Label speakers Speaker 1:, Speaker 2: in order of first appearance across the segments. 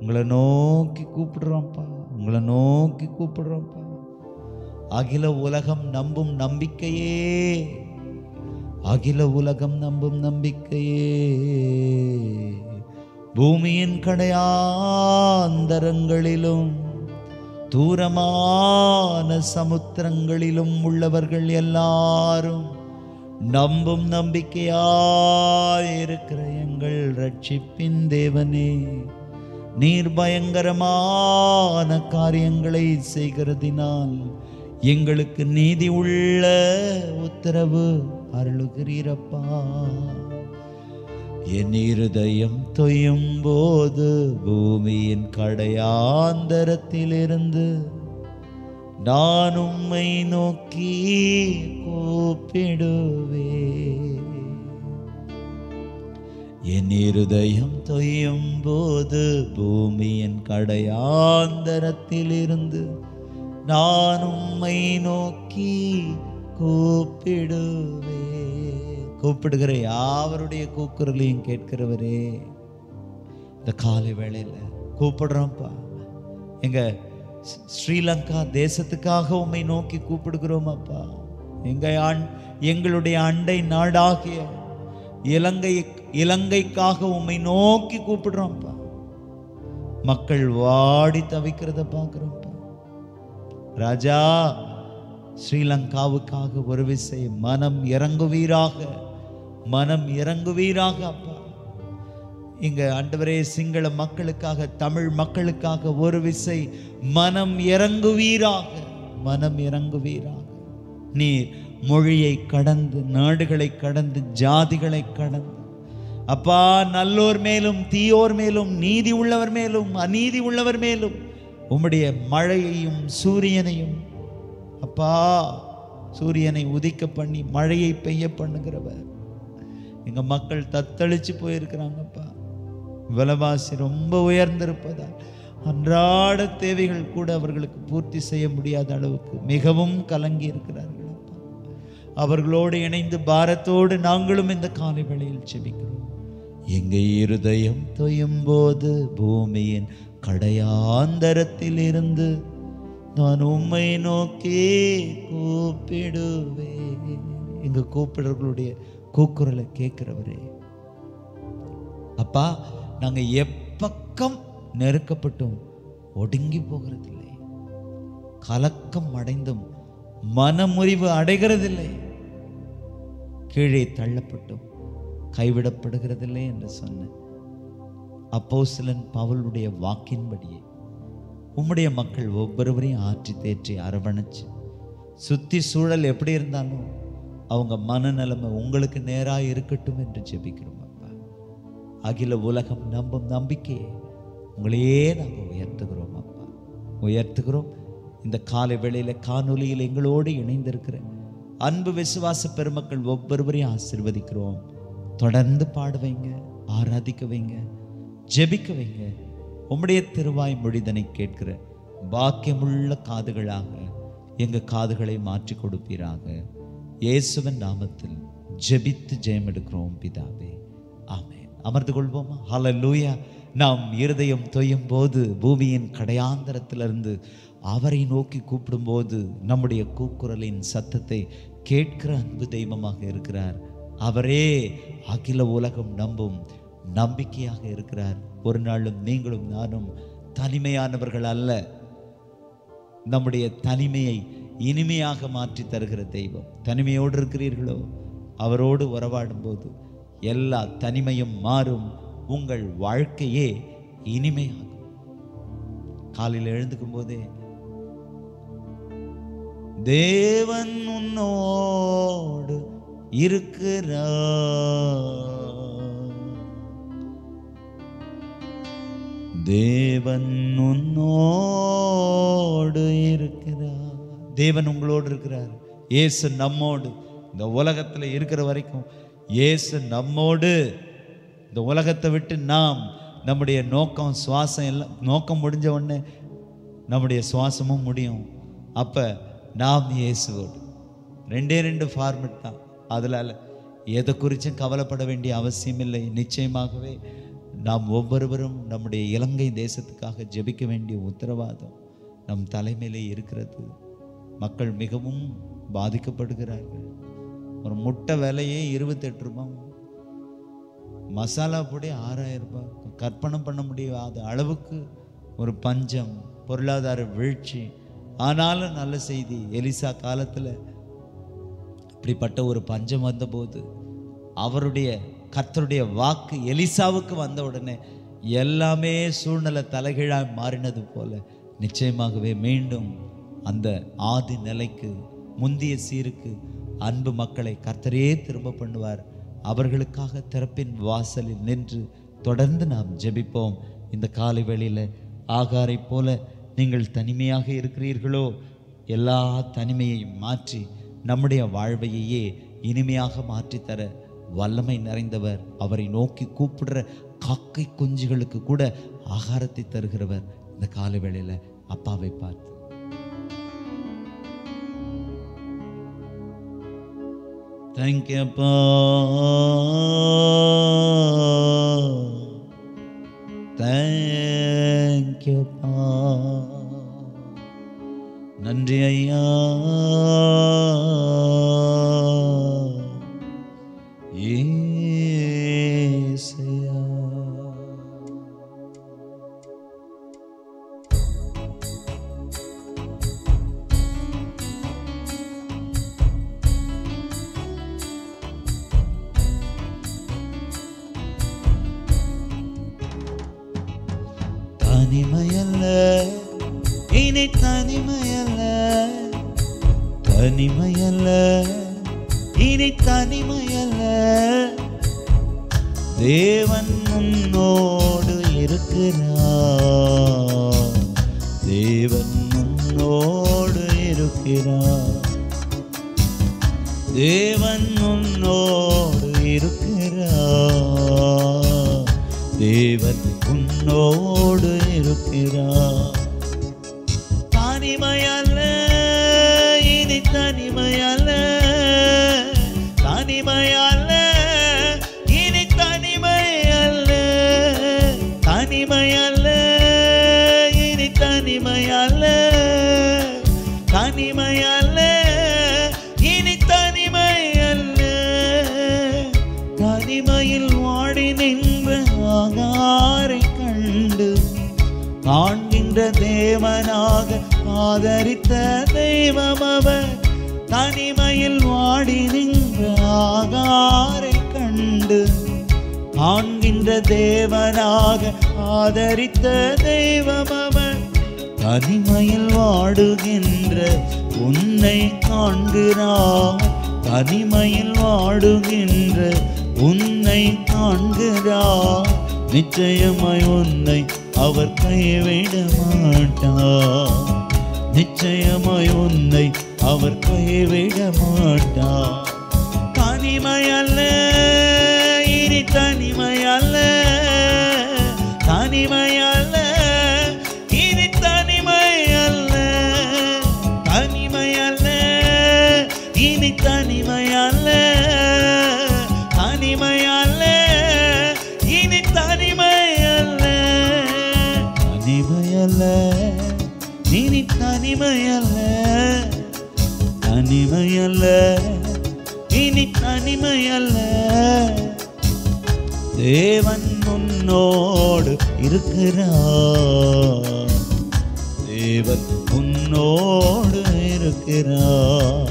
Speaker 1: உங்களை நோக்கி கூப்பிடுறோம்ப்பா உங்களை நோக்கி கூப்பிடுறோம்ப்பா அகில உலகம் நம்பும் நம்பிக்கையே அகில உலகம் நம்பும் நம்பிக்கையே பூமியின் கடையாந்தரங்களிலும் தூரமான சமுத்திரங்களிலும் உள்ளவர்கள் எல்லாரும் நம்பும் நம்பிக்கையாயிருக்கிற எங்கள் ரட்சிப்பின் தேவனே நீர் பயங்கரமான காரியங்களை செய்கிறதினால் எங்களுக்கு நீதி உள்ள உத்தரவு அருளுகிறீரப்பா என் இருதயம் தொய்யும் போது பூமியின் கடையாந்தரத்திலிருந்து நான் உம்மை நோக்கி கூப்பிடுவே என் இருதயம் தொய்யும் போது பூமியின் கடையாந்தரத்திலிருந்து நான் உம்மை நோக்கி கூப்பிடுவே கூப்பிடுகிற யாவருடைய கூக்குரலையும் கேட்கிறவரே இந்த காலை வேளையில கூப்பிடுறோம்ப்பா எங்க ஸ்- ஸ்ரீலங்கா தேசத்துக்காக உம்மை நோக்கி கூப்பிடுகிறோம் அப்பா எங்க ஆண் எங்களுடைய அண்டை நாடாகிய இலங்கை இலங்கைக்காக உம்மை நோக்கி கூப்பிடுறோம்ப்பா மக்கள் வாடி தவிக்கிறத பார்க்குறோம்ப்பா ராஜா ஸ்ரீலங்காவுக்காக ஒரு விசை மனம் இறங்குவீராக மனம் இறங்குவீராக அப்பா இங்க ஆண்டவரே சிங்கள மக்களுக்காக தமிழ் மக்களுக்காக ஒரு விசை மனம் இறங்குவீராக மனம் இறங்குவீராக நீர் மொழியை கடந்து நாடுகளை கடந்து ஜாதிகளை கடந்து அப்பா நல்லோர் மேலும் தீயோர் மேலும் நீதி உள்ளவர் மேலும் அநீதி உள்ளவர் மேலும் உம்முடைய மழையையும் சூரியனையும் அப்பா சூரியனை உதிக்க பண்ணி மழையை பெய்ய பண்ணுகிறவர் எங்க மக்கள் தத்தளிச்சு போயிருக்கிறாங்கப்பா விலைவாசி ரொம்ப உயர்ந்திருப்பதால் அன்றாட தேவைகள் கூட அவர்களுக்கு பூர்த்தி செய்ய முடியாத அளவுக்கு மிகவும் கலங்கி இருக்கிறார்கள் அப்பா அவர்களோடு இணைந்து பாரத்தோடு நாங்களும் இந்த காலை வேளையில் செபிக்கிறோம் எங்க இருதயம் தொய்யும் போது பூமியின் கடையாந்தரத்தில் இருந்து நான் உம்மை நோக்கி கூப்பிடுவேன் எங்க கூப்பிடுறவர்களுடைய கூக்குரலை கேட்கிறவரே அப்பா நாங்க எப்பக்கம் நெருக்கப்பட்டும் ஒடுங்கி போகிறதில்லை கலக்கம் அடைந்தும் மனமுறிவு அடைகிறதில்லை கீழே தள்ளப்பட்டும் கைவிடப்படுகிறதில்லை என்று சொன்ன அப்போஸ்தலன் பவுலுடைய வாக்கின்படியே உம்முடைய மக்கள் ஒவ்வொருவரையும் ஆற்றி தேற்றி அரவணைச்சு சுத்தி சூழல் எப்படி இருந்தாலும் அவங்க மனநிலைமை உங்களுக்கு நேராக இருக்கட்டும் என்று ஜெபிக்கிறோம் அப்பா அகில உலகம் நம்பும் நம்பிக்கையை உங்களையே நாங்கள் உயர்த்துகிறோம் அப்பா உயர்த்துகிறோம் இந்த காலை வேளையில காணொலியில் எங்களோடு இணைந்திருக்கிற அன்பு விசுவாச பெருமக்கள் ஒவ்வொருவரையும் ஆசீர்வதிக்கிறோம் தொடர்ந்து பாட வைங்க ஆராதிக்க வைங்க ஜெபிக்க வைங்க உம்முடைய திருவாய் மொழிதனை கேட்கிற பாக்கியமுள்ள காதுகளாக எங்க காதுகளை மாற்றி கொடுப்பீராக இயேசுவின் நாமத்தில் ஜெபித்து ஜெயம் எடுக்கிறோம் பிதாவே ஆமென் அமர்ந்து கொள்வோமா ஹalleluya நாம் இருதயம் தொய்யும் போது பூமியின் கடையாந்தரத்திலிருந்து அவரை நோக்கி கூப்பிடும்போது நம்முடைய கூக்குரலின் சத்தத்தை கேட்கிற அன்பு தெய்வமாக இருக்கிறார் அவரே அகில உலகம் நம்பும் நம்பிக்கையாக இருக்கிறார் ஒரு நாளும் நீங்களும் நானும் தனிமையானவர்கள் அல்ல நம்முடைய தனிமையை இனிமையாக மாற்றி தருகிற தெய்வம் தனிமையோடு இருக்கிறீர்களோ அவரோடு உறவாடும் போது எல்லா தனிமையும் மாறும் உங்கள் வாழ்க்கையே இனிமையாகும் காலையில் எழுந்துக்கும் போதே தேவன் உன்னோடு இருக்கிறார் தேவன் உன்னோடு இருக்கிறார் தேவன் உங்களோடு இருக்கிறார் இயேசு நம்மோடு இந்த உலகத்துல இருக்கிற வரைக்கும் இயேசு நம்மோடு இந்த உலகத்தை விட்டு நாம் நம்முடைய நோக்கம் சுவாசம் எல்லாம் நோக்கம் முடிஞ்ச உடனே நம்முடைய சுவாசமும் முடியும் அப்ப நாம் இயேசுவோடு ரெண்டே ரெண்டு ஃபார்மெட் தான் அதனால எதை குறித்தும் கவலைப்பட வேண்டிய அவசியம் இல்லை நிச்சயமாகவே நாம் ஒவ்வொருவரும் நம்முடைய இலங்கை தேசத்துக்காக ஜெபிக்க வேண்டிய உத்தரவாதம் நம் தலைமையிலே இருக்கிறது மக்கள் மிகவும் பாதிக்கப்படுகிறார்கள் ஒரு முட்டை விலையே இருபத்தெட்டு ரூபாய் மசாலா பொடி ஆறாயிரம் ரூபாய் கற்பனை பண்ண முடியாத அளவுக்கு ஒரு பஞ்சம் பொருளாதார வீழ்ச்சி ஆனாலும் நல்ல செய்தி எலிசா காலத்தில் இப்படிப்பட்ட ஒரு பஞ்சம் வந்தபோது அவருடைய கர்த்தருடைய வாக்கு எலிசாவுக்கு வந்த உடனே எல்லாமே சூழ்நிலை தலைகீழாய் மாறினது போல நிச்சயமாகவே மீண்டும் அந்த ஆதி நிலைக்கு முந்திய சீருக்கு அன்பு மக்களை கர்த்தரே திரும்ப பண்ணுவார் அவர்களுக்காக திறப்பின் வாசலில் நின்று தொடர்ந்து நாம் ஜெபிப்போம் இந்த காலை வேளையில் ஆகாரை போல நீங்கள் தனிமையாக இருக்கிறீர்களோ எல்லா தனிமையையும் மாற்றி நம்முடைய வாழ்வையே இனிமையாக மாற்றித்தர வல்லமை நிறைந்தவர் அவரை நோக்கி கூப்பிடுற காக்கை குஞ்சுகளுக்கு கூட ஆகாரத்தை தருகிறவர் இந்த காலை வேளையில அப்பாவை பார்த்து தேங்க்யூப்பா தேங்க்யூப்பா நன்றி ஐயா ஏசையா தனிமையல்ல இனி தனிமையல்ல தனிமையல்ல இனி தனிமையல்ல தேவன் உன்னோடு இருக்கிறார் தேவன் உன்னோடு இருக்கிறார் தேவன் உன்னோடு இருக்கிறார் தேவன் உன்னோடு இருக்கிறார் தனிமையல்ல இனி தனிமையல்ல தனிமையல்ல இனி தனிமையல்ல தனிமையல்ல இனி தனிமையல்ல தனிமையல்ல இனி தனிமையல்ல தனிமையில் வாடி நின்ற ஆகாரை கண்டு காண்கின்ற தேவனாக ஆதரித்த தெய்வம் அவர் தனிமையில் வாடி நின்ற ஆகாரை கண்டு காண்கின்ற தேவனாக ஆதரித்த தெய்வம் அவர் தனிமையில் வாடுகின்ற உன்னை காண்கிறார் தனிமையில் வாடுகின்ற உன்னை காண்கிறார் நிச்சயமாய் உன்னை அவர் கைவிட மாட்டார் நிச்சயமாய் உன்னை அவர் கைவிட மாட்டார் தனிமையல்ல இனி தனிமையல்ல தனிமையல்ல இனி தனிமையல்ல தனிமையல்ல இனி தனிமையல்ல தனிமையல்ல இனி தனிமையல்ல தனிமையல்ல இனி தனிமையல்ல தனிமையல்ல இனி தனிமையல்ல தேவன் உன்னோடு இருக்கிறார் தேவன் உன்னோடு இருக்கிறார்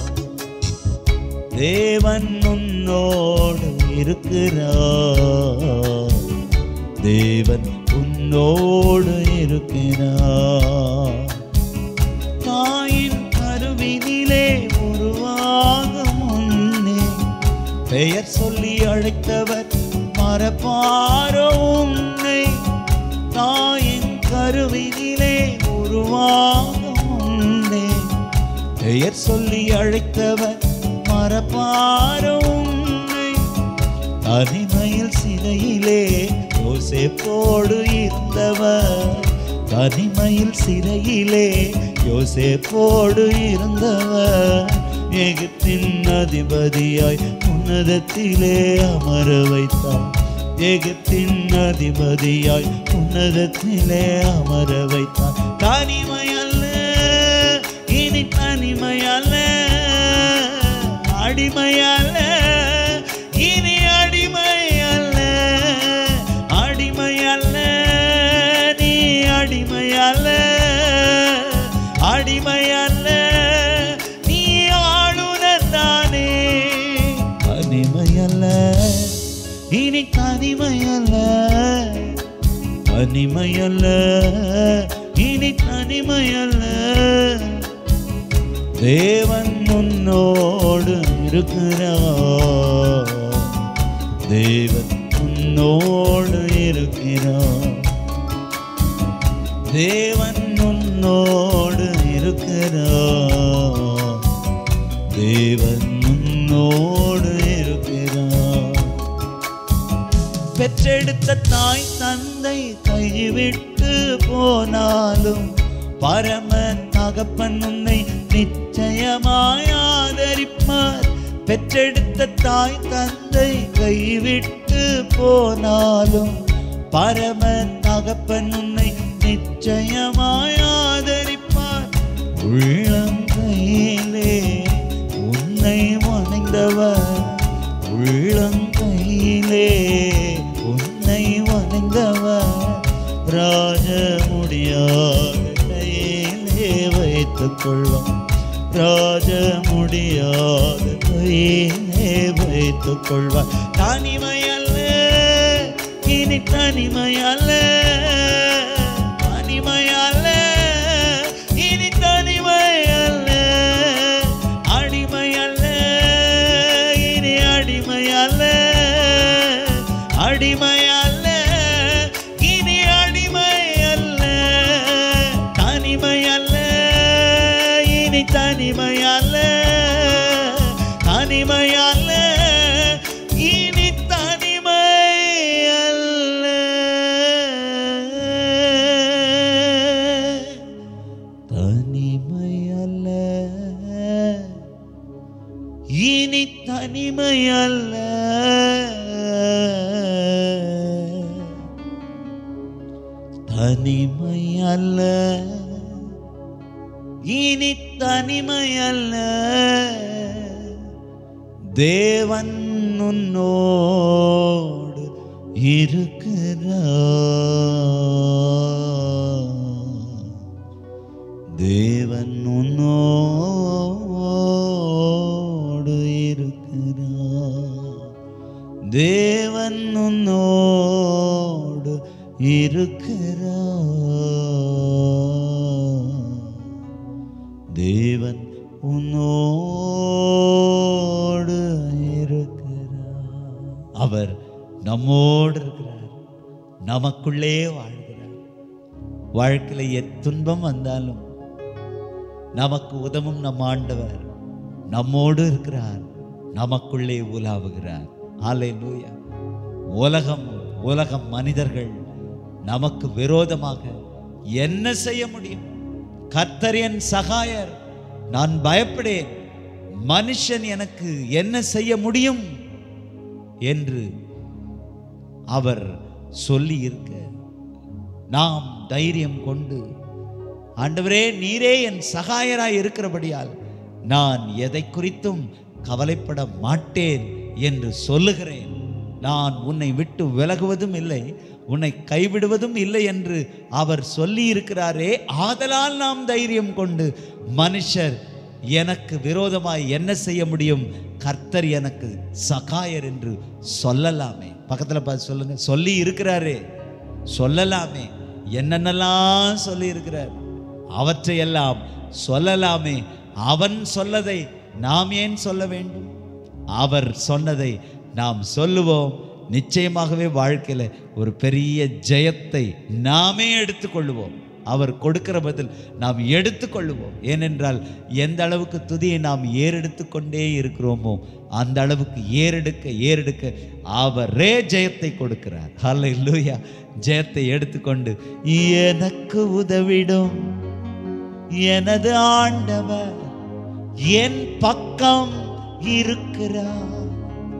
Speaker 1: தேவன் உன்னோடு இருக்கிறார் தேவன் உன்னோடு இருக்கிறார் தாயின் கருவினிலே உருவாகும் முன்னே பெயர் சொல்லி அழைத்தவர் மறப்பாரோ உன்னை தாயின் கருவினிலே உருவாகும் முன்னே பெயர் சொல்லி அழைத்தவர் மறப்பாரோ உன்னை தனிமையில் சிறையிலே யோசேப்போடு இருந்தவர் தனிமையில் சிறையிலே யோசேப்போடு இருந்தவர் எகிப்தின் அதிபதியாய் உன்னதத்திலே அமர வைத்தார் எகிப்தின் அதிபதியாய் உன்னதத்திலே அமர வைத்தார் தனிமை அல்ல இனி தனிமை அல்ல அடிமை அல்ல இனி அடிமை அல்ல அடிமை அல்ல நீ அடிமை அல்ல அடிமை அல்ல நீ ஆளுநர் தானே தனிமை அல்ல இனி தனிமை அல்ல தனிமை அல்ல இனி தனிமை அல்ல தேவன் உன்னோடு இருக்கிறார் தேவன் உன்னோடு இருக்கிறார் தேவன் உன்னோடு இருக்கிறார் தேவன் உன்னோடு இருக்கிறார் பெற்றெடுத்த தாய் தந்தை கைவிட்டு போனாலும் பரம தகப்பன் உன்னை நிச்சயமாய் ஆதரிப்பார் பெற்றெடுத்த தாய் தந்தை கைவிட்டு போனாலும் பரம தகப்பன் உன்னை நிச்சயமாய் ஆதரிப்பார் உள்ளங்கையிலே உன்னை வணைந்தவர் உள்ளங்கையிலே உன்னை வணைந்தவர் ராஜ முடியாத கையிலே வைத்துக் கொள்வார் ராஜ முடியாத கையிலே வைத்துக் கொள்வார் தனிமை அல்ல இனி தனிமை அல்ல தனிமை அல்ல இனி தனிமை அல்ல அடிமை அல்ல இனி அடிமை அல்ல அடிமை அல்ல இனி அடிமை அல்ல தனிமை அல்ல இனி தனிமை அல்ல தனிமை அல்ல இனி தனிமை அல்ல தனிமை அல்ல இனி தனிமை அல்ல தனிமை அல்ல இனி தனிமை அல்ல தேவன் உன்னோடு இருக்கிறார் தேவன் உன்னோடு இருக்கிறார் தேவன் உன்னோடு இருக்கிறார் தேவன் உன்னோடு இருக்கிறார் அவர் நம்மோடு இருக்கிறார் நமக்குள்ளே வாழ்கிறார் வாழ்க்கையில் எத்துன்பம் வந்தாலும் நமக்கு உதவும் நம் ஆண்டவர் நம்மோடு இருக்கிறார் நமக்குள்ளே உலாவுகிறார் ஆலை உலகம் உலகம் மனிதர்கள் நமக்கு விரோதமாக என்ன செய்ய முடியும் கர்த்தர் என் சகாயர் நான் பயப்படேன் மனுஷன் எனக்கு என்ன செய்ய முடியும் என்று அவர் சொல்லி இருக்க நாம் தைரியம் கொண்டு ஆண்டவரே நீரே என் சகாயராய் இருக்கிறபடியால் நான் எதை குறித்தும் கவலைப்பட மாட்டேன் என்று சொல்லுகிறேன் நான் உன்னை விட்டு விலகுவதும் இல்லை உன்னை கைவிடுவதும் இல்லை என்று அவர் சொல்லி இருக்கிறாரே ஆதலால் நாம் தைரியம் கொண்டு மனுஷர் எனக்கு விரோதமாய் என்ன செய்ய முடியும் கர்த்தர் எனக்கு சகாயர் என்று சொல்லலாமே பக்கத்தில் பார்த்து சொல்லுங்க சொல்லி இருக்கிறாரே சொல்லலாமே என்னென்னலாம் சொல்லி இருக்கிறார் அவற்றையெல்லாம் சொல்லலாமே அவன் சொல்லதை நாம் ஏன் சொல்ல வேண்டும் அவர் சொன்னதை நாம் சொல்லுவோம் நிச்சயமாகவே வாழ்க்கையில் ஒரு பெரிய ஜெயத்தை நாமே எடுத்துக்கொள்ளுவோம் அவர் கொடுக்கிற பதில் நாம் எடுத்துக்கொள்ளுவோம் ஏனென்றால் எந்த அளவுக்கு துதியை நாம் ஏறெடுத்து கொண்டே இருக்கிறோமோ அந்த அளவுக்கு ஏறெடுக்க ஏறெடுக்க அவரே ஜெயத்தை கொடுக்கிறார் ஹalleluya ஜெயத்தை எடுத்துக்கொண்டு எனக்கு உதவிடும் எனது ஆண்டவர் என் பக்கம் இருக்கிறார்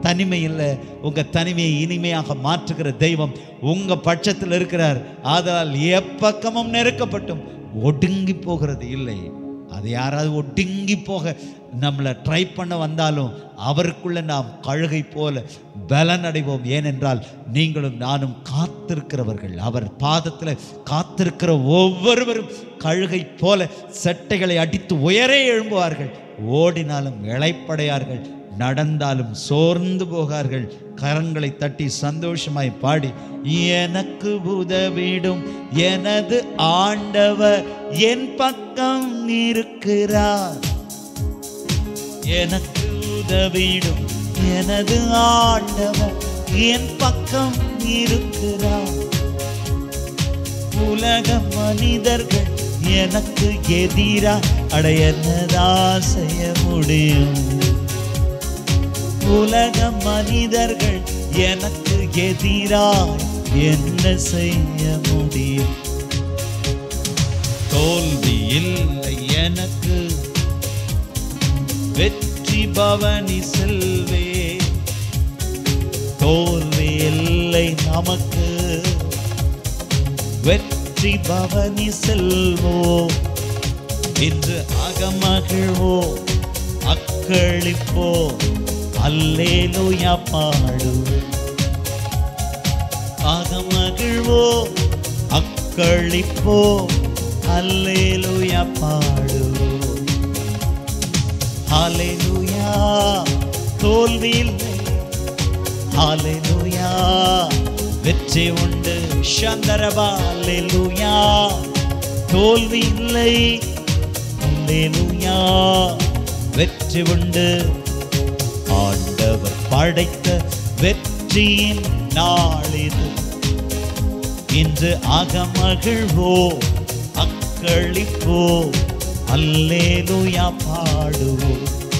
Speaker 1: தனிமை இல்லை உங்க தனிமையை இனிமையாக மாற்றுகிற தெய்வம் உங்க பட்சத்தில் இருக்கிறார் ஆதலால் எப்பக்கமும் நெருக்கப்பட்டும் ஒடுங்கி போகிறது இல்லை அது யாராவது ஒடுங்கி போக நம்மளை ட்ரை பண்ண வந்தாலும் அவருக்குள்ள நாம் கழுகை போல பலன் அடைவோம் ஏனென்றால் நீங்களும் நானும் காத்திருக்கிறவர்கள் அவர் பாதத்தில் காத்திருக்கிற ஒவ்வொருவரும் கழுகை போல செட்டைகளை அடித்து உயரே எழும்புவார்கள் ஓடினாலும் இளைப்படையார்கள் நடந்தாலும் சோர்ந்து போகார்கள் கரங்களை தட்டி சந்தோஷமாய் பாடி எனக்கு உதவிடும் எனது ஆண்டவர் என் பக்கம் இருக்கிறார் எனக்கு உதவிடும் எனது ஆண்டவர் என் பக்கம் இருக்கிறார் உலக மனிதர்கள் எனக்கு எதிரா அடையனதா செய்ய முடியும் உலக மனிதர்கள் எனக்கு எதிராய் என்ன செய்ய முடியும் தோல்வி இல்லை எனக்கு வெற்றி பவனி செல்வே தோல்வி இல்லை நமக்கு வெற்றி பவனி செல்வோ இன்று அகமகிழ்வோ அக்களிப்போ அல்லேலூயா பாடு அகமகிழ்வோ அக்களிப்போ அல்லேலூயா பாடு ஹalleluya தோல்வி இல்லை ஹalleluya வெற்றி உண்டு சந்தரபா ஹalleluya தோல்வி இல்லை ஹalleluya வெற்றி உண்டு ஆண்டவர் படைத்த வெற்றியின் நாளிது இன்று அகமகிழ்வோ அக்களிப்போ அல்லேலூயா பாடுவோ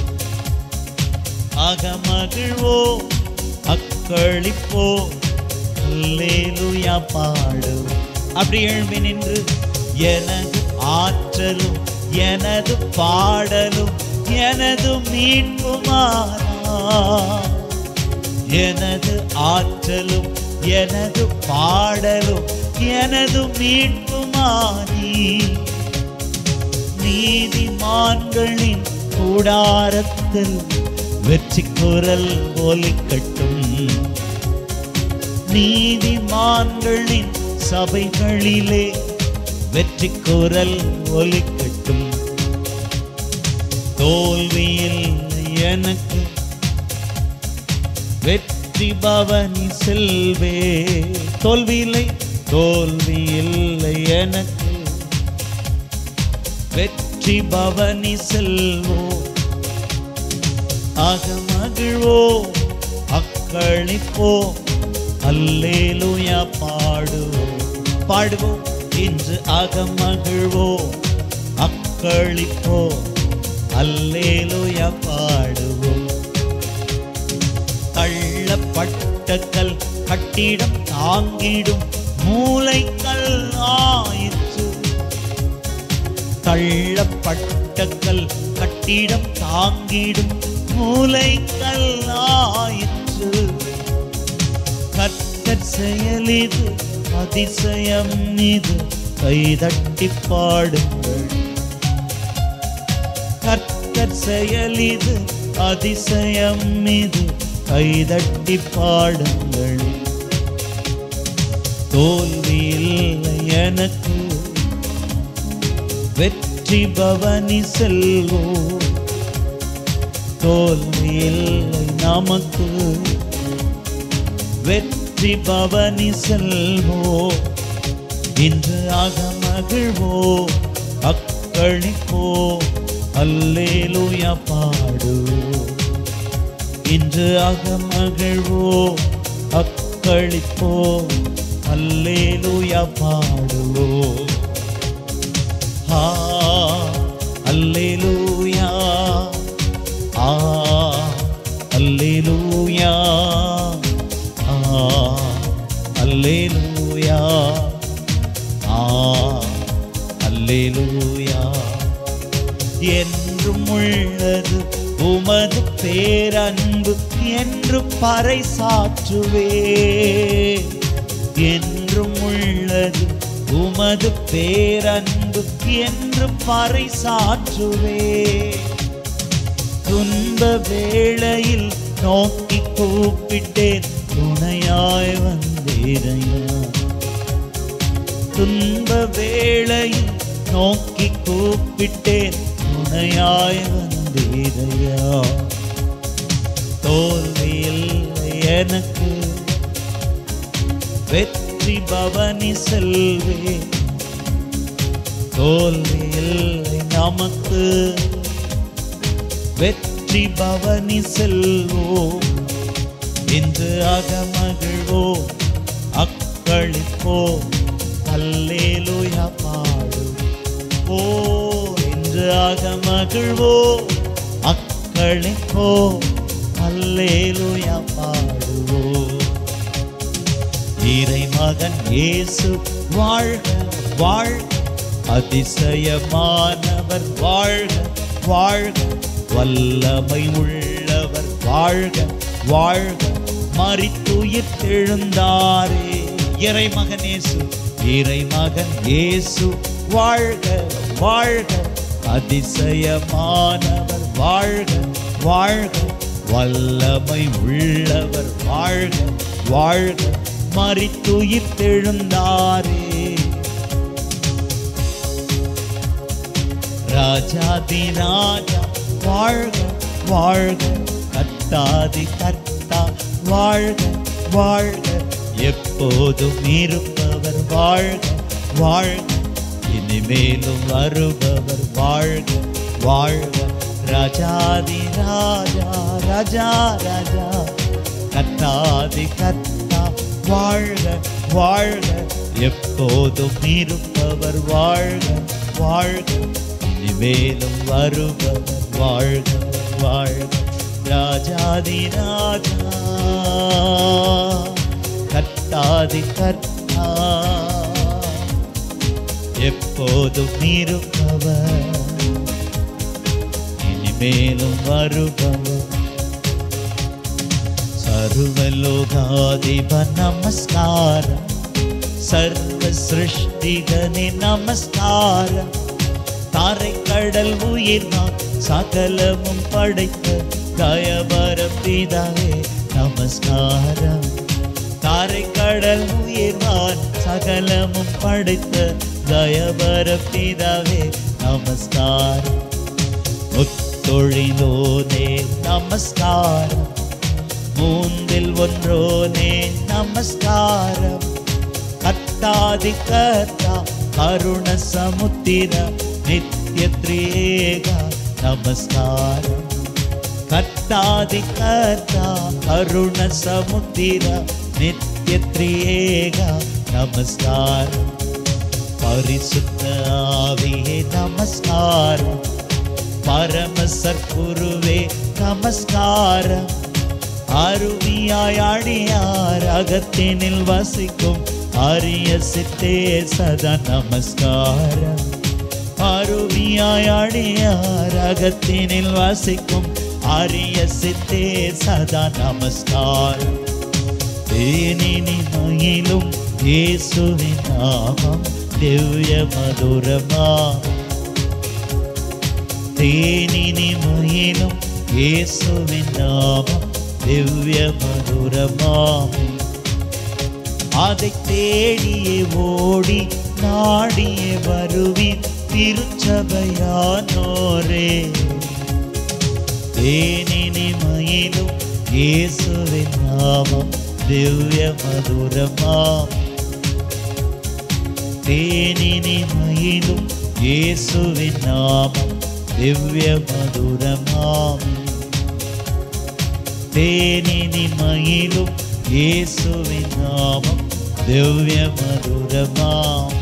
Speaker 1: அகமகிழ்வோ அக்களிப்போ அல்லேலூயா பாடுவோ அப்படி எழும்பி நின்று எனது ஆற்றலும் எனது பாடலும் எனது மீட்புமானா எனது ஆற்றலும் எனது பாடலும் எனது மீட்புமானி நீதிமான்களின் கூடாரத்தில் வெற்றி குரல் ஒலிக்கட்டும் நீதிமான்களின் சபைகளிலே வெற்றி குரல் ஒலிக்கட்டும் தோல்வியில் எனக்கு வெற்றி பவனி செல்வே தோல்வியில்லை தோல்வி இல்லை எனக்கு வெற்றி பவனி செல்வோ அகமகிழ்வோ அக்களிப்போ அல்லேலூயா பாடுவோம் பாடுவோம் இன்று அகமகிழ்வோ அக்களிப்போ அல்லேலூயா பாடுவோம் தள்ளப்பட்ட கல் கட்டிடம் தாங்கிடும் மூளைக்கல் ஆயிற்று தள்ளப்பட்ட கல் கட்டிடம் தாங்கிடும் மூளைக்கல் ஆயிற்று கர்த்தர் செயலிது அதிசயம் இது கைதட்டி பாடுங்கள் கர்த்தர் செயலிது அதிசயம் இது கைதட்டி பாடுங்கள் தோல்வி இல்லை எனக்கு வெற்றி பவனி செல்வோ தோல்வி இல்லை நமக்கு வெற்றி பவனி செல்வோ இன்று அகமகிழ்வோ அக்களிப்போ அல்லேலூயா பாடுவோ இன்று அகமகிழ்வோ அக்களிப்போ அல்லேலூயா பாடுவோ ஆ அல்லேலூயா ஆ அல்லேலூயா ஆ அல்லேலூயா ஆ அல்லேலூயா என்றும் உள்ளது உமது பேரன்பு என்று பறைசாற்றுவே என்றும் உள்ளது உமது பேரன்பு என்று பறைசாற்றுவே துன்ப வேளையில் நோக்கி கூப்பிட்டேன் துணையாய் வந்தேரையா துன்ப வேளையில் நோக்கி கூப்பிட்டேன் துணையாய் வந்தேரையா தோல்வி இல்லை எனக்கு வெற்றி பவனி செல்வே தோல்வி இல்லை நமக்கு வெற்றி பவனி செல்வோம் இன்று அகமகிழ்வோம் அக்களிப்போம் அல்லேலூயா பாடு ஓ இன்று அகமகிழ்வோம் அக்களிப்போம் அல்லேலூயா பாடுவோம் இறைமகன் இயேசு வாழ்க வாழ்க அதிசயமானவர் வாழ்க வாழ்க வல்லமை உள்ளவர் வாழ்க வாழ்க மறித்துயிர் எழுந்தாரே இறைமகன் இயேசு இறைமகன் இயேசு வாழ்க வாழ்க அதிசயமானவர் வாழ்க வாழ்க வல்லமை உள்ளவர் வாழ்க வாழ்க மறித்துயிர் எழுந்தாரே ராஜாதி ராஜா வாழ்க வாழ்க கத்தாதி கர்த்தா வாழ்க வாழ்க எப்போதும் இருப்பவர் வாழ்க வாழ்க இனிமேலும் வருபவர் வாழ்க வாழ்க ராஜாதி ராஜா ராஜா ராஜா கத்தாதி கத்தா வாழ்க வாழ்க எப்போதும் இருப்பவர் வாழ்க வாழ்க இனிமேலும் வருபவர் வாழ்க வாழ்க ராஜாதி ராஜா கத்தாதி கத்தா எப்போதும் இருப்பவர் இனிமேலும் வருபவர் സർവലോകാധിപ നമസ്കാരം സർവ സൃഷ്ടികനെ നമസ്കാരം താരക്കടൽ ഉയർന്ന സകലമും പടയ്ത്ത ദയവരം പിതാവേ നമസ്കാരം താരക്കടൽ ഉയർവാൻ സകലമും പടയ്ത്ത ദയവരം പിതാവേ നമസ്കാരം മുത്തൊഴിലോനേ നമസ്കാരം மூந்தில் ஒன்றோனே நமஸ்காரம் கத்தாதி கர்த்தா கருண சமுத்திர நித்ய திரேகா நமஸ்காரம் கத்தாதி கர்த்தா கருண சமுத்திர நித்ய திரேகா நமஸ்காரம் பரிசுத்த ஆவியே நமஸ்காரம் பரம சற்குருவே நமஸ்காரம் அருவியாய் அடியார் அகத்தினில் வசிக்கும் அரிய சித்தே சதா நமஸ்காரம் அருவியாய் அடியார் அகத்தினில் வசிக்கும் அரிய சித்தே சதா நமஸ்காரம் தேனினி மயிலும் இயேசுவின் நாமம் திவ்ய மதுரமா தேனினி மயிலும் இயேசுவின் நாமம் திவ்ய மதுரமாமே அதை தேடியே ஓடி நாடியே வருவின் திருச்சபையானோரே தேனினி மயிலும் இயேசுவின் நாமம் திவ்ய மதுரமாம் தேனினி மயிலும் இயேசுவின் நாமம் திவ்ய மதுரமாம் தேனினி மயிலும் இயேசுவின் நாமம் திவ்ய மதுரமாம்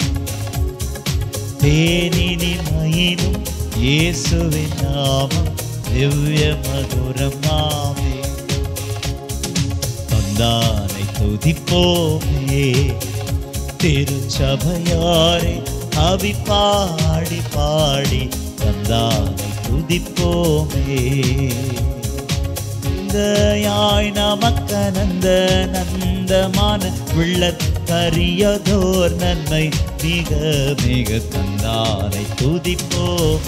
Speaker 1: தேனினி மயிலும் இயேசுவின் நாமம் திவ்ய மதுரமாமே தந்தானை துதிப்போமே திருச்சபையாரே அவி பாடி பாடி தந்தானை துதிப்போமே விந்தையாய் நமக்கனந்த நந்தமான விள்ளக்கரியதோர் நன்மை மிக மிக தந்தானை துதிப்போம்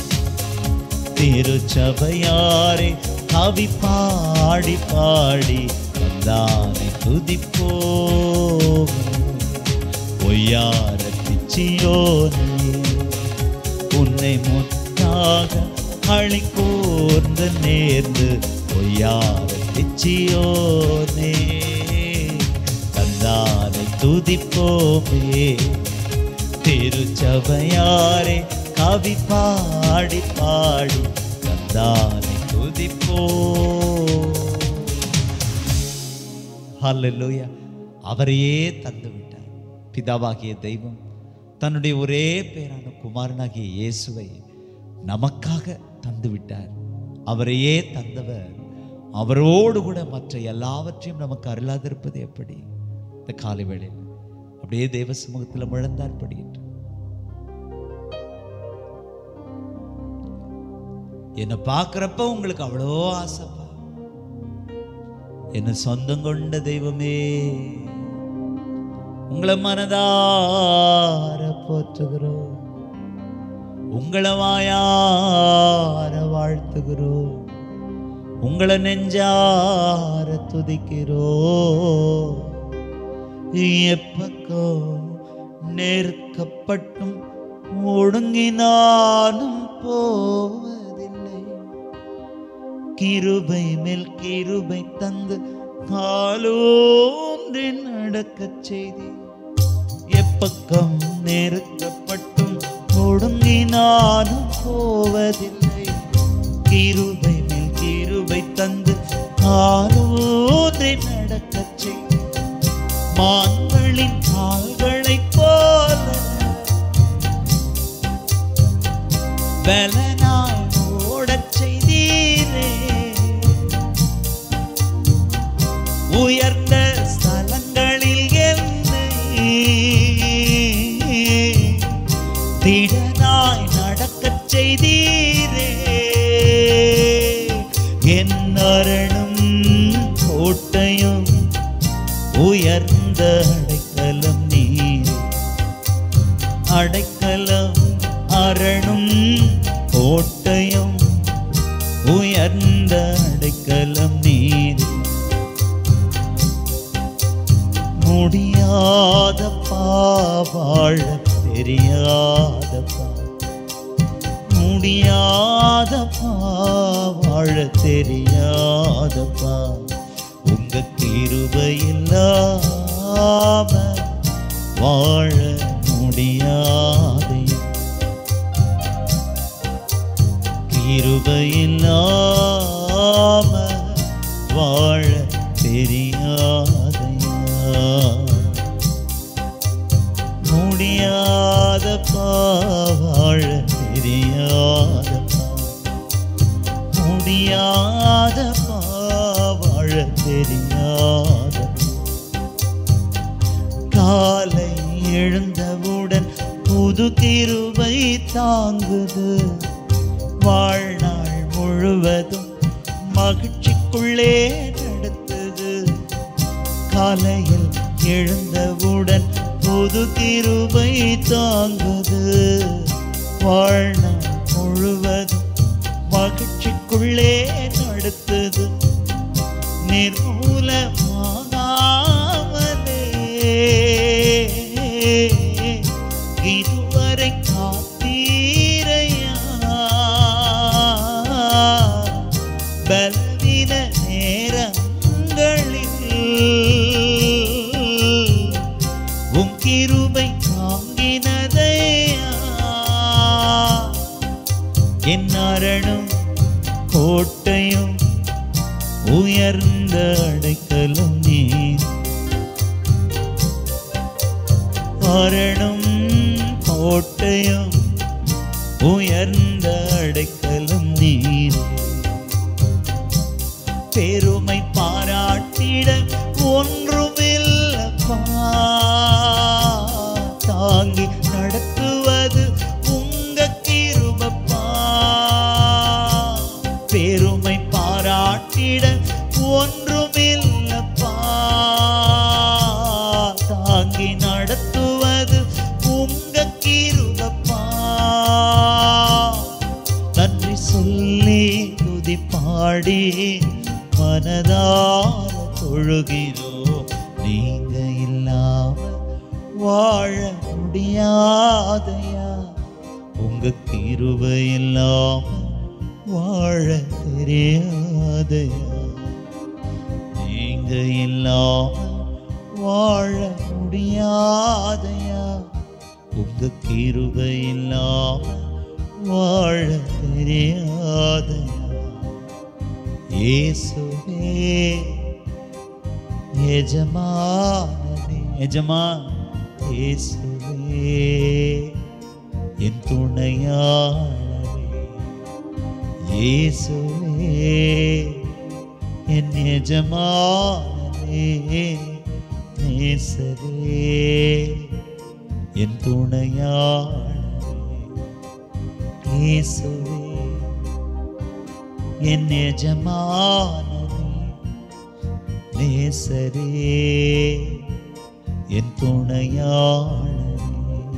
Speaker 1: திருச்சபையாரே கவி பாடி பாடி தந்தானை துதிப்போம் பொய்யார பிச்சியோனே உன்னை முத்தாக அழி கூர்ந்து நேர்ந்து பொய்யார பிச்சியோனே தந்தானை துதிப்போமே திருச்சபையாரே கவி பாடி பாடி தந்தானை துதிப்போ ஹalleluya அவரையே தந்து விட்டார் பிதாவாகிய தெய்வம் தன்னுடைய ஒரே பேரான குமாரனாகிய இயேசுவை நமக்காக தந்து விட்டார் அவரையே தந்தவர் அவரோடு கூட மற்ற எல்லாவற்றையும் நமக்கு அருளாதிருப்பது எப்படி இந்த காலை வேளையில் அப்படியே தேவ சமூகத்தில் முழந்தார் படிக்கிட்டு என்னை பார்க்குறப்ப உங்களுக்கு அவ்வளோ ஆசைப்பா என்ன சொந்தம் கொண்ட தெய்வமே உங்களை மனதார போற்றுகிறோம் உங்களை வாயார வாழ்த்துகிறோம் உங்களை நெஞ்சார துதிக்கிறோம் எப்பக்கம் நெருக்கப்பட்டும் ஒடுங்கினாலும் போவதில்லை கிருபை மேல் கிருபை தந்து காலோன்றி நடக்கச் செய்தி எப்பக்கம் நெருக்கப்பட்டும் ஒடுங்கினாலும் போவதில்லை கிருபை மேல் கிருபை தந்து காலோன்றி நடக்கச் செய்தி மான்களின் கால்களைப் போல பலனாய் ஓடச் செய்தீரே உயர்ந்த ஸ்தலங்களில் என்னை திடனாய் நடக்கச் செய்தீரே என் அரணும் கோட்டையும் உயர்ந்த அடைக்கலம் நீர் அடைக்கலம் அரணும் கோட்டையும் உயர்ந்த அடைக்கலம் நீர் முடியாத பாவாழ தெரியாத பா முடியாத பாவாழ தெரியாத பா உங்க கிருபை இல்லாம வாழ முடியாதே கிருபை இல்லாம வாழ தெரியாதையா முடியாத வாழ தெரியாத முடியாத வாழ தெரியாத காலை எழுந்தவுடன் புது கிருபை தாங்குது வாழ்நாள் முழுவதும் மகிழ்ச்சிக்குள்ளே நடத்துது காலையில் எழுந்தவுடன் புது கிருபை தாங்குது வாழ்நாள் முழுவதும் மகிழ்ச்சிக்குள்ளே நடத்துது நிர்மூலமாகாமலே இதுவரை காத்தீரையா பலவீன நேரங்களில் உம் கிருபை தாங்கினதையா என் அரணும் கோட்டையும் உயர்ந்த அடைக்கலும் நீர் அரணும் கோட்டையும் உயர்ந்த அடைக்கலும் நீர் பெருமை பாராட்டிட ஒன்றுமில்லப்பா தாங்கி நடத்துவது உங்க கிருபப்பா பெருமை பாராட்டிட ஒன்றுமில்லப்பா தாங்கி நடத்துவது உங்க கிருபப்பா நன்றி சொல்லி துதி பாடி மனதார தொழுகிறோ நீங்க இல்லாம வாழ முடியாதையா உங்க கிருபை இல்லாம வாழ தெரியாதையா நீங்க இல்லாம வாழ முடியாதையா உங்க கிருபை இல்லாம வாழ தெரியாதையா இயேசுவே எஜமானனே எஜமா இயேசுவே என் துணையாளரே இயேசுவே என் எஜமானனே நேசரே என் துணையாளரே இயேசுவே என் எஜமானனே நேசரே என் துணையாளரே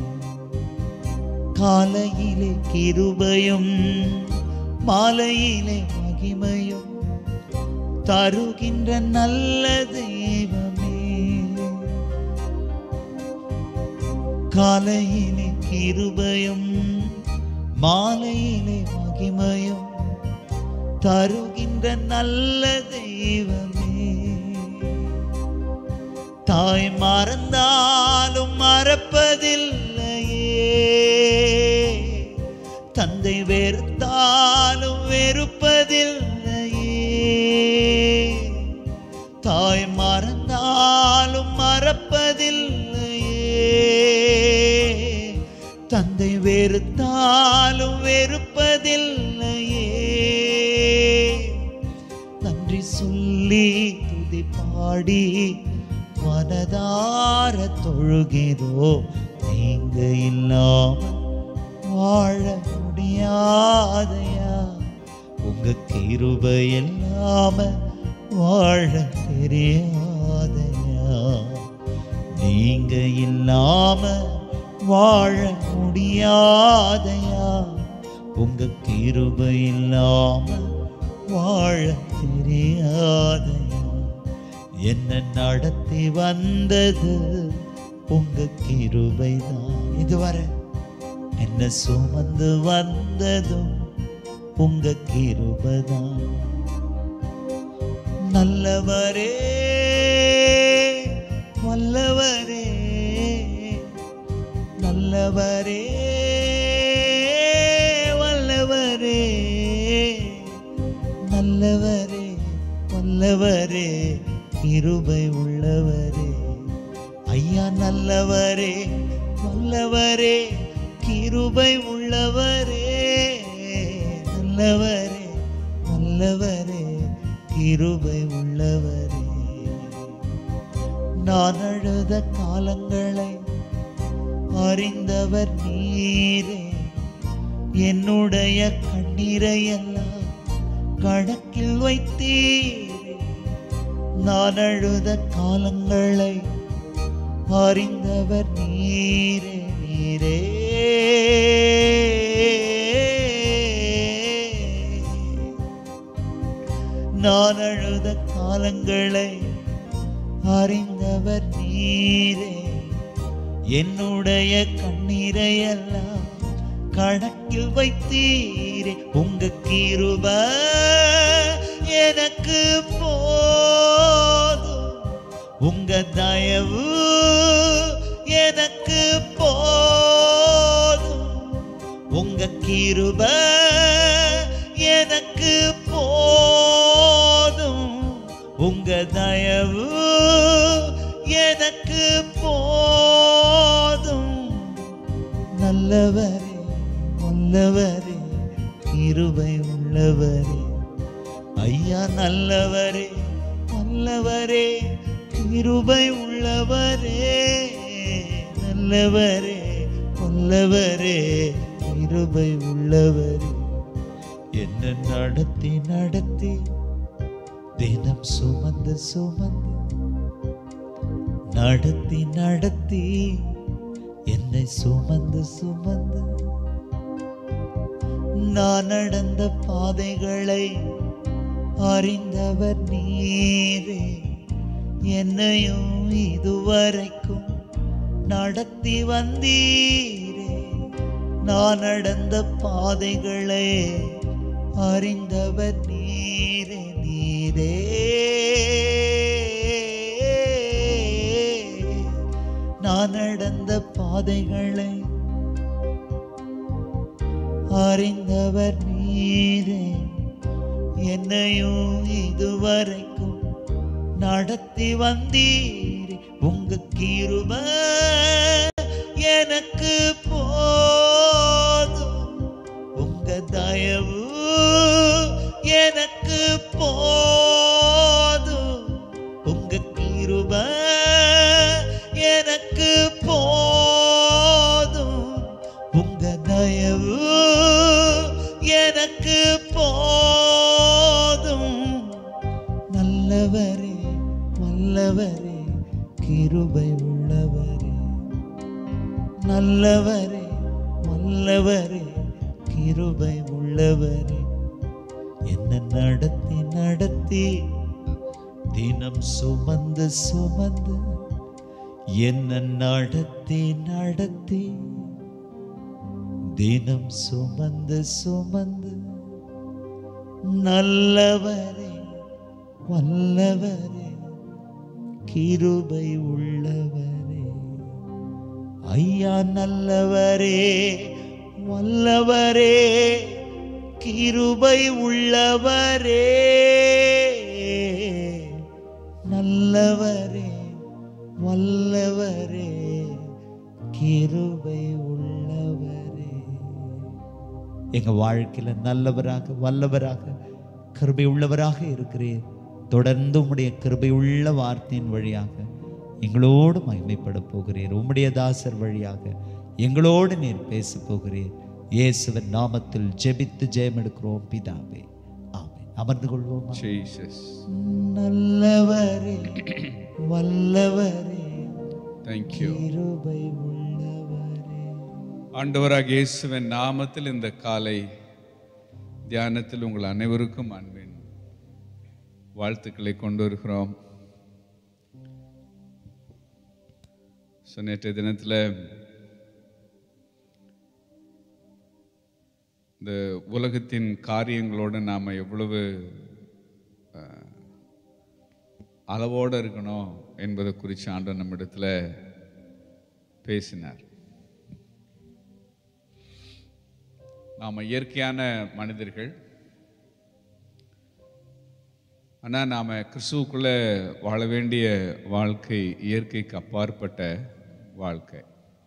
Speaker 1: காலையிலே கிருபையும் மாலையிலே மகிமையும் தருகின்ற நல்ல தெய்வமே காலையிலே கிருபையும் மாலையிலே மகிமையும் தருகின்ற நல்ல தெய்வமே தாய் மறந்தாலும் மறப்பதில்லையே தந்தை வெறுத்தாலும் வெறுப்பதில்லையே தாய் மறந்தாலும் மறப்பதில்லையே தந்தை வெறுத்தாலும் வெறுப்பதில்லையே நன்றி சொல்லி துதி பாடி மனதார தொழுகிறோ நீங்க இல்லாம வாழ முடியாதையா உங்க கிருபை இல்லாம வாழ தெரியாதையா நீங்க இல்லாம வாழ முடியாதையா உங்க கிருபை இல்லாம வாழ தெரியாதையா என்ன நடத்தி வந்தது உங்க கிருபை தான் இதுவரை என்ன சுமந்து வந்ததும் உங்க கிருபை தான் நல்லவரே வல்லவரே நல்லவரே வல்லவரே நல்லவரே வல்லவரே கிருபை உள்ளவரே ஐயா நல்லவரே வல்லவரே கிருபை உள்ளவரே நல்லவரே வல்லவரே கிருபை உள்ளவரே நான் அழுத காலங்களை அறிந்தவர் நீரே என்னுடைய கண்ணீரை எல்லாம் கணக்கில் வைத்தீரே நான் அழுத காலங்களை அறிந்தவர் நீரே நீரே நான் அழுத காலங்களை அறிந்தவர் நீரே என்னுடைய கண்ணீரை எல்லாம் கணக்கில் வைத்தீரே உங்க கிருப எனக்கு போதும் உங்க தயவு எனக்கு போதும் உங்க கிருப எனக்கு போதும் உங்க தயவு எனக்கு போதும் நல்லவரே வல்லவரே கிருபை உள்ளவரே ஐயா நல்லவரே நல்லவரே கிருபை உள்ளவரே நல்லவரே வல்லவரே கிருபை உள்ளவரே என்ன நடத்தி நடத்தி தினம் சுமந்து சுமந்து நடத்தி நடத்தி என்னை சுமந்து சுமந்து நான் நடந்த பாதைகளை அறிந்தவர் நீரே என்னையும் இதுவரைக்கும் நடத்தி வந்தீரே நான் நடந்த பாதைகளை அறிந்தவர் நீரே நீரே நான் நடந்த பாதைகளை அறிந்தவர் நீரே என்னையும் இதுவரைக்கும் நடத்தி வந்தீர் உங்க கிருப எனக்கு போதும் உங்க தயவு எனக்கு போதும் உங்க கிருப எனக்கு போதும் உங்க தயவு எனக்கு போதும் நல்லவரே வல்லவரே கிருபை உள்ளவரே நல்லவரே வல்லவரே கிருபை உள்ளவரே என்ன நடத்தி நடத்தி தினம் சுமந்து சுமந்து என்ன நடத்தி நடத்தி தினம் சுமந்து சுமந்து நல்லவரே வல்லவரே கிருபை உள்ளவரே ஐயா நல்லவரே வல்லவரே கிருபை உள்ளவரே நல்லவரே வல்லவரே கிருபை உள்ளவரே எங்க வாழ்க்கையில நல்லவராக வல்லவராக கிருபை உள்ளவராக இருக்கிறேன் தொடர்ந்து உம்முடைய கிருபை உள்ள வார்த்தையின் வழியாக எங்களோடு மகிமைப்பட போகிறீர் உம்முடைய தாசர் வழியாக எங்களோடு நீர் பேச போகிறீர் இயேசுவின் நாமத்தில் ஜெபித்து ஜெயம் எடுக்கிறோம் பிதாவே ஆமென் அமர்ந்து கொள்வோமா
Speaker 2: Jesus.
Speaker 1: நல்லவரே வல்லவரே
Speaker 2: Thank you.
Speaker 1: கிருபை உள்ளவரே
Speaker 2: ஆண்டவராக இயேசுவின் நாமத்தில் இந்த காலை தியானத்தில் உங்கள் அனைவருக்கும் அன்பின் வாழ்த்துக்களை கொண்டு வருகிறோம் ஸோ நேற்றைய தினத்தில் இந்த உலகத்தின் காரியங்களோடு நாம் எவ்வளவு அஹ், அளவோடு இருக்கணும் என்பதை குறித்து ஆண்டவர் நம்மிடத்தில் பேசினார் நாம் இயற்கையான மனிதர்கள் ஆனால் நாம் கிறிஸ்துவுக்குள்ளே வாழ வேண்டிய வாழ்க்கை இயற்கைக்கு அப்பாற்பட்ட வாழ்க்கை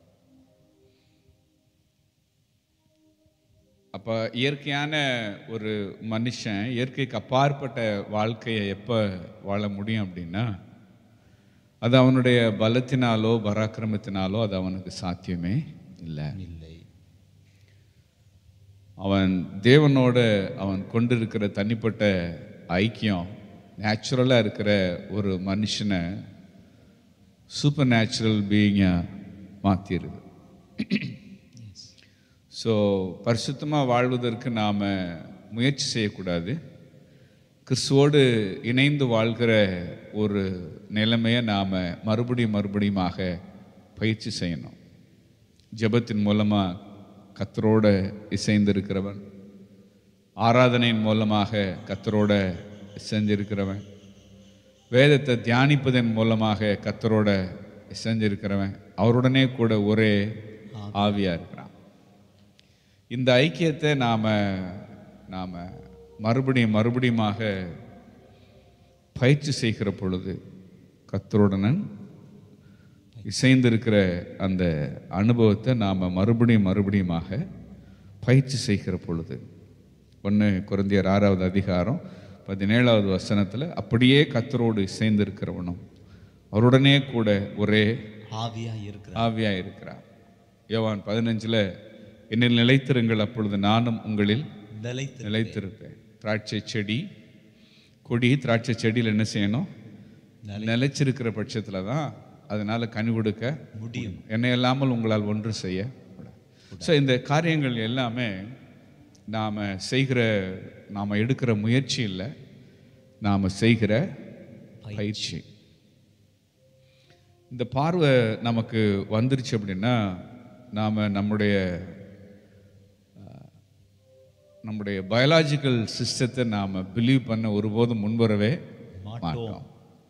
Speaker 2: அப்போ இயற்கையான ஒரு மனுஷன் இயற்கைக்கு அப்பாற்பட்ட வாழ்க்கையை எப்போ வாழ முடியும் அப்படின்னா அது அவனுடைய பலத்தினாலோ பராக்கிரமத்தினாலோ அது அவனுக்கு சாத்தியமே இல்லை
Speaker 1: இல்லை
Speaker 2: அவன் தேவனோட அவன் கொண்டிருக்கிற தனிப்பட்ட ஐக்கியம் நேச்சுரலாக இருக்கிற ஒரு மனுஷனை சூப்பர் நேச்சுரல் பீயிங்கை மாற்றிடுது ஸோ பரிசுத்தமாக வாழ்வதற்கு நாம் முயற்சி செய்யக்கூடாது கிறிஸ்துவோடு இணைந்து வாழ்கிற ஒரு நிலைமையை நாம் மறுபடியும் மறுபடியுமாக பயிற்சி செய்யணும் ஜெபத்தின் மூலமாக கத்தரோட இசைந்திருக்கிறவன் ஆராதனையின் மூலமாக கத்தரோட இசைஞ்சிருக்கிறவன் வேதத்தை தியானிப்பதன் மூலமாக கத்தரோட இசைஞ்சிருக்கிறவன் அவருடனே கூட ஒரே ஆவியாக இருக்கிறான் இந்த ஐக்கியத்தை நாம் நாம் மறுபடியும் மறுபடியுமாக பயிற்சி செய்கிற பொழுது கத்தருடனன் இசைந்திருக்கிற அந்த அனுபவத்தை நாம் மறுபடியும் மறுபடியுமாக பயிற்சி செய்கிற பொழுது ஒன்று குருந்தியர் ஆறாவது அதிகாரம் பதினேழாவது வசனத்தில் அப்படியே கத்தரோடு இசைந்திருக்கிறவனும் அவருடனே கூட ஒரே
Speaker 1: ஆவியா இருக்கிற
Speaker 2: ஆவியாக இருக்கிறார் யோவான் பதினஞ்சில் என்னில் நிலைத்திருங்கள் அப்பொழுது நானும் உங்களில்
Speaker 1: நிலைத்து
Speaker 2: நிலைத்திருப்பேன் திராட்சை செடி கொடி திராட்சை செடியில் என்ன செய்யணும் நிலைச்சிருக்கிற பட்சத்தில் தான் அதனால கனி கொடுக்க
Speaker 1: முடியும்
Speaker 2: என்னை இல்லாமல் உங்களால் ஒன்று செய்ய ஸோ இந்த காரியங்கள் எல்லாமே நாம் செய்கிற நாம் எடுக்கிற முயற்சி இல்லை நாம் செய்கிற பயிற்சி இந்த பார்வை நமக்கு வந்துருச்சு அப்படின்னா நாம் நம்முடைய அஹ், நம்முடைய பயாலாஜிக்கல் சிஸ்டத்தை நாம் பிலீவ் பண்ண ஒருபோதும் முன்வரவே மாட்டோம்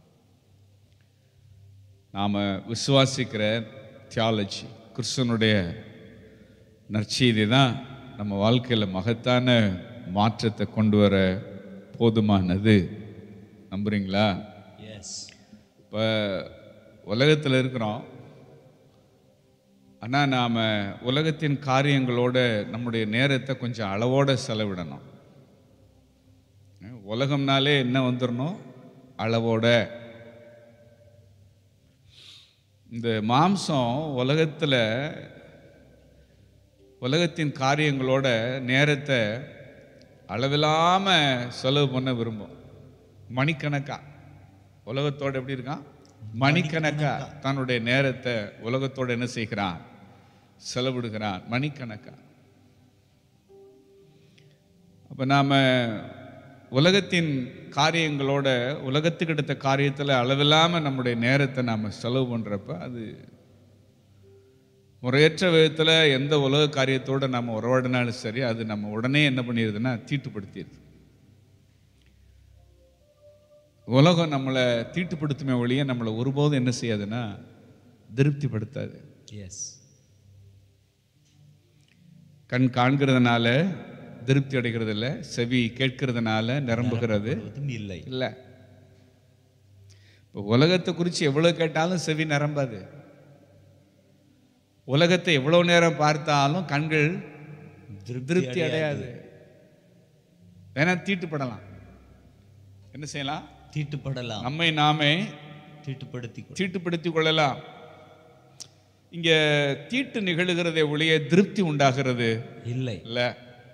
Speaker 2: நாம் விசுவாசிக்கிற தியாலஜி கிறிஸ்தனுடைய நற்செய்தி தான் நம்ம வாழ்க்கையில் மகத்தான மாற்றத்தை கொண்டு வர போதுமானது நம்புறீங்களா
Speaker 1: எஸ்
Speaker 2: இப்போ உலகத்தில் இருக்கிறோம் ஆனால் நாம் உலகத்தின் காரியங்களோட நம்முடைய நேரத்தை கொஞ்சம் அளவோட செலவிடணும் உலகம்னாலே என்ன வந்துடணும் அளவோட இந்த மாம்சம் உலகத்தில் உலகத்தின் காரியங்களோட நேரத்தை அளவில்லாமல் செலவு பண்ண விரும்பும் மணிக்கணக்கா உலகத்தோட எப்படி இருக்கான் மணிக்கணக்கா தன்னுடைய நேரத்தை உலகத்தோட என்ன செய்கிறான் செலவிடுகிறான் மணிக்கணக்கா அப்போ நாம் உலகத்தின் காரியங்களோட உலகத்துக்கு எடுத்த காரியத்தில் அளவில்லாமல் நம்முடைய நேரத்தை நாம் செலவு பண்ணுறப்ப அது முறையற்ற விதத்தில் எந்த உலக காரியத்தோடு நம்ம உறவாடினாலும் சரி அது நம்ம உடனே என்ன பண்ணிடுதுன்னா தீட்டுப்படுத்திடுது உலகம் நம்மளை தீட்டுப்படுத்துமே ஒழிய நம்மளை ஒருபோதும் என்ன செய்யாதுன்னா திருப்திப்படுத்தாது
Speaker 1: எஸ்
Speaker 2: கண் காண்கிறதுனால திருப்தி அடைகிறது இல்லை செவி கேட்கிறதுனால நிரம்புகிறது
Speaker 1: அதுவும் இல்லை
Speaker 2: இல்லை இப்போ உலகத்தை குறித்து எவ்வளோ கேட்டாலும் செவி நிரம்பாது உலகத்தை எவ்வளோ நேரம் பார்த்தாலும் கண்கள் திருப்தி அடையாது வேணா தீட்டுப்படலாம் என்ன செய்யலாம்
Speaker 1: தீட்டுப்படலாம்
Speaker 2: நம்மை நாமே
Speaker 1: தீட்டுப்படுத்தி கொள்.
Speaker 2: தீட்டுப்படுத்திக் கொள்ளலாம் இங்க தீட்டு நிகழுகிறதை ஒழிய திருப்தி உண்டாகிறது
Speaker 1: இல்லை
Speaker 2: இல்லை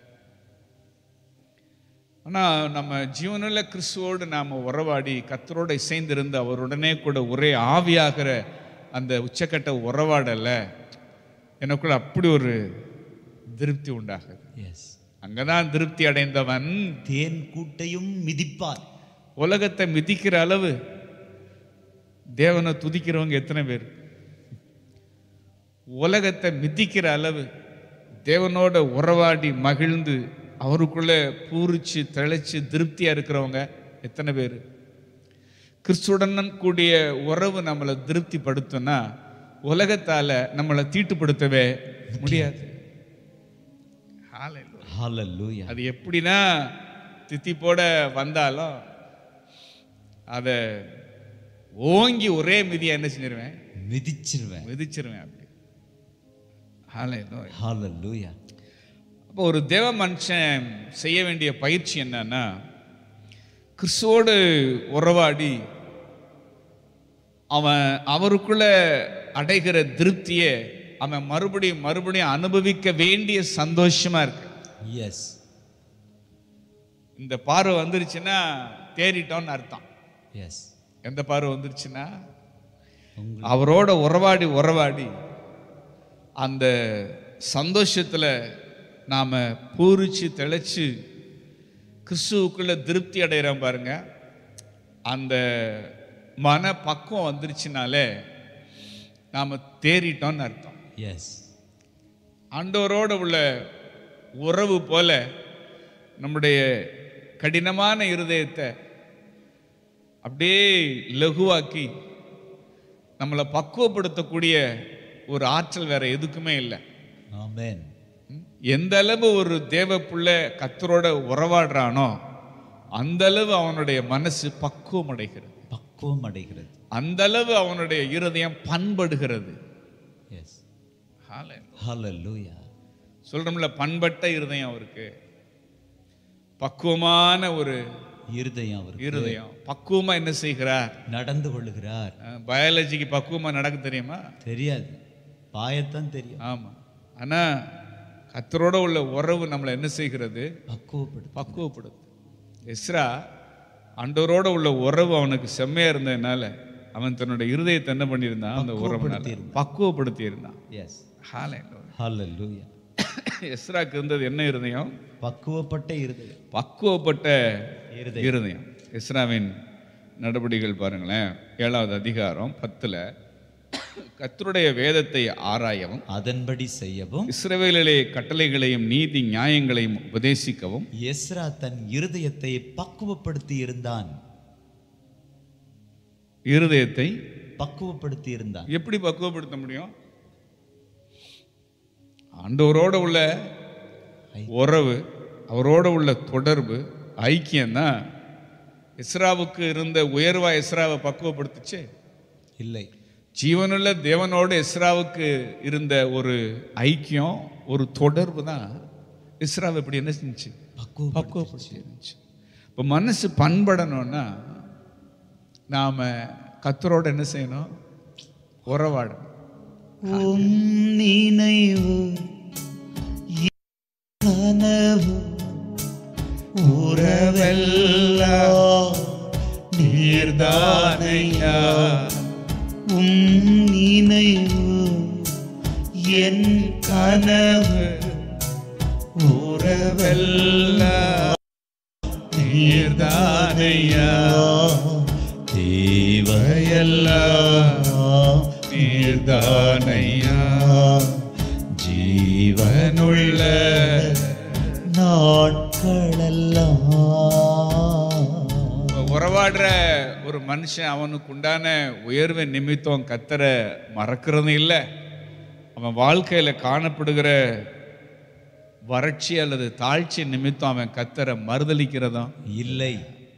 Speaker 2: ஆனா நம்ம ஜீவனுள்ள கிறிஸ்துவோடு நாம உறவாடி கத்தரோட இசைந்திருந்து அவருடனே கூட ஒரே ஆவியாகிற அந்த உச்சக்கட்ட உறவாடல எனக்குள்ள அப்படி ஒரு திருப்தி உண்டாகுது
Speaker 1: எஸ்
Speaker 2: அங்கதான் திருப்தி அடைந்தவன்
Speaker 1: தேன் கூட்டையும் மிதிப்பார்
Speaker 2: உலகத்தை மிதிக்கிற அளவு தேவனை துதிக்கிறவங்க எத்தனை பேர் உலகத்தை மிதிக்கிற அளவு தேவனோட உறவாடி மகிழ்ந்து அவருக்குள்ள பூரிச்சு தெளிச்சு திருப்தியா இருக்கிறவங்க எத்தனை பேர் கிறிஸ்துடன் கூடிய உறவு நம்மளை திருப்திப்படுத்தும்னா உலகத்தால நம்மளை தீட்டுப்படுத்தவே முடியாது Hallelujah.
Speaker 1: ஹalleluya
Speaker 2: அது எப்படின்னா தித்திப்போட வந்தாலும் அதை ஓங்கி ஒரே மிதியா என்ன செஞ்சிருவேன்
Speaker 1: மிதிச்சிருவேன்
Speaker 2: மிதிச்சிருவேன் அப்படி Hallelujah.
Speaker 1: ஹalleluya
Speaker 2: அப்போ ஒரு தேவ மனுஷன் செய்ய வேண்டிய பயிற்சி என்னன்னா கிறிஸ்துவோடு உறவாடி அவன் அவருக்குள்ள அடைகிற திருப்தியை அவன் மறுபடியும் மறுபடியும் அனுபவிக்க வேண்டிய சந்தோஷமா இருக்கு
Speaker 1: எஸ்
Speaker 2: இந்த பார்வை வந்துருச்சுன்னா தேறிட்டோம்னு அர்த்தம்
Speaker 1: எஸ்
Speaker 2: எந்த பார்வை வந்துருச்சுன்னா
Speaker 1: உங்க
Speaker 2: அவரோட உறவாடி உறவாடி அந்த சந்தோஷத்தில் நாம் பூரிச்சு தெளிச்சு கிறிஸ்துவுக்குள்ள திருப்தி அடைகிறோம் பாருங்க அந்த மன பக்குவம் வந்துருச்சுனாலே நாம் தேறிட்டோம்னு அர்த்தம்
Speaker 1: எஸ்
Speaker 2: ஆண்டவரோட உள்ள உறவு போல நம்முடைய கடினமான இருதயத்தை அப்படியே லகுவாக்கி நம்மளை பக்குவப்படுத்தக்கூடிய ஒரு ஆற்றல் வேற எதுக்குமே இல்லை
Speaker 1: ஆமென்
Speaker 2: ம்? எந்த அளவு ஒரு தேவ புள்ள கத்தரோட உறவாடுறானோ அந்த அளவு அவனுடைய மனசு பக்குவம் அடைகிறது
Speaker 1: பக்குவம் அடைகிறது
Speaker 2: அந்த அளவு அவனுடைய இருதயம் பண்படுகிறது
Speaker 1: எஸ்
Speaker 2: Hallelujah.
Speaker 1: ஹalleluya
Speaker 2: சொல்றோம்ல பண்பட்ட இருதயம் அவருக்கு பக்குவமான ஒரு
Speaker 1: இருதயம் அவருக்கு
Speaker 2: இருதயம் பக்குவமா என்ன செய்கிறார்
Speaker 1: நடந்து கொள்ளுகிறார்
Speaker 2: பயாலஜிக்கு பக்குவமா நடக்க தெரியுமா
Speaker 1: தெரியாது பாயத்தான் தெரியும்
Speaker 2: ஆமா ஆனா கத்தரோட உள்ள உறவு நம்மளை என்ன செய்கிறது
Speaker 1: பக்குவப்படு
Speaker 2: பக்குவப்படுத்து எஸ்ரா ஆண்டவரோட உள்ள உறவு அவனுக்கு செம்மையா இருந்ததுனால அவன் தன்னுடைய இருதயத்தை என்ன பண்ணியிருந்தான் அந்த உறவு
Speaker 1: பக்குவப்படுத்தி
Speaker 2: பக்குவப்படுத்தி இருந்தான்
Speaker 1: எஸ்
Speaker 2: ஹalleluya.
Speaker 1: ஹalleluya
Speaker 2: எஸ்ராக்கு இருந்தது என்ன இருதயம்
Speaker 1: பக்குவப்பட்ட இருதயம்
Speaker 2: பக்குவப்பட்ட
Speaker 1: இருதயம்
Speaker 2: இருதயம் எஸ்ராவின் நடவடிக்கைகள் பாருங்களேன் ஏழாவது அதிகாரம் பத்துல கர்த்தருடைய வேதத்தை ஆராயவும்
Speaker 1: அதன்படி செய்யவும்
Speaker 2: இஸ்ரவேலிலே கட்டளைகளையும் நீதி நியாயங்களையும் உபதேசிக்கவும்
Speaker 1: எஸ்ரா தன் இருதயத்தை பக்குவப்படுத்தி இருந்தான்
Speaker 2: இருதயத்தை
Speaker 1: பக்குவப்படுத்தி இருந்தான்
Speaker 2: எப்படி பக்குவப்படுத்த முடியும் ஆண்டவரோட உள்ள உறவு அவரோட உள்ள தொடர்பு ஐக்கியம்தான் இஸ்ராவுக்கு இருந்த உயர்வா இஸ்ராவை பக்குவப்படுத்துச்சு
Speaker 1: இல்லை
Speaker 2: ஜீவனுள்ள தேவனோடு இஸ்ராவுக்கு இருந்த ஒரு ஐக்கியம் ஒரு தொடர்பு தான் இஸ்ராவை இப்படி என்ன செஞ்சு
Speaker 1: பக்குவ
Speaker 2: பக்குவப்படுத்தி இருந்துச்சு இப்போ மனசு பண்படணும்னா நாம கத்தரோட என்ன செய்யணும் உறவாடணும்
Speaker 1: உம் நினைவு கனவு உறவெல்லாம் நீர்தானையா உம் நினைவு என் கனவு உறவெல்லாம் நீர்தானையா தேவையெல்லாம் நீர்தானையா ஜீவனுள்ள நாட்களெல்லாம்
Speaker 2: உறவாடுற ஒரு மனுஷன் அவனுக்கு உண்டான உயர்வு நிமித்தம் கத்தர மறக்கிறது இல்லை அவன் வாழ்க்கையில காணப்படுகிற வறட்சி அல்லது தாழ்ச்சி நிமித்தம் அவன் கத்தரை மறுதலிக்கிறதும்
Speaker 1: இல்லை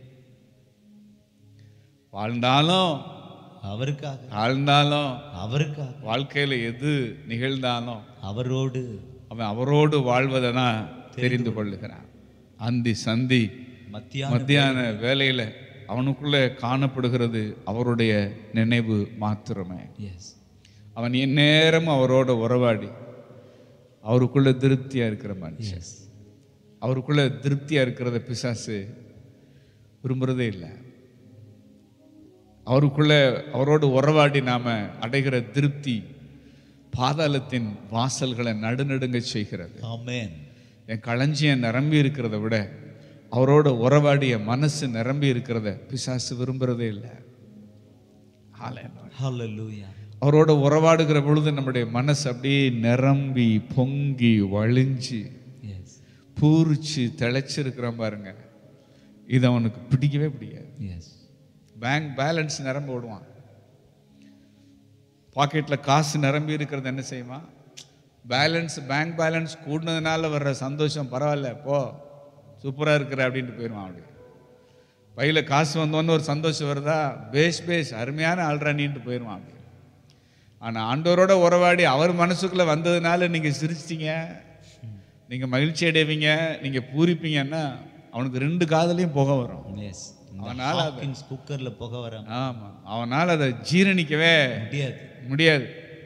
Speaker 2: வாழ்ந்தாலும்
Speaker 1: அவருக்காக
Speaker 2: வாழ்ந்தாலும்
Speaker 1: அவருக்காக
Speaker 2: வாழ்க்கையில எது நிகழ்ந்தாலும்
Speaker 1: அவரோடு
Speaker 2: அவன் அவரோடு வாழ்வதை தான் தெரிந்து கொள்ளுகிறான் அந்தி சந்தி
Speaker 1: மத்தியான
Speaker 2: மத்தியான வேலையில அவனுக்குள்ள காணப்படுகிறது அவருடைய நினைவு மாத்திரமே
Speaker 1: எஸ்
Speaker 2: அவன் எந்நேரமும் அவரோட உறவாடி அவருக்குள்ள திருப்தியா இருக்கிற மனுஷன்
Speaker 1: எஸ்
Speaker 2: அவருக்குள்ள திருப்தியா இருக்கிறத பிசாசு விரும்புறதே இல்லை அவருக்குள்ள அவரோடு உறவாடி நாம அடைகிற திருப்தி பாதாளத்தின் வாசல்களை நடுநடுங்க செய்கிறது
Speaker 1: ஆமென்
Speaker 2: என் களஞ்சியம் நிரம்பி இருக்கிறத விட அவரோட உறவாடிய மனசு நிரம்பி இருக்கிறத பிசாசு விரும்புறதே இல்லை Hallelujah.
Speaker 1: ஹalleluya
Speaker 2: அவரோட உறவாடுகிற பொழுது நம்முடைய மனசு அப்படியே நிரம்பி பொங்கி வழிஞ்சு
Speaker 1: எஸ்
Speaker 2: பூரிச்சு திளைச்சிருக்கிறான் பாருங்க இது அவனுக்கு பிடிக்கவே பிடிக்காது
Speaker 1: எஸ்
Speaker 2: பேங்க் பேலன்ஸ் நிரம்ப விடுவான் பாக்கெட்டில் காசு நிரம்பி இருக்கிறது என்ன செய்வான் பேலன்ஸ் பேங்க் பேலன்ஸ் கூடினதுனால வர்ற சந்தோஷம் பரவாயில்ல போ சூப்பராக இருக்கிற அப்படின்ட்டு போயிடுவான் அப்படி பையில் காசு வந்தோன்னு ஒரு சந்தோஷம் வருதா பேஸ் பேஸ் அருமையான ஆள்றானின்ட்டு போயிடுவான் அப்படி ஆனால் ஆண்டவரோட உறவாடி அவர் மனசுக்குள்ளே வந்ததுனால நீங்கள் சிரிச்சிட்டீங்க நீங்கள் மகிழ்ச்சி அடைவீங்க நீங்கள் பூரிப்பீங்கன்னா அவனுக்கு ரெண்டு காதலையும் புகை வரும்
Speaker 1: எஸ்
Speaker 2: அவனால அது-
Speaker 1: ஹாக்கின்ஸ் குக்கர்ல புக வர
Speaker 2: ஆமாம் அவனால் அதை ஜீரணிக்கவே
Speaker 1: முடியாது
Speaker 2: முடியாது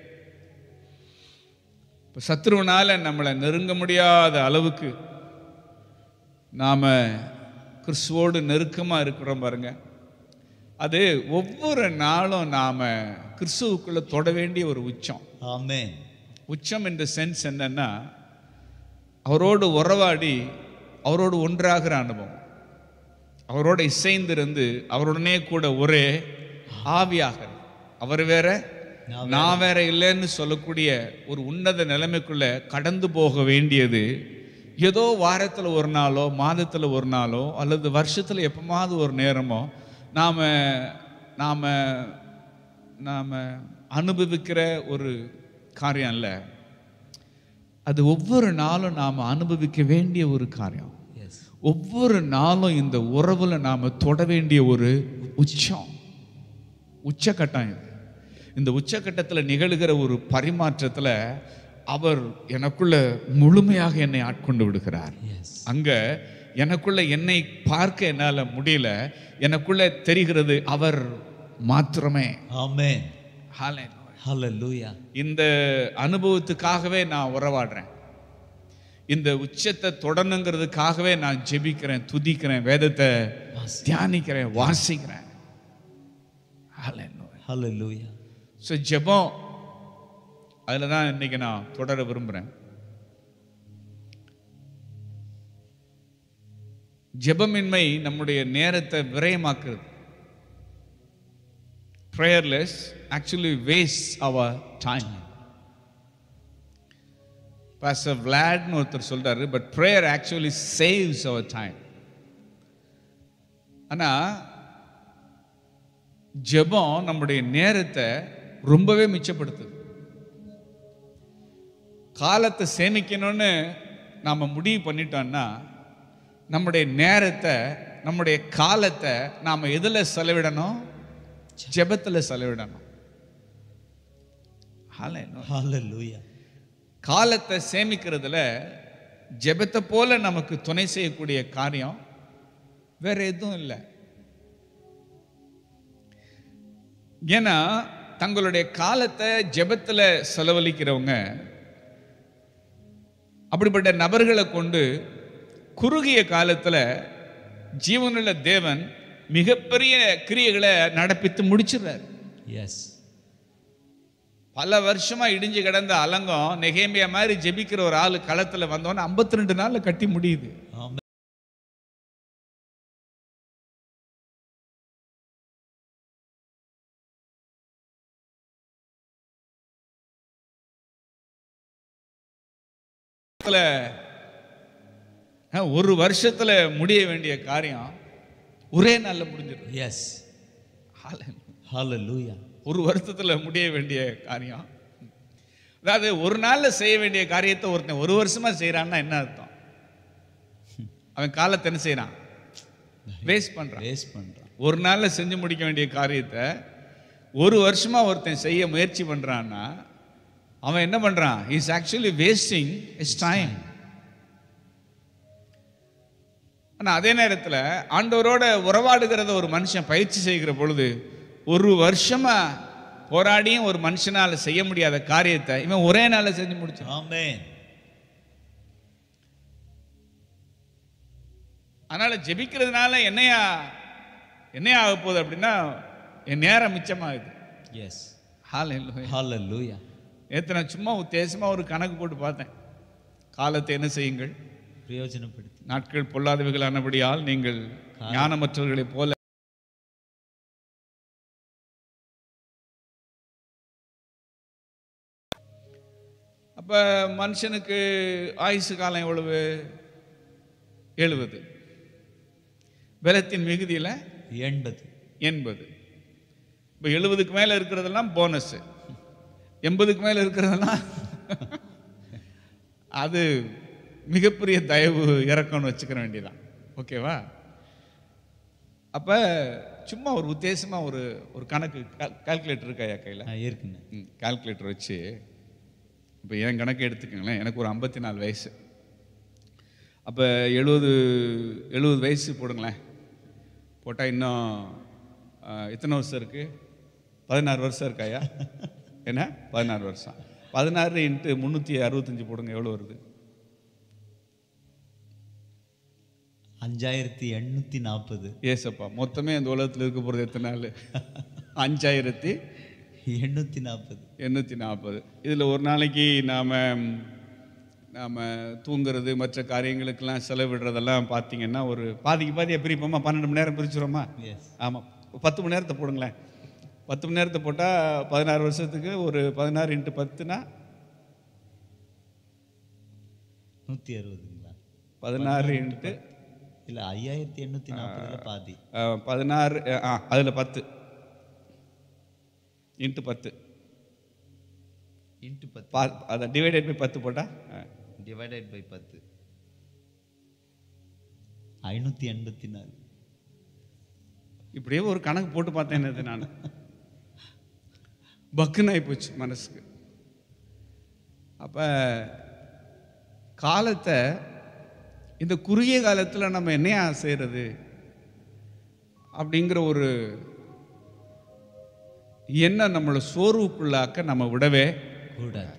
Speaker 2: இப்போ சத்ருவனால நம்மளை நெருங்க முடியாத அளவுக்கு நாம் கிறிஸ்துவோடு நெருக்கமாக இருக்கிறோம் பாருங்க அது ஒவ்வொரு நாளும் நாம் கிறிஸ்துவுக்குள்ளே தொட வேண்டிய ஒரு உச்சம்
Speaker 1: ஆமென்
Speaker 2: உச்சம் என்ற சென்ஸ் என்னன்னா அவரோடு உறவாடி அவரோடு ஒன்றாகிற அனுபவம் அவரோட இசைந்திருந்து அவருடனே கூட ஒரே ஆவியாக அவர் வேற நான் வேற இல்லைன்னு சொல்லக்கூடிய ஒரு உன்னத நிலைமைக்குள்ள கடந்து போக வேண்டியது ஏதோ வாரத்துல ஒரு நாளோ மாதத்துல ஒரு நாளோ அல்லது வருஷத்துல எப்பமாவது ஒரு நேரமோ நாம நாம நாம அனுபவிக்கிற ஒரு காரியம் இல்லை அது ஒவ்வொரு நாளும் நாம் அனுபவிக்க வேண்டிய ஒரு காரியம்
Speaker 1: எஸ்
Speaker 2: ஒவ்வொரு நாளும் இந்த உறவுல நாம தொட வேண்டிய ஒரு உச்சம் உச்சக்கட்டம் இது இந்த உச்சக்கட்டத்தில் நிகழுகிற ஒரு பரிமாற்றத்துல அவர் எனக்குள்ள முழுமையாக என்னை ஆட்கொண்டு விடுகிறார்
Speaker 1: எஸ்
Speaker 2: அங்க எனக்குள்ள என்னை பார்க்க என்னால முடியல எனக்குள்ள தெரிகிறது அவர் மாத்திரமே
Speaker 1: ஆமென்
Speaker 2: Hallelujah.
Speaker 1: ஹalleluya
Speaker 2: இந்த அனுபவத்துக்காகவே நான் உறவாடுறேன் இந்த உச்சத்தை தொடணுங்கிறதுக்காகவே நான் ஜெபிக்கிறேன் துதிக்கிறேன் வேதத்தை தியானிக்கிறேன் வாசிக்கிறேன் Hallelujah.
Speaker 1: ஹalleluya
Speaker 2: ஸோ ஜெபம் அதில் தான் இன்னைக்கு நான் தொடர விரும்புகிறேன் ஜெபமின்மை நம்முடைய நேரத்தை விரயமாக்குறது prayerless actually waste our time pastor விளாட்னு ஒருத்தர் சொல்றாரு but prayer actually saves our time ஆனால் ஜெபம் நம்முடைய நேரத்தை ரொம்பவே மிச்சப்படுத்துது காலத்தை சேமிக்கணும்னு நாம் முடிவு பண்ணிட்டோம்னா நம்முடைய நேரத்தை நம்முடைய காலத்தை நாம் எதில் செலவிடணும் ஜெபத்தில் செலவிடணும் Hallelujah.
Speaker 1: ஹalleluya
Speaker 2: காலத்தை சேமிக்கிறதுல ஜெபத்தை போல நமக்கு துணை செய்யக்கூடிய காரியம் வேற எதுவும் இல்லை ஏன்னா தங்களுடைய காலத்தை ஜெபத்துல செலவழிக்கிறவங்க அப்படிப்பட்ட நபர்களை கொண்டு குறுகிய காலத்துல ஜீவனுள்ள தேவன் மிகப்பெரிய கிரியைகளை நடப்பித்து முடிச்சிடுறாரு
Speaker 1: எஸ்
Speaker 2: பல வருஷமா இடிஞ்சு கிடந்த அலங்கம் நெகேமியா மாதிரி ஜெபிக்கிற ஒரு ஆளு களத்துல வந்தோன்னு 52 ரெண்டு நாள்ல கட்டி முடியுது
Speaker 1: ஆமென்
Speaker 2: களத்துல, அஹ், ஒரு வருஷத்துல முடிய வேண்டிய காரியம் ஒரே நாள்ல முடிஞ்சிடும்
Speaker 1: எஸ் ஹalleluya
Speaker 2: ஒரு வருஷத்துல முடிய வேண்டிய காரியம் அதாவது ஒரு நாள்ல செய்ய வேண்டிய காரியத்தை ஒருத்தன் ஒரு வருஷமா செய்யறான்னா என்ன அர்த்தம் அவன் காலத்தை என்ன செய்யறான் வேஸ்ட் பண்றான்
Speaker 1: வேஸ்ட் பண்றான்
Speaker 2: ஒரு நாள்ல செஞ்சு முடிக்க வேண்டிய காரியத்தை ஒரு வருஷமா ஒருத்தன் செய்ய முயற்சி பண்றான்னா அவன் என்ன பண்றான் is actually wasting his time ஆனா அதே நேரத்துல ஆண்டவரோட உறவாடுகிறத ஒரு மனுஷன் பயிற்சி செய்கிற பொழுது ஒரு வருஷமா போராடியும் ஒரு மனுஷனால செய்ய முடியாத காரியத்தை இவன் ஒரே நாள்ல செஞ்சு முடிச்சான்
Speaker 1: ஆமென்
Speaker 2: அதனால ஜெபிக்கிறதுனால என்னையா என்னையா ஆக போகுது அப்படின்னா என் நேரம் மிச்சமாகுது
Speaker 1: எஸ்
Speaker 2: ஹால்
Speaker 1: ஹalleluya
Speaker 2: நேற்று நான் சும்மா உத்தேசமாக ஒரு கணக்கு போட்டு பார்த்தேன் காலத்தை என்ன செய்யுங்கள்
Speaker 1: பிரயோஜனப்படுத்தி
Speaker 2: நாட்கள் பொல்லாதவைகளானபடியால் நீங்கள் ஞானமற்றவர்களைப் போல அப்ப மனுஷனுக்கு ஆயுசு காலம் எவ்வளவு எழுபது பலத்தின் மிகுதியில
Speaker 1: எண்பது
Speaker 2: எண்பது இப்போ எழுபதுக்கு மேலே இருக்கிறதெல்லாம் போனஸ் எண்பதுக்கு மேலே இருக்கிறதெல்லாம் அது மிகப்பெரிய தயவு இறக்கம்னு வச்சுக்கிற வேண்டியதான் ஓகேவா அப்போ சும்மா ஒரு உத்தேசமாக ஒரு ஒரு கணக்கு கால்குலேட்டர் இருக்காயா கையில்
Speaker 1: ஆ, இருக்குங்க
Speaker 2: கால்குலேட்டர் வச்சு இப்போ என் கணக்கு எடுத்துக்கங்களேன் எனக்கு ஒரு ஐம்பத்தி நாலு வயசு அப்போ எழுபது எழுபது வயசு போடுங்களேன் போட்டால் இன்னும் ஆ, எத்தனை வருஷம் இருக்குது பதினாறு வருஷம் இருக்காயா என்ன பதினாறு வருஷம் பதினாறு இன்ட்டு முந்நூற்றி அறுபத்தஞ்சு போடுங்க எவ்வளோ வருது
Speaker 1: அஞ்சாயிரத்தி எண்ணூத்தி நாற்பது
Speaker 2: ஏசப்பா மொத்தமே இந்த உலகத்தில் இருக்க போகிறது எத்தனை நாள் அஞ்சாயிரத்தி
Speaker 1: எண்ணூத்தி நாற்பது
Speaker 2: எண்ணூற்றி நாற்பது இதில் ஒரு நாளைக்கு நாம் நாம் தூங்குறது மற்ற காரியங்களுக்கெல்லாம் செலவிடுறதெல்லாம் பார்த்தீங்கன்னா ஒரு பாதிக்கு பாதி பிரிப்போமா பன்னெண்டு மணி நேரம் பிரிச்சுருவோமா
Speaker 1: எஸ்
Speaker 2: ஆமாம் பத்து மணி நேரத்தை போடுங்களேன் பத்து மணி நேரத்தை போட்டால் பதினாறு வருஷத்துக்கு ஒரு பதினாறு இன்ட்டு பத்துனா
Speaker 1: நூத்தி அறுபதுங்களா
Speaker 2: பதினாறு இன்ட்டு
Speaker 1: இல்ல ஐயாயிரத்தி எண்ணூத்தி நாற்பதுல பாதி
Speaker 2: அஹ், பதினாறு அஹ், ஆ அதில் பத்து இன்ட்டு பத்து
Speaker 1: இன்ட்டு பத்து
Speaker 2: பா அதை டிவைடட் பை பத்து போட்டால்
Speaker 1: டிவைடட் பை பத்து ஐநூத்தி எண்பத்தி நாலு
Speaker 2: இப்படியே ஒரு கணக்கு போட்டு பார்த்தேன் என்னது நான் பக்குன்னு ஆயிப்போச்சு மனசுக்கு அப்போ காலத்தை இந்த குறுகிய காலத்தில் நம்ம என்னையா செய்கிறது அப்படிங்கிற ஒரு எண்ணம் நம்மளை சோர்வுக்குள்ளாக்க நம்ம விடவே
Speaker 1: கூடாது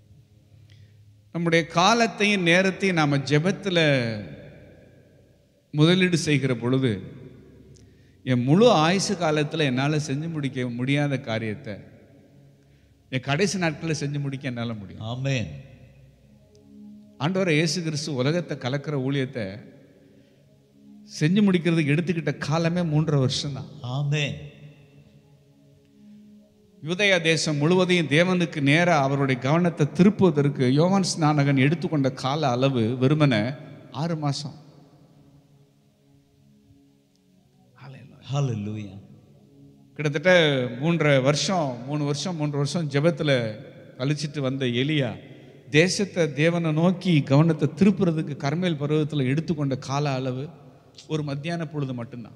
Speaker 2: நம்முடைய காலத்தையும் நேரத்தையும் நாம் ஜெபத்தில் முதலீடு செய்கிற பொழுது என் முழு ஆயுசு காலத்தில் என்னால் செஞ்சு முடிக்க முடியாத காரியத்தை என் கடைசி நாட்களில் செஞ்சு முடிக்க என்னால் முடியும்
Speaker 1: ஆமென்
Speaker 2: ஆண்டவரை இயேசு கிறிஸ்து உலகத்தை கலக்கிற ஊழியத்தை செஞ்சு முடிக்கிறதுக்கு எடுத்துக்கிட்ட காலமே மூன்றரை வருஷம்தான்
Speaker 1: ஆமென்
Speaker 2: யூதயா தேசம் முழுவதையும் தேவனுக்கு நேராக அவருடைய கவனத்தை திருப்புவதற்கு யோவான் ஸ்நானகன் எடுத்துக்கொண்ட கால அளவு வெறுமனே ஆறு மாசம்
Speaker 1: ஹalleluya
Speaker 2: கிட்டத்தட்ட மூன்றரை வருஷம் மூணு வருஷம் மூன்று வருஷம் ஜெபத்தில் கழிச்சிட்டு வந்த எலியா தேசத்தை தேவனை நோக்கி கவனத்தை திருப்புறதுக்கு கர்மேல் பருவத்தில் எடுத்துக்கொண்ட கால அளவு ஒரு மத்தியான பொழுது மட்டும்தான்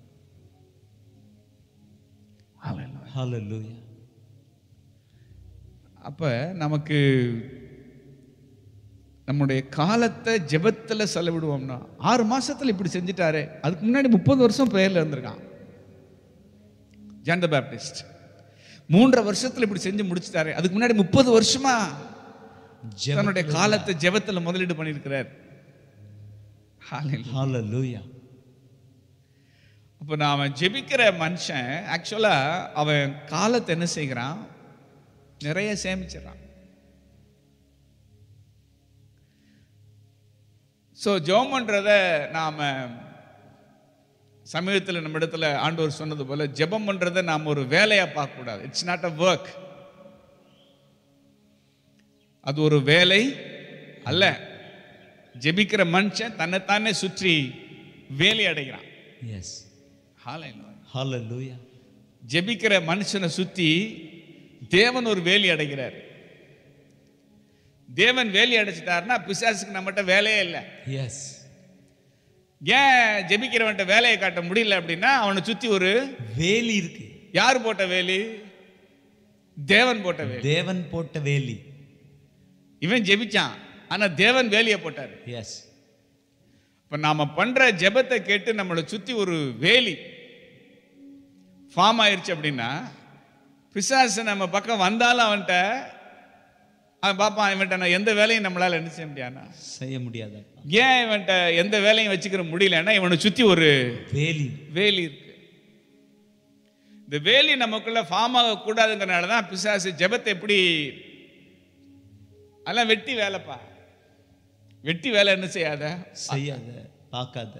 Speaker 1: ஹalleluya
Speaker 2: அப்போ நமக்கு நம்முடைய காலத்தை ஜெபத்தில் செலவிடுவோம்னா ஆறு மாசத்துல இப்படி செஞ்சுட்டாரு அதுக்கு முன்னாடி முப்பது வருஷம் பிரேயர்ல இருந்திருக்கான் ஜான் த பேப்டிஸ்ட் மூன்றரை வருஷத்துல இப்படி செஞ்சு முடிச்சிட்டாரு அதுக்கு முன்னாடி முப்பது வருஷமா தன்னுடைய காலத்தை ஜெபத்துல முதலீடு பண்ணியிருக்கிறார் Hallelujah.
Speaker 1: ஹalleluya
Speaker 2: அப்போ நாம ஜெபிக்கிற மனுஷன் ஆக்சுவலா அவன் காலத்தை என்ன செய்கிறான் நிறைய சேமிச்சிடறான் ஸோ ஜெபம்ன்றத நாம சமீபத்தில் நம்ம இடத்துல ஆண்டவர் சொன்னது போல ஜெபம் பண்றதை நாம் ஒரு வேலையா பார்க்க கூடாது இட்ஸ் நாட் அ ஒர்க் அது ஒரு வேலை அல்ல ஜெபிக்கிற மனுஷன் தன்னைத்தானே சுற்றி வேலை அடைகிறான்
Speaker 1: எஸ்
Speaker 2: Hallelujah.
Speaker 1: ஹalleluya
Speaker 2: ஜெபிக்கிற மனுஷனை சுத்தி தேவன் ஒரு வேலி அடைகிறார் தேவன் வேலி அடைச்சிட்டாருன்னா பிசாசுக்கு நம்மகிட்ட வேலையே இல்லை
Speaker 1: எஸ்
Speaker 2: ஏன் ஜெபிக்கிறவன்ட்ட வேலையை காட்ட முடியல அப்படின்னா அவனை சுத்தி ஒரு
Speaker 1: வேலி இருக்கு
Speaker 2: யார் போட்ட வேலி தேவன் போட்ட வேலி
Speaker 1: தேவன் போட்ட வேலி
Speaker 2: இவன் ஜெபிச்சான் ஆனா தேவன் வேலியை போட்டார்
Speaker 1: எஸ்
Speaker 2: இப்ப நாம பண்ற ஜெபத்தை கேட்டு நம்மளை சுத்தி ஒரு வேலி ஃபார்ம் ஆயிருச்சு அப்படின்னா பிசாசு நம்ம பக்கம் வந்தாலும் அவன்கிட்ட அவன் பார்ப்பான் இவன்ட்ட நான் எந்த வேலையும் நம்மளால என்ன செய்ய முடியாதுன்னா
Speaker 1: செய்ய முடியாத
Speaker 2: ஏன் இவன்ட்ட எந்த வேலையும் வச்சுக்கிற முடியலன்னா இவனை சுத்தி ஒரு
Speaker 1: வேலி
Speaker 2: வேலி இருக்கு இந்த வேலி நமக்குள்ள ஃபார்ம் ஆக கூடாதுங்கிறனால தான் பிசாசு ஜெபத்தை எப்படி அதெல்லாம் வெட்டி வேலைப்பா வெட்டி வேலை என்ன செய்யாத
Speaker 1: செய்யாத பார்க்காத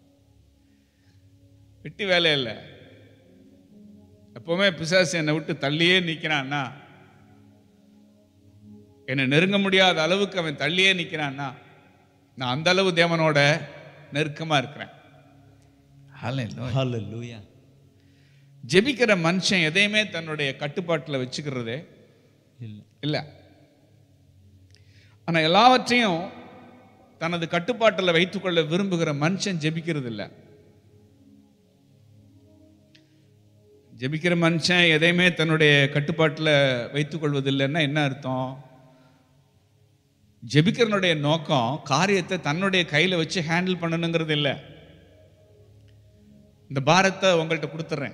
Speaker 2: வெட்டி வேலை இல்லை எப்பவுமே பிசாசு என்னை விட்டு தள்ளியே நிற்கிறான்னா என்னை நெருங்க முடியாத அளவுக்கு அவன் தள்ளியே நிற்கிறான்னா நான் அந்த அளவு தேவனோட நெருக்கமா இருக்கிறேன் Hallelujah.
Speaker 1: ஹalleluya
Speaker 2: ஜெபிக்கிற மனுஷன் எதையுமே தன்னுடைய கட்டுப்பாட்டில் வச்சுக்கிறதே
Speaker 1: இல்ல
Speaker 2: இல்லை ஆனால் எல்லாவற்றையும் தனது கட்டுப்பாட்டில் வைத்துக்கொள்ள விரும்புகிற மனுஷன் ஜெபிக்கிறது இல்லை ஜெபிக்கிற மனுஷன் எதையுமே தன்னுடைய கட்டுப்பாட்டில் வைத்துக்கொள்வதில்லைன்னா என்ன அர்த்தம் ஜெபிக்கிறனுடைய நோக்கம் காரியத்தை தன்னுடைய கையில் வச்சு ஹேண்டில் பண்ணணுங்கிறது இல்லை இந்த பாரத்தை உங்கள்கிட்ட கொடுத்துட்றேன்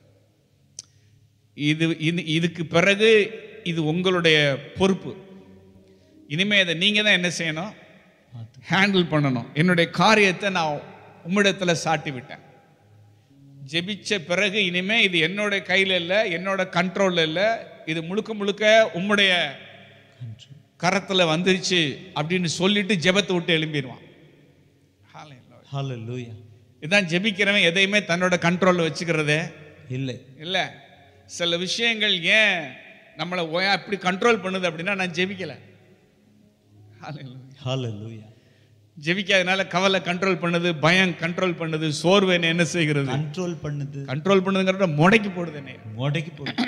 Speaker 2: இது இது இதுக்கு பிறகு இது உங்களுடைய பொறுப்பு இனிமே இதை நீங்க தான் என்ன செய்யணும்
Speaker 1: பார்த்து
Speaker 2: ஹேண்டில் பண்ணணும் என்னுடைய காரியத்தை நான் உம்மிடத்துல சாட்டி விட்டேன் ஜெபிச்ச பிறகு இனிமே இது என்னோட கையில இல்லை என்னோட கண்ட்ரோல்ல இல்லை இது முழுக்க முழுக்க உம்முடைய
Speaker 1: control.
Speaker 2: கரத்துல வந்துருச்சு அப்படின்னு சொல்லிட்டு ஜெபத்தை விட்டு எழும்பிடுவான்
Speaker 1: ஹalleluya
Speaker 2: இதான் ஜெபிக்கிறவன் எதையுமே தன்னோட கண்ட்ரோல்ல வச்சுக்கிறதே
Speaker 1: இல்லை
Speaker 2: இல்லை சில விஷயங்கள் ஏன் நம்மளை ஓயா இப்படி கண்ட்ரோல் பண்ணுது அப்படின்னா நான் ஜெபிக்கல Hallelujah.
Speaker 1: ஹalleluya
Speaker 2: ஜெபிக்காதனால கவலை கண்ட்ரோல் பண்ணுது பயம் கண்ட்ரோல் பண்ணுது சோர்வு என்ன என்ன செய்கிறது
Speaker 1: கண்ட்ரோல் பண்ணுது
Speaker 2: கண்ட்ரோல் பண்ணுதுங்கிறத முடக்கி போடுது என்னை
Speaker 1: முடக்கி போடு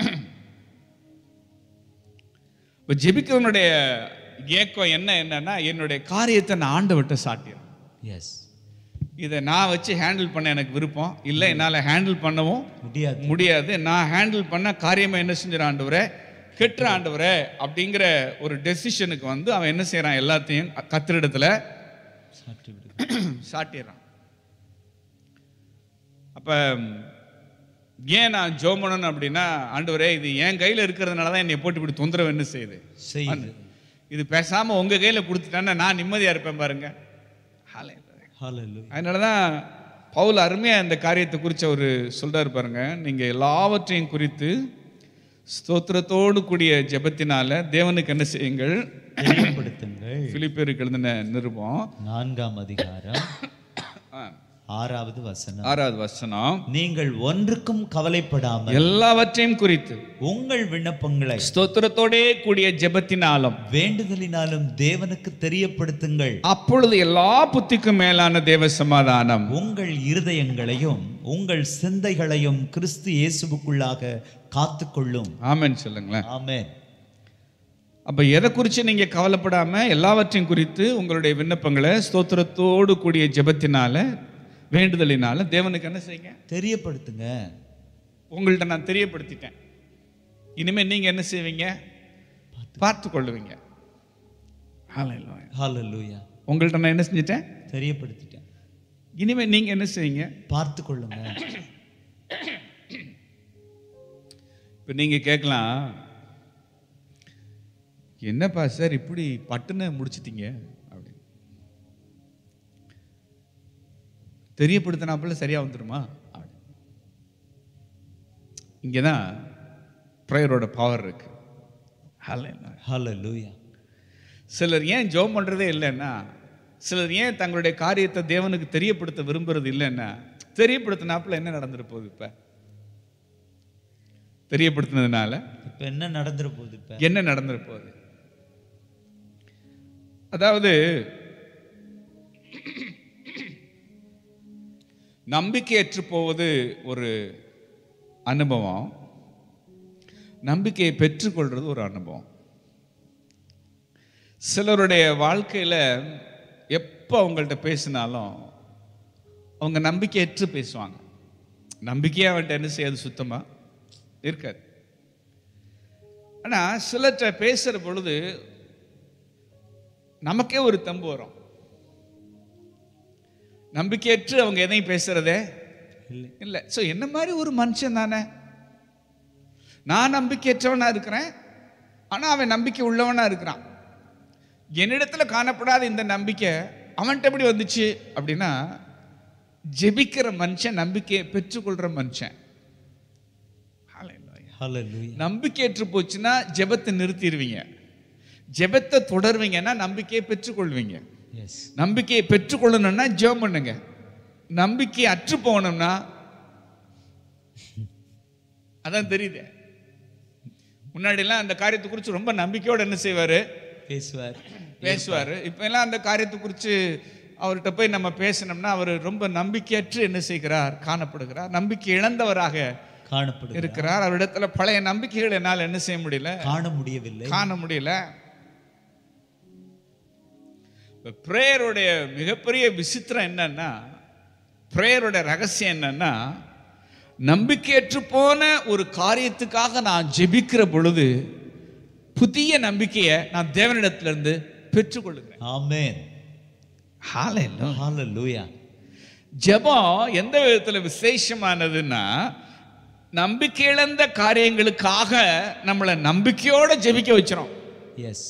Speaker 2: இப்போ ஜெபிக்கிறவனுடைய ஏக்கம் என்ன என்னன்னா என்னுடைய காரியத்தை நான் ஆண்டவர்கிட்ட சாட்டிடுறேன்
Speaker 1: எஸ்
Speaker 2: இதை நான் வச்சு ஹேண்டில் பண்ண எனக்கு விருப்பம் இல்லை என்னால் ஹேண்டில் பண்ணவும்
Speaker 1: முடியாது
Speaker 2: முடியாது நான் ஹேண்டில் பண்ண காரியமா என்ன செஞ்சிட ஆண்டவரே கெட்டுற ஆண்டவரே அப்படிங்கிற ஒரு டெசிஷனுக்கு வந்து அவன் என்ன செய்றான் எல்லாத்தையும் கத்திரிடத்துல
Speaker 1: சாற்றி விடு
Speaker 2: சாட்டிடுறான் அப்ப ஏன் நான் ஜோம் பண்ணணும் அப்படின்னா ஆண்டவரே இது என் கையில இருக்கிறதுனால தான் என்னை போட்டு இப்படி தொந்தரவு என்ன செய்யுது
Speaker 1: செய்யுது
Speaker 2: இது பேசாம உங்க கையில கொடுத்துட்டான்னா நான் நிம்மதியா இருப்பேன் பாருங்க Hallelujah.
Speaker 1: ஹalleluya
Speaker 2: அதனால தான் பவுல் அருமையாக இந்த காரியத்தை குறித்து அவர் சொல்றாரு பாருங்க நீங்கள் எல்லாவற்றையும் குறித்து ஸ்தோத்திரத்தோடு கூடிய ஜெபத்தினால தேவனுக்கு என்ன செய்யுங்கள்
Speaker 1: தெரியப்படுத்துங்கள்
Speaker 2: பிலிப்பேருக்கு எழுதின நிருபம்
Speaker 1: நான்காம் அதிகாரம்
Speaker 2: ஆ,
Speaker 1: ஆறாவது வசனம்
Speaker 2: ஆறாவது வசனம்
Speaker 1: நீங்கள் ஒன்றுக்கும் கவலைப்படாமல்
Speaker 2: எல்லாவற்றையும் குறித்து
Speaker 1: உங்கள் விண்ணப்பங்களை
Speaker 2: ஸ்தோத்திரத்தோடே கூடிய ஜெபத்தினாலும்
Speaker 1: வேண்டுதலினாலும் தேவனுக்கு தெரியப்படுத்துங்கள்
Speaker 2: அப்பொழுது எல்லா புத்திக்கும் மேலான தேவ சமாதானம்
Speaker 1: உங்கள் இருதயங்களையும் உங்கள் சிந்தைகளையும் கிறிஸ்து இயேசுவுக்குள்ளாக காத்துக்கொள்ளும்
Speaker 2: ஆமென் சொல்லுங்களேன்
Speaker 1: ஆமென்
Speaker 2: அப்ப எதை குறித்து நீங்க கவலைப்படாம எல்லாவற்றையும் குறித்து உங்களுடைய விண்ணப்பங்களை ஸ்தோத்திரத்தோடு கூடிய ஜெபத்தினால வேண்டுதலினால தேவனுக்கு என்ன செய்யுங்க
Speaker 1: தெரியப்படுத்துங்க
Speaker 2: உங்கள்ட்ட நான் தெரியப்படுத்திட்டேன் இனிமே நீங்க என்ன செய்வீங்க பார்த்து கொள்ளுவீங்க Hallelujah.
Speaker 1: ஹalleluya
Speaker 2: உங்கள்ட்ட நான் என்ன செஞ்சிட்டேன்
Speaker 1: தெரியப்படுத்திட்டேன்
Speaker 2: இனிமே நீங்க என்ன செய்வீங்க
Speaker 1: பார்த்து கொள்ளுங்க
Speaker 2: இப்போ நீங்க கேட்கலாம் என்னப்பா சார் இப்படி பட்டுன்னு முடிச்சிட்டீங்க அப்படின்னு தெரியப்படுத்தினாப்புல சரியா வந்துருமா அப்படி இங்கே தான் ப்ரேயரோட பவர் இருக்கு Hallelujah.
Speaker 1: ஹalleluya
Speaker 2: சிலர் ஏன் ஜெபம் பண்றதே இல்லைன்னா சிலர் ஏன் தங்களுடைய காரியத்தை தேவனுக்கு தெரியப்படுத்த விரும்புறது இல்லைன்னா தெரியப்படுத்தினாப்புல என்ன நடந்துட்டு போகுது இப்ப தெரியப்படுத்தினதுனால
Speaker 1: இப்ப என்ன நடந்துற போகுது இப்ப
Speaker 2: என்ன நடந்துட்டு போகுது அதாவது நம்பிக்கையற்று போவது ஒரு அனுபவம் நம்பிக்கையை பெற்றுக்கொள்றது ஒரு அனுபவம் சிலருடைய வாழ்க்கையில எப்போ அவங்கள்ட்ட பேசினாலும் அவங்க நம்பிக்கையற்று பேசுவாங்க நம்பிக்கையாக அவன்கிட்ட என்ன செய்யாது சுத்தமா இருக்காது ஆனா சிலர்கிட்ட பேசுற பொழுது நமக்கே ஒரு தம்பு வரும் நம்பிக்கையற்று அவங்க எதையும் பேசுறதே
Speaker 1: இல்லை
Speaker 2: இல்லை ஸோ என்ன மாதிரி ஒரு மனுஷன் தானே நான் நம்பிக்கையற்றவனா இருக்கிறேன் ஆனா அவன் நம்பிக்கை உள்ளவனா இருக்கிறான் என்னிடத்துல காணப்படாத இந்த நம்பிக்கை அவன்கிட்ட எப்படி வந்துச்சு அப்படின்னா ஜெபிக்கிற மனுஷன் நம்பிக்கையை பெற்றுக்கொள்ற மனுஷன் Hallelujah.
Speaker 1: ஹalleluya
Speaker 2: நம்பிக்கையற்று போச்சுன்னா ஜெபத்தை நிறுத்திடுவீங்க ஜெபத்தை தொடர்வீங்கன்னா நம்பிக்கையை பெற்றுக்கொள்வீங்க
Speaker 1: எஸ்
Speaker 2: நம்பிக்கையை பெற்றுக்கொள்ளணும்னா ஜெபம் பண்ணுங்க நம்பிக்கை அற்று போகணும்னா அதான் தெரியுது முன்னாடிலாம் அந்த காரியத்தை குறித்து ரொம்ப நம்பிக்கையோட என்ன செய்வாரு
Speaker 1: பேசுவார்
Speaker 2: பேசுவாரு இப்ப எல்லாம் அந்த காரியத்தை குறித்து அவர்கிட்ட போய் நம்ம பேசினோம்னா அவர் ரொம்ப நம்பிக்கையற்று என்ன செய்கிறார் காணப்படுகிறார் நம்பிக்கை இழந்தவராக
Speaker 1: காணப்படுகிறார்
Speaker 2: இருக்கிறார் அவரிடத்துல பழைய நம்பிக்கைகள் என்னால் என்ன செய்ய முடியல
Speaker 1: காண முடியவில்லை
Speaker 2: காண முடியல பிரேயருடைய மிகப்பெரிய விசித்திரம் என்னன்னா பிரேயரோட ரகசியம் என்னன்னா நம்பிக்கையற்று போன ஒரு காரியத்துக்காக நான் ஜெபிக்கிற பொழுது புதிய நம்பிக்கையை நான் தேவனிடத்திலிருந்து பெற்றுக்கொள்ளுகிறேன்
Speaker 1: ஆமென்
Speaker 2: Hallelujah.
Speaker 1: ஹalleluya
Speaker 2: ஜெபம் எந்த விதத்தில் விசேஷமானதுன்னா நம்பிக்கை இழந்த காரியங்களுக்காக நம்மளை நம்பிக்கையோட ஜெபிக்க வச்சிரும்
Speaker 1: எஸ்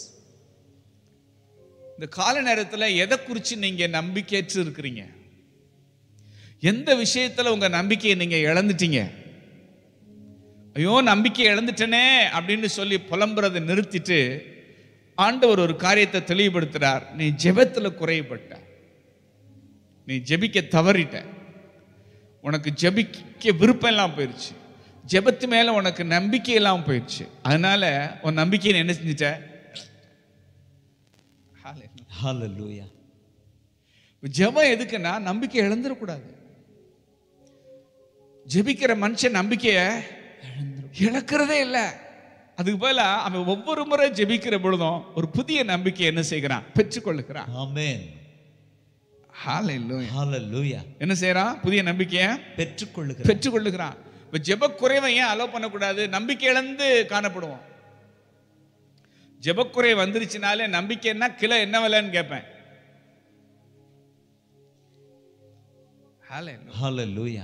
Speaker 2: இந்த கால நேரத்தில் எதை குறித்து நீங்க நம்பிக்கையற்று இருக்கிறீங்க எந்த விஷயத்துல உங்க நம்பிக்கையை நீங்க இழந்துட்டீங்க ஐயோ நம்பிக்கை இழந்துட்டனே அப்படின்னு சொல்லி புலம்புறதை நிறுத்திட்டு ஆண்டவர் ஒரு காரியத்தை தெளிவுபடுத்துறார் நீ ஜெபத்துல குறைபட்ட நீ ஜெபிக்க தவறிட்ட உனக்கு ஜெபிக்க விருப்பம் எல்லாம் போயிடுச்சு ஜெபத்து மேல உனக்கு நம்பிக்கை எல்லாம் போயிடுச்சு அதனால உன் நம்பிக்கையை நீ என்ன செஞ்சிட்ட Hallelujah.
Speaker 1: ஹalleluya
Speaker 2: ஜெபம் எதுக்குன்னா நம்பிக்கை இழந்துடக்கூடாது ஜெபிக்கிற மனுஷன் நம்பிக்கையை இழக்கிறதே இல்லை அதுக்கு பதிலா அவன் ஒவ்வொரு முறை ஜெபிக்கிற பொழுதும் ஒரு புதிய நம்பிக்கை என்ன செய்கிறான் பெற்றுக்கொள்ளுகிறான்
Speaker 1: ஆமென்
Speaker 2: Hallelujah.
Speaker 1: ஹalleluya
Speaker 2: என்ன செய்றான் புதிய நம்பிக்கையை
Speaker 1: பெற்றுக்கொள்ளுகிறார்
Speaker 2: பெற்றுக்கொள்ளுகிறான் இப்ப ஜெப குறைவை ஏன் அலோவ் பண்ணக்கூடாது நம்பிக்கை இழந்து காணப்படுவோம் ஜெபக்குறை வந்துருச்சுனாலே நம்பிக்கைன்னா கிலோ என்ன விலைன்னு கேட்பேன் Hallelujah.
Speaker 1: ஹalleluya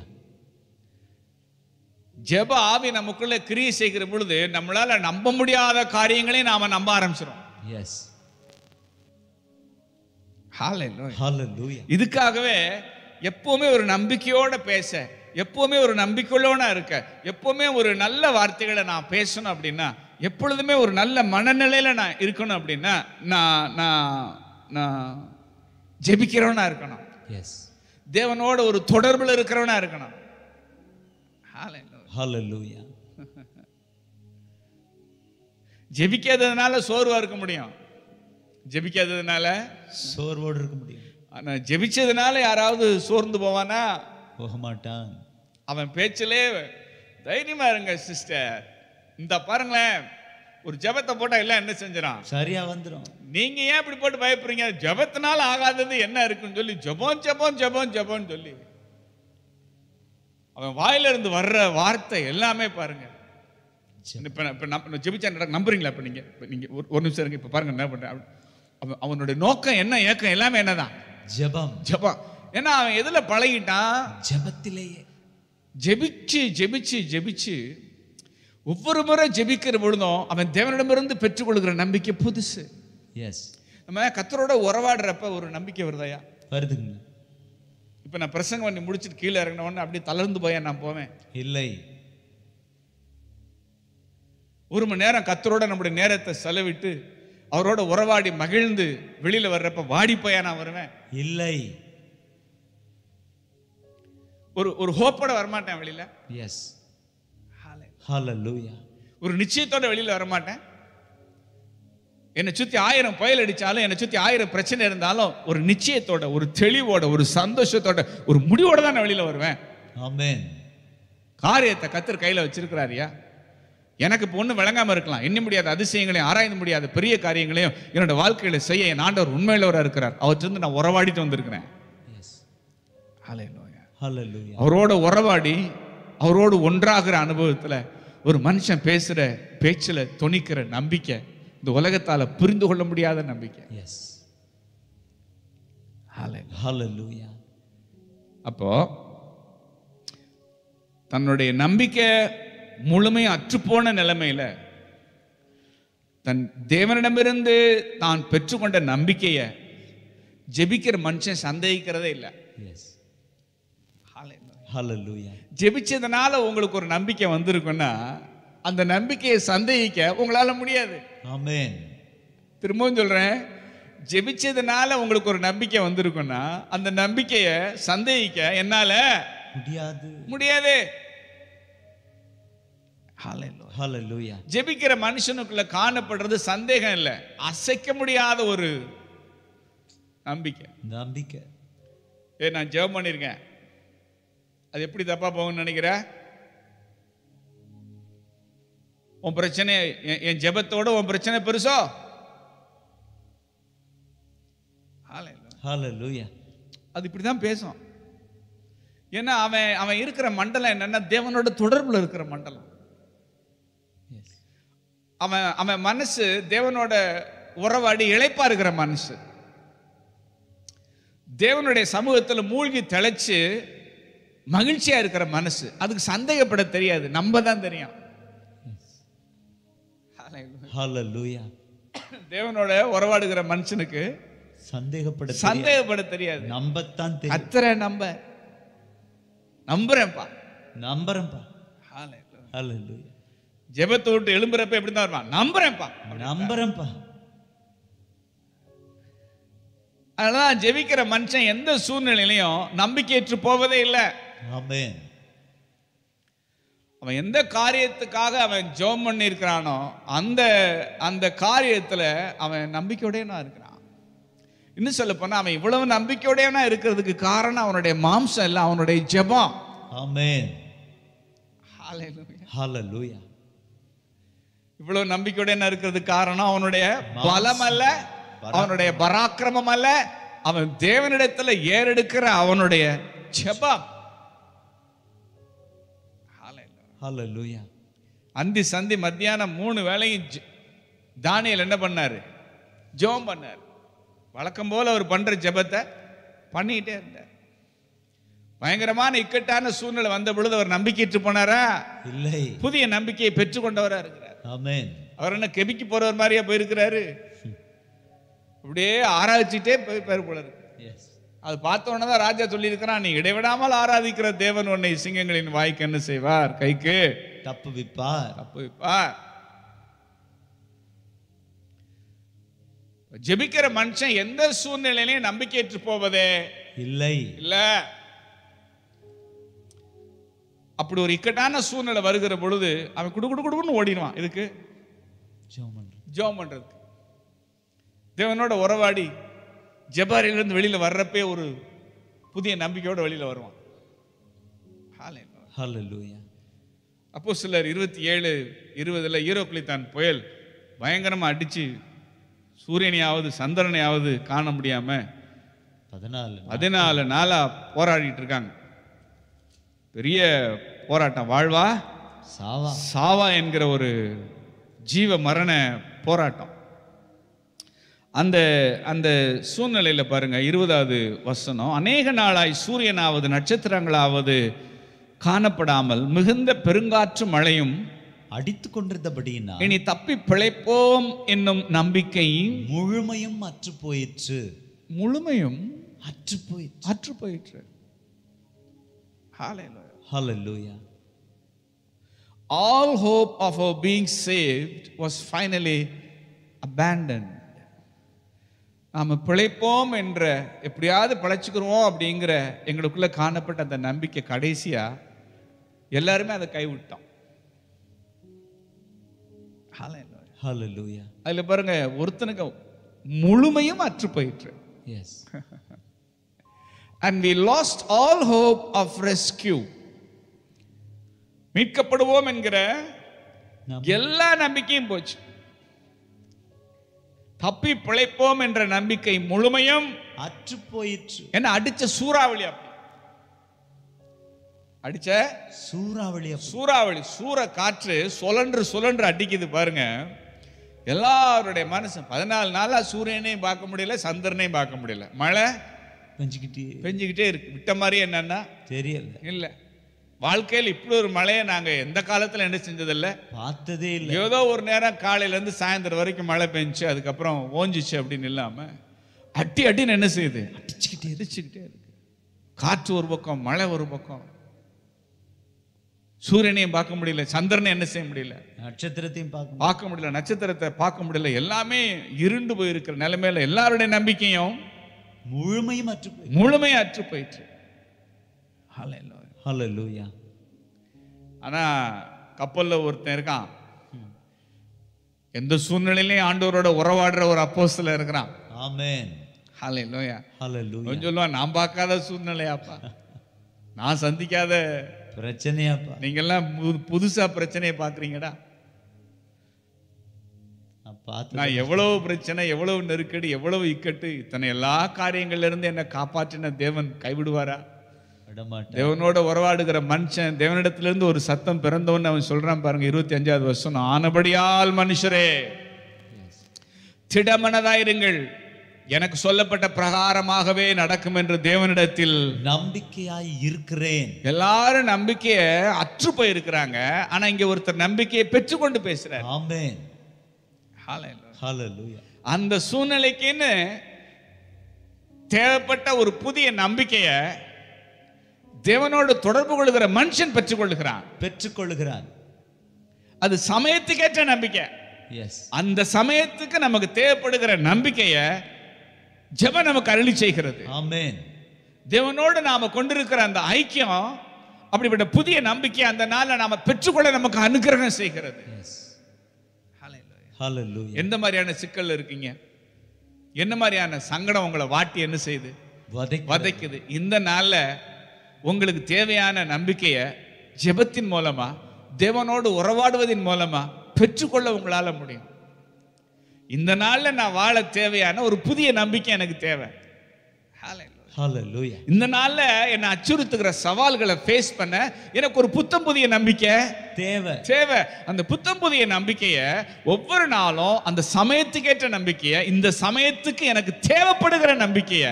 Speaker 2: ஜெப ஆவி நமக்குள்ள கிரியை செய்கிற பொழுது நம்மளால நம்ப முடியாத காரியங்களையும் நாம நம்ப ஆரம்பிச்சிடும்
Speaker 1: எஸ்
Speaker 2: Hallelujah.
Speaker 1: Hallelujah.
Speaker 2: இதுக்காகவே எப்பவுமே ஒரு நம்பிக்கையோட பேச எப்பவுமே ஒரு நம்பிக்கையோட இருக்க எப்பவுமே ஒரு நல்ல வார்த்தைகளை நான் பேசணும் அப்படின்னா எப்பொழுதுமே ஒரு நல்ல மனநிலையில நான் இருக்கணும் அப்படின்னா நான் நான் நான் ஜெபிக்கிறவனா இருக்கணும்
Speaker 1: Yes.
Speaker 2: தேவனோட ஒரு தொடர்புல இருக்கிறவனா இருக்கணும் Hallelujah.
Speaker 1: Hallelujah.
Speaker 2: ஜெபிக்காததுனால சோர்வா இருக்க முடியும் ஜெபிக்காததுனால
Speaker 1: சோர்வோடு இருக்க முடியும்
Speaker 2: ஆனா ஜெபிச்சதுனால யாராவது சோர்ந்து போவானா
Speaker 1: போக மாட்டான்
Speaker 2: அவன் பேச்சிலே தைரியமா இருங்க சிஸ்டர் இந்த பாருங்களேன் ஒரு ஜெபத்தை போட்டா எல்லாம் என்ன செஞ்சிடான்
Speaker 1: சரியா வந்துரும்
Speaker 2: நீங்க ஏன் இப்படி போட்டு பயப்படுறீங்க ஜெபத்தினால ஆகாதது என்ன இருக்குன்னு சொல்லி ஜெபம் ஜெபம் ஜெபம் ஜெபம்னு சொல்லி அவன் வாயில இருந்து வர்ற வார்த்தை எல்லாமே பாருங்க இப்ப நான் இப்ப நம்ம ஜெபிச்சா நடக்க நம்புறீங்களா இப்ப நீங்க இப்ப நீங்க ஒரு ஒரு நிமிஷம் இருங்க இப்ப பாருங்க என்ன பண்றேன் அவன் அவனுடைய நோக்கம் என்ன ஏக்கம் எல்லாமே என்னதான்
Speaker 1: ஜெபம்
Speaker 2: ஜெபம் ஏன்னா அவன் எதுல பழகிட்டான்
Speaker 1: ஜெபத்திலேயே
Speaker 2: ஜெபிச்சு ஜெபிச்சு ஜெபிச்சு ஒவ்வொரு முறை ஜெபிக்கிற பொழுதும் அவன் தேவனிடமிருந்து பெற்றுக்கொள்கிற நம்பிக்கை புதுசு
Speaker 1: எஸ்
Speaker 2: நம்ம கத்தரோட உறவாடுறப்ப ஒரு நம்பிக்கை வருதாயா
Speaker 1: வருதுங்க
Speaker 2: இப்போ நான் பிரசங்கம் பண்ணி முடிச்சுட்டு கீழே இறங்கின உடனே அப்படியே தளர்ந்து போய் நான் போவேன்
Speaker 1: இல்லை
Speaker 2: ஒரு மணி நேரம் கத்தரோட நம்முடைய நேரத்தை செலவிட்டு அவரோட உறவாடி மகிழ்ந்து வெளியில வர்றப்ப வாடி போயா நான் வருவேன்
Speaker 1: இல்லை
Speaker 2: ஒரு ஒரு ஹோப்போட வரமாட்டேன் வெளியில
Speaker 1: எஸ் ஹalleluya
Speaker 2: ஒரு நிச்சயத்தோட வெளியில வரமாட்டேன் என்னை சுத்தி ஆயிரம் புயல் அடிச்சாலும் என்னை சுத்தி ஆயிரம் பிரச்சனை இருந்தாலும் ஒரு நிச்சயத்தோட ஒரு தெளிவோட ஒரு சந்தோஷத்தோட ஒரு முடிவோட தான் நான் வெளியில வருவேன்
Speaker 1: ஆமென்
Speaker 2: காரியத்தை கத்தர் கையில வச்சிருக்கிறாரியா எனக்கு இப்போ ஒன்றும் விளங்காம இருக்கலாம் எண்ண முடியாத அதிசயங்களையும் ஆராய்ந்து முடியாத பெரிய காரியங்களையும் என்னோட வாழ்க்கையில செய்ய என் ஆண்டவர் உண்மையிலவராக இருக்கிறார் அவற்றிருந்து நான் உறவாடிட்டு வந்திருக்கிறேன்
Speaker 1: எஸ்
Speaker 2: Hallelujah.
Speaker 1: ஹalleluya
Speaker 2: அவரோட உறவாடி அவரோடு ஒன்றாகிற அனுபவத்துல ஒரு மனுஷன் பேசுற பேச்சுல துணிக்கிற நம்பிக்கை இந்த உலகத்தால புரிந்து கொள்ள முடியாத நம்பிக்கை
Speaker 1: எஸ் ஹalleluya
Speaker 2: அப்போ தன்னுடைய நம்பிக்கை முழுமையும் அற்றுப்போன நிலைமையில தன் தேவனிடமிருந்து தான் பெற்றுக்கொண்ட நம்பிக்கையை ஜெபிக்கிற மனுஷன் சந்தேகிக்கிறதே இல்லை
Speaker 1: எஸ் ஹalleluya
Speaker 2: ஜெபிச்சதுனால உங்களுக்கு ஒரு நம்பிக்கை வந்திருக்குன்னா அந்த நம்பிக்கையை சந்தேகிக்க உங்களால முடியாது
Speaker 1: ஆமென்
Speaker 2: திரும்பவும் சொல்றேன் ஜெபிச்சதுனால உங்களுக்கு ஒரு நம்பிக்கை வந்திருக்குன்னா அந்த நம்பிக்கையை சந்தேகிக்க என்னால
Speaker 1: முடியாது
Speaker 2: முடியாது
Speaker 1: ஹalleluya
Speaker 2: ஜெபிக்கிற மனுஷனுக்குள்ள காணப்படுறது சந்தேகம் இல்லை அசைக்க முடியாத ஒரு நம்பிக்கை
Speaker 1: நம்பிக்கை
Speaker 2: ஏ நான் ஜெபம் பண்ணியிருக்கேன் அது எப்படி தப்பா போகும்னு நினைக்கிற உன் பிரச்சனை என்- என் ஜெபத்தோட உன் பிரச்சனை பெருசோ Hallelujah.
Speaker 1: ஹalleluya
Speaker 2: அது இப்படி தான் பேசும் ஏன்னா அவன் அவன் இருக்கிற மண்டலம் என்னன்னா தேவனோட தொடர்புல இருக்கிற மண்டலம்
Speaker 1: எஸ்
Speaker 2: அவன் அவன் மனசு தேவனோட உறவாடி இளைப்பா இருக்கிற மனசு தேவனுடைய சமூகத்துல மூழ்கி திளைச்சு மகிழ்ச்சியா இருக்கிற மனசு அதுக்கு சந்தேகப்பட தெரியாது நம்ம தான் தெரியும்
Speaker 1: ஹalleluya
Speaker 2: தேவனோட உறவாடுகிற மனுஷனுக்கு
Speaker 1: சந்தேகப்பட தெரியாது.
Speaker 2: சந்தேகப்பட தெரியாது
Speaker 1: நம்பத்தான் தெரியும்
Speaker 2: கத்தரை நம்ப நம்புறேன்ப்பா
Speaker 1: நம்புறேன்ப்பா ஹalleluya
Speaker 2: ஜெபத்தை விட்டு எழும்புறப்ப எப்படி தான் இருப்பான் நம்புறேன்ப்பா
Speaker 1: நம்புறேன்ப்பா
Speaker 2: அதனால ஜெபிக்கிற மனுஷன் எந்த சூழ்நிலையிலையும் நம்பிக்கையற்று போவதே இல்லை
Speaker 1: ஆமென்
Speaker 2: அவன் எந்த காரியத்துக்காக அவன் ஜெபம் பண்ணி இருக்கிறானோ அந்த அந்த காரியத்துல அவன் நம்பிக்கையோடயனா இருக்கிறான் இன்னும் சொல்ல போனா அவன் இவ்வளவு நம்பிக்கையோடயனா இருக்கிறதுக்கு காரணம் அவனுடைய மாம்சம் இல்லை அவனுடைய ஜெபம்
Speaker 1: ஆமென்
Speaker 2: Hallelujah.
Speaker 1: ஹalleluya
Speaker 2: இவ்வளவு நம்பிக்கையுடன் இருக்கிறதுக்கு காரணம் அவனுடைய பலம் அல்ல அவனுடைய பராக்கிரமம் அல்ல அவன் தேவனிடத்துல ஏறெடுக்கிற அவனுடைய ஜெபம்
Speaker 1: ஹalleluya
Speaker 2: அந்தி சந்தி மத்தியானம் மூணு வேளையும் ஜெ- தானியேல் என்ன பண்ணாரு ஜெபம் பண்ணார் வழக்கம் போல அவர் பண்ற ஜெபத்தை பண்ணிக்கிட்டே இருந்தார் பயங்கரமான இக்கட்டான சூழ்நிலை வந்த பொழுது அவர் நம்பிக்கையிட்டு போனாரா
Speaker 1: இல்லை
Speaker 2: புதிய நம்பிக்கையை பெற்றுக்கொண்டவரா இருக்கிறார்
Speaker 1: ஆமென்
Speaker 2: அவர் என்ன கெபிக்கு போறவர் மாதிரியா போயிருக்கிறாரு அப்படியே ஆராய்ச்சிட்டே போய் பேர் போல இருக்கு
Speaker 1: எஸ்
Speaker 2: அது பார்த்த உடனே தான் ராஜா சொல்லியிருக்கிறான் நீ இடைவிடாமல் ஆராதிக்கிற தேவன் உன்னை சிங்கங்களின் வாய்க்கு என்ன செய்வார் கைக்கு
Speaker 1: தப்பு விப்பார்
Speaker 2: தப்பு வைப்பார் ஜெபிக்கிற மனுஷன் எந்த சூழ்நிலையிலையும் நம்பிக்கையற்று போவதே
Speaker 1: இல்லை
Speaker 2: இல்ல அப்படி ஒரு இக்கட்டான சூழ்நிலை வருகிற பொழுது அவன் குடு குடு குடுன்னு ஓடிடுவான் இதுக்கு
Speaker 1: ஜெபம் பண்றேன்.
Speaker 2: ஜெபம் பண்றதுக்கு தேவனோட உறவாடி ஜெபாரிலிருந்து வெளியில வர்றப்பே ஒரு புதிய நம்பிக்கையோட வெளியில வருவான் Hallelujah.
Speaker 1: ஹalleluya
Speaker 2: அப்போ சிலர் இருபத்தி ஏழு இருபதுல ஈரோக்குளித்தான் புயல் பயங்கரமா அடிச்சு சூரியனையாவது சந்திரனையாவது காண முடியாம
Speaker 1: பதினாலு
Speaker 2: பதினாலு நாளா போராடிட்டு இருக்காங்க பெரிய போராட்டம் வாழ்வா
Speaker 1: சாவா
Speaker 2: சாவா என்கிற ஒரு ஜீவ மரண போராட்டம் அந்த அந்த சூழ்நிலையில பாருங்க இருபதாவது வசனம் அநேக நாளாய் சூரியனாவது நட்சத்திரங்களாவது காணப்படாமல் மிகுந்த பெருங்காற்று மழையும்
Speaker 1: அடித்து கொண்டிருந்தபடியினால்
Speaker 2: இனி தப்பி பிழைப்போம் என்னும் நம்பிக்கை
Speaker 1: முழுமையும் அற்று போயிற்று
Speaker 2: முழுமையும்
Speaker 1: அற்று போயிற்று
Speaker 2: அற்று போயிற்று Hallelujah.
Speaker 1: Hallelujah
Speaker 2: all hope of our being saved was finally abandoned நாம பிழைப்போம் என்ற எப்படியாவது பிழைச்சுக்கிறோம் அப்படிங்கிற எங்களுக்குள்ள காணப்பட்ட அந்த நம்பிக்கை கடைசியா எல்லாருமே அதை கைவிட்டோம் Hallelujah.
Speaker 1: ஹalleluya
Speaker 2: அதுல பாருங்க ஒருத்தனுக்கு முழுமையும் அற்று போயிற்று
Speaker 1: yes
Speaker 2: and we lost all hope of rescue மீட்கப்படுவோம் என்கிற
Speaker 1: நாம்
Speaker 2: எல்லா நம்பிக்கையும் போச்சு தப்பி பிழைப்போம் என்ற நம்பிக்கை முழுமையும்
Speaker 1: அற்று போயிற்று
Speaker 2: என்ன அடிச்ச சூறாவளி அப்படி அடிச்ச
Speaker 1: சூறாவளி அப்ப-
Speaker 2: சூறாவளி சூற காற்று சுழன்று சுழன்று அடிக்குது பாருங்க எல்லாருடைய மனசு பதினாலு நாளா சூரியனையும் பார்க்க முடியல சந்திரனையும் பார்க்க முடியல மழை
Speaker 1: பெஞ்சுக்கிட்டே
Speaker 2: பெஞ்சுக்கிட்டே இருக்கு விட்ட மாதிரி என்னன்னா
Speaker 1: தெரியல
Speaker 2: இல்ல வாழ்க்கையில் இப்படி ஒரு மழையை நாங்க எந்த காலத்துல என்ன செஞ்சதில்ல
Speaker 1: பார்த்ததே இல்லை
Speaker 2: ஏதோ ஒரு நேரம் காலையில இருந்து சாயந்தரம் வரைக்கும் மழை பெஞ்சுச்சு அதுக்கப்புறம் ஓஞ்சிச்சு அப்படின்னு இல்லாம அட்டி அட்டின்னு என்ன செய்யுது
Speaker 1: அடிச்சுக்கிட்டே இருக்கு.
Speaker 2: அடிச்சுக்கிட்டே இருக்கு காற்று ஒரு பக்கம் மழை ஒரு பக்கம் சூரியனையும் பார்க்க முடியல சந்திரனை என்ன செய்ய முடியல
Speaker 1: நட்சத்திரத்தையும் பார்க்க
Speaker 2: பார்க்க முடியல நட்சத்திரத்தை பார்க்க முடியல எல்லாமே இருண்டு போயிருக்கிற நிலைமையில எல்லாருடைய நம்பிக்கையும்
Speaker 1: முழுமையும் அற்று போய்
Speaker 2: முழுமையா அற்று போயிற்று Hallelujah.
Speaker 1: ஹalleluya
Speaker 2: ஆனா கப்பல்ல ஒருத்தன் இருக்கான் எந்த சூழ்நிலையிலையும் ஆண்டவரோட உறவாடுற ஒரு அப்போஸ்தலன் இருக்கிறான்
Speaker 1: ஆமென்
Speaker 2: ஹalleluya
Speaker 1: ஹalleluya
Speaker 2: அவன் சொல்லுவான் நான் பார்க்காத சூழ்நிலையாப்பா நான் சந்திக்காத
Speaker 1: பிரச்சனையாப்பா
Speaker 2: நீங்கெல்லாம் பு- புதுசா பிரச்சனையை பாக்குறீங்கடா
Speaker 1: நான் பார்த்து
Speaker 2: நான் எவ்வளவு பிரச்சனை எவ்வளவு நெருக்கடி எவ்வளவு இக்கட்டு இத்தனை எல்லா காரியங்கள்ல இருந்து என்னை காப்பாற்றின தேவன் கைவிடுவாரா
Speaker 1: விட மாட்டேன்
Speaker 2: தேவனோட உறவாடுகிற மனுஷன் தேவனிடத்திலிருந்து ஒரு சத்தம் பிறந்தவன்னு அவன் சொல்றான் பாருங்க இருபத்தி அஞ்சாவது வருஷம் ஆனபடியால் மனுஷரே திடமனதாயிருங்கள் எனக்கு சொல்லப்பட்ட பிரகாரமாகவே நடக்கும் என்று தேவனிடத்தில்
Speaker 1: நம்பிக்கையாய் இருக்கிறேன்
Speaker 2: எல்லாரும் நம்பிக்கைய அற்று போயிருக்கிறாங்க ஆனா இங்க ஒருத்தர் நம்பிக்கையை பெற்றுக்கொண்டு பேசுறார்
Speaker 1: ஆமென்
Speaker 2: Hallelujah.
Speaker 1: ஹalleluya
Speaker 2: அந்த சூழ்நிலைக்குன்னு தேவைப்பட்ட ஒரு புதிய நம்பிக்கைய தேவனோடு தொடர்பு கொள்கிற மனுஷன் பெற்றுக்கொள்கிறான்
Speaker 1: பெற்றுக்கொள்கிறான்
Speaker 2: அது சமயத்துக்கேற்ற நம்பிக்கை
Speaker 1: எஸ்
Speaker 2: அந்த சமயத்துக்கு நமக்கு தேவைப்படுகிற நம்பிக்கைய ஜெப நமக்கு அருளி செய்கிறது
Speaker 1: ஆமென்
Speaker 2: தேவனோடு நாம கொண்டிருக்கிற அந்த ஐக்கியம் அப்படிப்பட்ட புதிய நம்பிக்கை அந்த நாள்ல நாம பெற்றுக்கொள்ள நமக்கு அனுகிரகம் செய்கிறது
Speaker 1: எஸ் ஹalleluya
Speaker 2: எந்த மாதிரியான சிக்கல் இருக்கீங்க என்ன மாதிரியான சங்கடம் உங்களை வாட்டி என்ன செய்யுது
Speaker 1: வதை
Speaker 2: வதைக்குது இந்த நாள்ல உங்களுக்கு தேவையான நம்பிக்கைய ஜெபத்தின் மூலமா தேவனோடு உறவாடுவதின் மூலமா பெற்றுக்கொள்ள உங்களால முடியும் இந்த நாள்ல நான் வாழ தேவையான ஒரு புதிய நம்பிக்கை எனக்கு தேவை Hallelujah.
Speaker 1: ஹalleluya
Speaker 2: இந்த நாள்ல என்னை அச்சுறுத்துகிற சவால்களை ஃபேஸ் பண்ண எனக்கு ஒரு புத்தம் புதிய நம்பிக்கை
Speaker 1: தேவை
Speaker 2: தேவை அந்த புத்தம் புதிய நம்பிக்கைய ஒவ்வொரு நாளும் அந்த சமயத்துக்கேற்ற நம்பிக்கைய இந்த சமயத்துக்கு எனக்கு தேவைப்படுகிற நம்பிக்கைய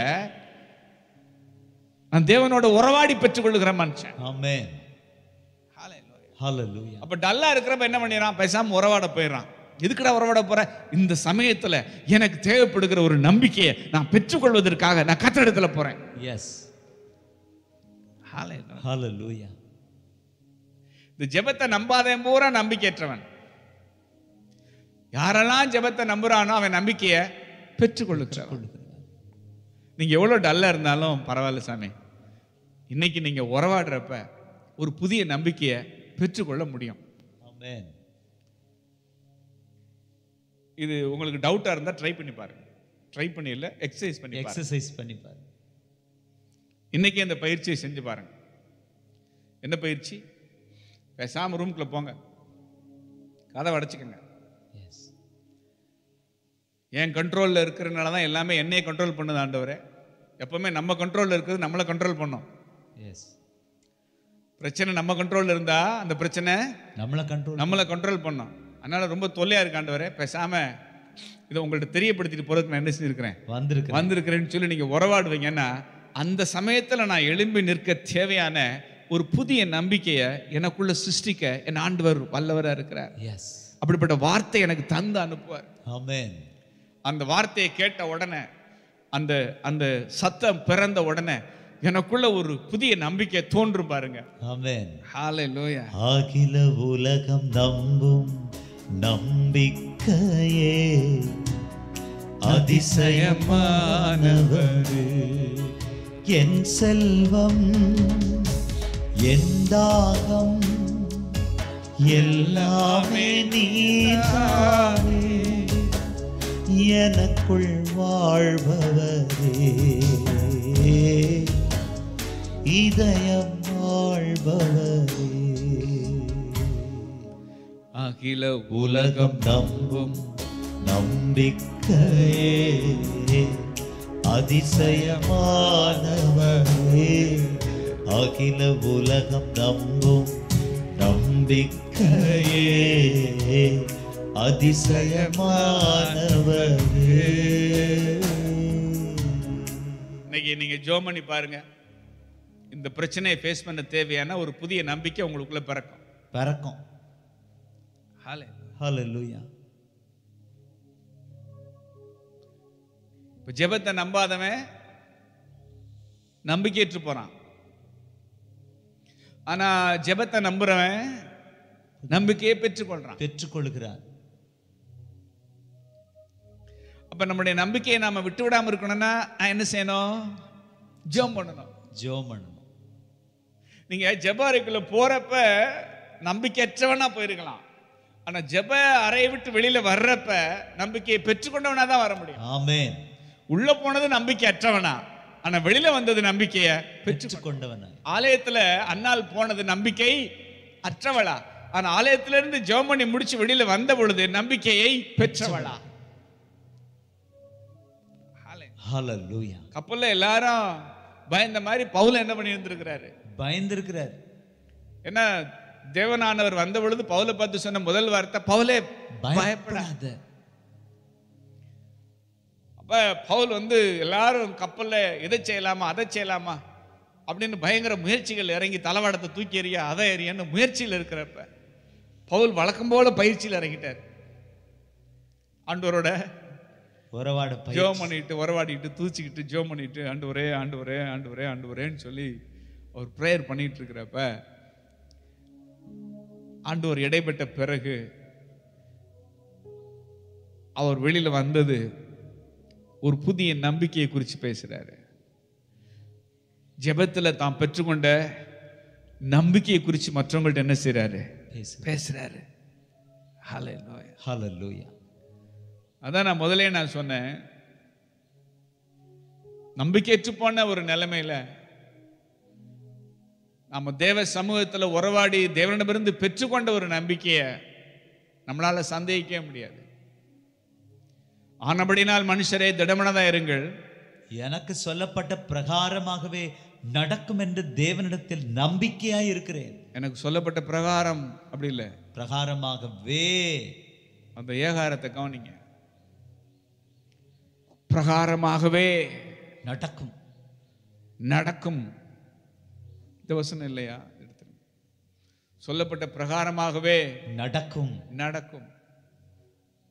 Speaker 2: நான் தேவனோட உறவாடி பெற்றுக்கொள்ளுகிற மனுஷன்
Speaker 1: ஆமென் ஹalleluya
Speaker 2: அப்ப டல்லா இருக்கிறப்ப என்ன பண்ணிடுறான் பேசாம உறவாட போயிடுறான் எதுக்குடா உறவாட போற இந்த சமயத்துல எனக்கு தேவைப்படுகிற ஒரு நம்பிக்கையை நான் பெற்றுக்கொள்வதற்காக நான் கத்திடத்துல போறேன்
Speaker 1: எஸ் ஹalleluya
Speaker 2: இந்த ஜெபத்தை நம்பாதவன் பூரா நம்பிக்கையற்றவன் யாரெல்லாம் ஜெபத்தை நம்புறானோ அவன் நம்பிக்கையை பெற்றுக்கொள்ளுகிறவன் நீங்க எவ்வளவு டல்லா இருந்தாலும் பரவாயில்ல சாமி இன்னைக்கு நீங்க உறவாடுறப்ப ஒரு புதிய நம்பிக்கையை பெற்றுக்கொள்ள முடியும்
Speaker 1: ஆமென்
Speaker 2: இது உங்களுக்கு டவுட்டா இருந்தா ட்ரை பண்ணி பாருங்க ட்ரை பண்ணி இல்ல எக்ஸசைஸ் பண்ணி பாருங்க
Speaker 1: எக்ஸசைஸ் பண்ணி பாரு
Speaker 2: இன்னைக்கு அந்த பயிற்சியை செஞ்சு பாருங்க என்ன பயிற்சி பேசாம ரூம்குள்ள போங்க கதை அடைச்சிக்கங்க
Speaker 1: எஸ்
Speaker 2: என் கண்ட்ரோலில் இருக்கிறனால தான் எல்லாமே என்னையே கண்ட்ரோல் பண்ணுது ஆண்டவரே எப்பவுமே நம்ம கண்ட்ரோலில் இருக்கிறது நம்மளை கண்ட்ரோல் பண்ணும்
Speaker 1: எஸ்
Speaker 2: பிரச்சனை நம்ம கண்ட்ரோலில் இருந்தா அந்த பிரச்சனை
Speaker 1: நம்மளை கண்ட்ரோல்
Speaker 2: நம்மளை கண்ட்ரோல் பண்ணும் அதனால ரொம்ப தொல்லையா இருக்கு ஆண்டவரே பேசாம இதை உங்கள்ட்ட தெரியப்படுத்திட்டு போறதுக்கு நான் என்ன செஞ்சிருக்கிறேன்
Speaker 1: வந்திருக்கு
Speaker 2: வந்திருக்கிறேன்னு சொல்லி நீங்க உறவாடுவீங்கன்னா அந்த சமயத்துல நான் எழும்பி நிற்க தேவையான ஒரு புதிய நம்பிக்கையை எனக்குள்ள சிருஷ்டிக்க என் ஆண்டவர் வல்லவரா இருக்கிறார்
Speaker 1: எஸ்
Speaker 2: அப்படிப்பட்ட வார்த்தை எனக்கு தந்து அனுப்புவார்
Speaker 1: ஆமென்
Speaker 2: அந்த வார்த்தையை கேட்ட உடனே அந்த அந்த சத்தம் பிறந்த உடனே எனக்குள்ள ஒரு புதிய நம்பிக்கை தோன்றும் பாருங்க
Speaker 1: ஆமென்
Speaker 2: ஹாலே லோயா
Speaker 1: அகில உலகம் நம்பும் நம்பிக்கையே அதிசயமானவரே என் செல்வம் என் தாகம் எல்லாமே நீதானே எனக்குள் வாழ்பவரே இதயம் வாழ்பவரே
Speaker 2: அகில
Speaker 1: உலகம் நம்பும் நம்பிக்கையே அதிசயமானவரே அகில உலகம் நம்பும் நம்பிக்கையே அதிசயமானவரே
Speaker 2: இன்னைக்கு நீங்க ஜோம் பண்ணி பாருங்க இந்த பிரச்சனையை ஃபேஸ் பண்ண தேவையான ஒரு புதிய நம்பிக்கை உங்களுக்குள்ள பிறக்கும்
Speaker 1: பறக்கும்
Speaker 2: ஹாலே
Speaker 1: ஹalleluya
Speaker 2: இப்போ ஜெபத்தை நம்பாதவன் நம்பிக்கையற்று போறான் ஆனா ஜெபத்தை நம்புறவன் நம்பிக்கையை பெற்றுக்கொள்றான்
Speaker 1: பெற்றுக்கொள்கிறார்
Speaker 2: அப்ப நம்முடைய நம்பிக்கையை நாம விட்டு விடாம இருக்கணும்னா நான் என்ன செய்யணும் ஜெபம் பண்ணணும்
Speaker 1: ஜெபம் பண்ணணும்
Speaker 2: நீங்க ஜெப அறைக்குள்ள போறப்ப நம்பிக்கையற்றவனா போயிருக்கலாம் ஆனா ஜெப அறையை விட்டு வெளியில வர்றப்ப நம்பிக்கையை பெற்றுக்கொண்டவனா தான் வர முடியும்
Speaker 1: ஆமென்
Speaker 2: உள்ள போனது நம்பிக்கை அற்றவனா ஆனா வெளியில வந்தது நம்பிக்கைய பெற்று
Speaker 1: பெற்றுக்கொண்டவன்
Speaker 2: ஆலயத்துல அன்னாள் போனது நம்பிக்கை அற்றவளா ஆனா ஆலயத்துல இருந்து ஜெபம் பண்ணி முடிச்சு வெளியில வந்த பொழுது நம்பிக்கையை பெற்றவளா
Speaker 1: ஹalleluya
Speaker 2: கப்பல்ல எல்லாரும் பயந்த மாதிரி பவுல் என்ன பண்ணி இருந்திருக்கிறாரு
Speaker 1: பயந்திருக்கிறார்
Speaker 2: என்ன தேவனானவர் வந்த பொழுது பவுலை பார்த்து சொன்ன முதல் வார்த்தை பவுலே பயப்பட
Speaker 1: பயப்படாத
Speaker 2: அப்ப பவுல் வந்து எல்லாரும் கப்பல்ல இதை செய்யலாமா அதை செய்யலாமா அப்படின்னு பயங்கர முயற்சிகள் இறங்கி தளவாடத்தை தூக்கி எறிய அதை எறியன்னு முயற்சியில் இருக்கிறப்ப பவுல் வழக்கம் போல பயிற்சியில் இறங்கிட்டார் ஆண்டவரோட
Speaker 1: உறவாட பய
Speaker 2: ஜோம் பண்ணிட்டு உறவாடிட்டு தூச்சிக்கிட்டு ஜோம் பண்ணிட்டு ஆண்டு ஒரே ஆண்டு ஒரே ஆண்டு ஒரே ஆண்டு ஒரேன்னு சொல்லி அவர் ப்ரேயர் பண்ணிட்டு இருக்கிறப்ப ஆண்டவர் இடைப்பட்ட பிறகு அவர் வெளியில வந்தது ஒரு புதிய நம்பிக்கையை குறித்து பேசுறாரு ஜெபத்துல தான் பெற்றுக்கொண்ட நம்பிக்கையை குறித்து மற்றவங்கள்ட்ட என்ன செய்றாரு
Speaker 1: பேசு
Speaker 2: பேசுறாரு ஹalleluya
Speaker 1: ஹalleluya
Speaker 2: அதான் நான் முதலே நான் சொன்னேன் நம்பிக்கையற்று போன ஒரு நிலைமையில நம்ம தேவ சமூகத்துல உறவாடி தேவனிடமிருந்து பெற்றுக்கொண்ட ஒரு நம்பிக்கையை நம்மளால சந்தேகிக்கவே முடியாது ஆனபடினால் மனுஷரே திடமனதா இருங்கள்
Speaker 1: எனக்கு சொல்லப்பட்ட பிரகாரமாகவே நடக்கும் என்று தேவனிடத்தில் நம்பிக்கையாய் இருக்கிறேன்
Speaker 2: எனக்கு சொல்லப்பட்ட பிரகாரம் அப்படி இல்லை
Speaker 1: பிரகாரமாகவே
Speaker 2: அந்த ஏகாரத்தை கவனிங்க பிரகாரமாகவே
Speaker 1: நடக்கும்
Speaker 2: நடக்கும் இந்த வசனம் இல்லையா எடுத்துருங்க சொல்லப்பட்ட பிரகாரமாகவே
Speaker 1: நடக்கும்
Speaker 2: நடக்கும்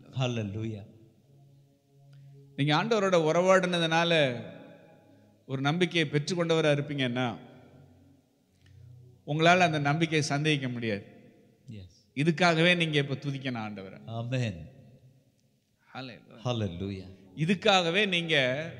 Speaker 1: Hallelujah.
Speaker 2: நீங்க ஆண்டவரோட உறவாடினதுனால ஒரு நம்பிக்கையை பெற்றுக்கொண்டவராக இருப்பீங்கன்னா உங்களால் அந்த நம்பிக்கையை சந்தேகிக்க முடியாது
Speaker 1: Yes.
Speaker 2: இதுக்காகவே நீங்க இப்ப துதிக்கணும் ஆண்டவரை
Speaker 1: Amen.
Speaker 2: Hallelujah.
Speaker 1: Hallelujah.
Speaker 2: இதுக்காகவே நீங்க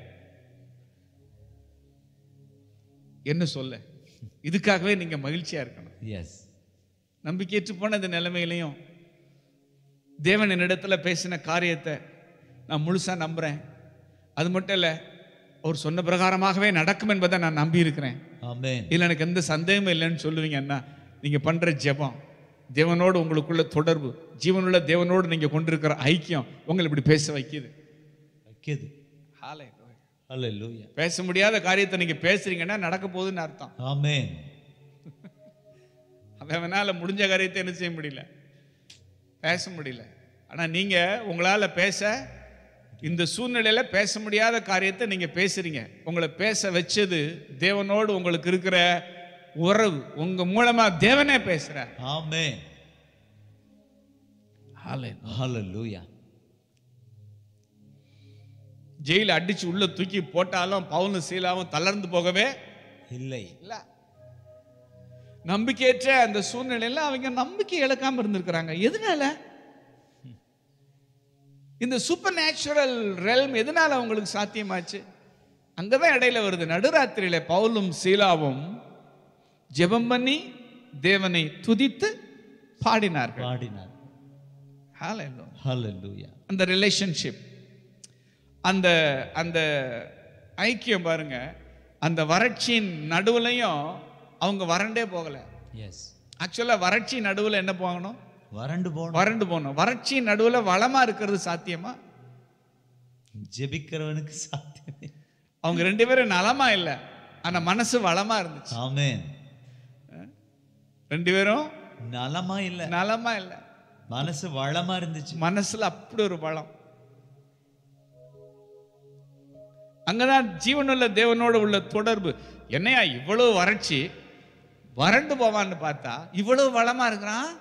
Speaker 2: என்ன சொல்ல இதுக்காகவே நீங்க மகிழ்ச்சியா இருக்கணும்
Speaker 1: Yes.
Speaker 2: நம்பிக்கையற்று போன இந்த நிலைமையிலையும் தேவன் என்னிடத்துல பேசின காரியத்தை நான் முழுசா நம்புறேன் அது மட்டும் இல்லை அவர் சொன்ன பிரகாரமாகவே நடக்கும் என்பதை நான் நம்பி இருக்கிறேன்
Speaker 1: Amen.
Speaker 2: இல்லை எனக்கு எந்த சந்தேகமும் இல்லைன்னு சொல்லுவீங்கன்னா நீங்க பண்ற ஜெபம் தேவனோடு உங்களுக்குள்ள தொடர்பு ஜீவனுள்ள தேவனோடு நீங்க கொண்டிருக்கிற ஐக்கியம் உங்களை இப்படி பேச வைக்குது
Speaker 1: வைக்கிது Hallelujah.
Speaker 2: பேச முடியாத காரியத்தை நீங்க பேசுறீங்கன்னா நடக்க போகுதுன்னு அர்த்தம்
Speaker 1: Amen.
Speaker 2: அவனால முடிஞ்ச காரியத்தை என்ன செய்ய முடியல பேச முடியல ஆனா நீங்க உங்களால பேச இந்த சூழ்நிலையில பேச முடியாத காரியத்தை நீங்க பேசுறீங்க உங்களை பேச வச்சது தேவனோடு உங்களுக்கு இருக்கிற உறவு உங்க மூலமா தேவனே பேசுறார்
Speaker 1: Amen. Hallelujah.
Speaker 2: ஜெயில அடிச்சு உள்ள தூக்கி போட்டாலும் பவுனும் சீலாவும் தளர்ந்து போகவே
Speaker 1: இல்லை
Speaker 2: இல்ல நம்பிக்கையற்ற அந்த சூழ்நிலையில அவங்க நம்பிக்கை இழக்காம இருந்திருக்கிறாங்க எதனால இந்த சூப்பர் நேச்சுரல் ரெல்ம் எதனால அவங்களுக்கு சாத்தியமாச்சு அங்கதான் இடையில வருது நடுராத்திரியில பவுலும் சீலாவும் ஜெபம் பண்ணி தேவனை துதித்து பாடினார்கள்
Speaker 1: பாடினார்
Speaker 2: Hallelujah.
Speaker 1: Hallelujah.
Speaker 2: அந்த ரிலேஷன்ஷிப் அந்த அந்த ஐக்கியம் பாருங்க அந்த வறட்சியின் நடுவுலையும் அவங்க வறண்டே போகல
Speaker 1: Yes.
Speaker 2: ஆக்சுவலா வறட்சி நடுவுல என்ன போகணும்
Speaker 1: வறண்டு போன
Speaker 2: வறண்டு போகணும் வறட்சியின் நடுவுல வளமா இருக்கிறது சாத்தியமா
Speaker 1: ஜெபிக்கிறவனுக்கு சாத்தியமே
Speaker 2: அவங்க ரெண்டு பேரும் நலமா இல்லை ஆனா மனசு வளமா இருந்துச்சு
Speaker 1: ஆமென்
Speaker 2: ரெண்டு பேரும்
Speaker 1: நலமா இல்ல
Speaker 2: நலமா இல்லை
Speaker 1: மனசு வளமா இருந்துச்சு
Speaker 2: மனசுல அப்படி ஒரு பலம் அங்கதான் ஜீவனுள்ள தேவனோட உள்ள தொடர்பு என்னையா இவ்வளவு வறட்சி வறண்டு போவான்னு பார்த்தா இவ்வளவு வளமா இருக்கிறான்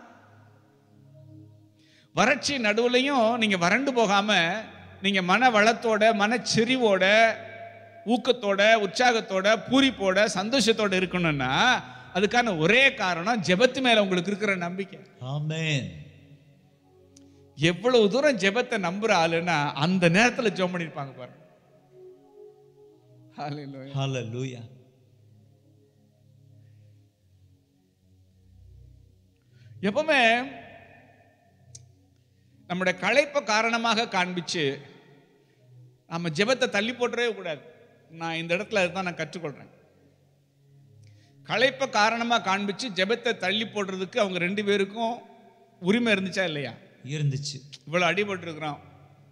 Speaker 2: வறட்சி நடுவுலையும் நீங்க வறண்டு போகாம நீங்க மன வளத்தோட மனச்செறிவோட ஊக்கத்தோட உற்சாகத்தோட பூரிப்போட சந்தோஷத்தோட இருக்கணும்னா அதுக்கான ஒரே காரணம் ஜெபத்து மேல உங்களுக்கு இருக்கிற நம்பிக்கை
Speaker 1: ஆமென்
Speaker 2: எவ்வளவு தூரம் ஜெபத்தை நம்புற ஆளுன்னா அந்த நேரத்துல ஜெபம் பண்ணிருப்பாங்க பாருங்க Hallelujah.
Speaker 1: ஹalleluya
Speaker 2: எப்பவுமே நம்முடைய களைப்பை காரணமாக காண்பிச்சு நம்ம ஜெபத்தை தள்ளி போட்டுறவே கூடாது நான் இந்த இடத்துல அதுதான் நான் கற்றுக்கொள்றேன் களைப்பை காரணமாக காண்பிச்சு ஜெபத்தை தள்ளி போடுறதுக்கு அவங்க ரெண்டு பேருக்கும் உரிமை இருந்துச்சா இல்லையா
Speaker 1: இருந்துச்சு
Speaker 2: இவ்வளோ அடிபட்டிருக்கிறோம்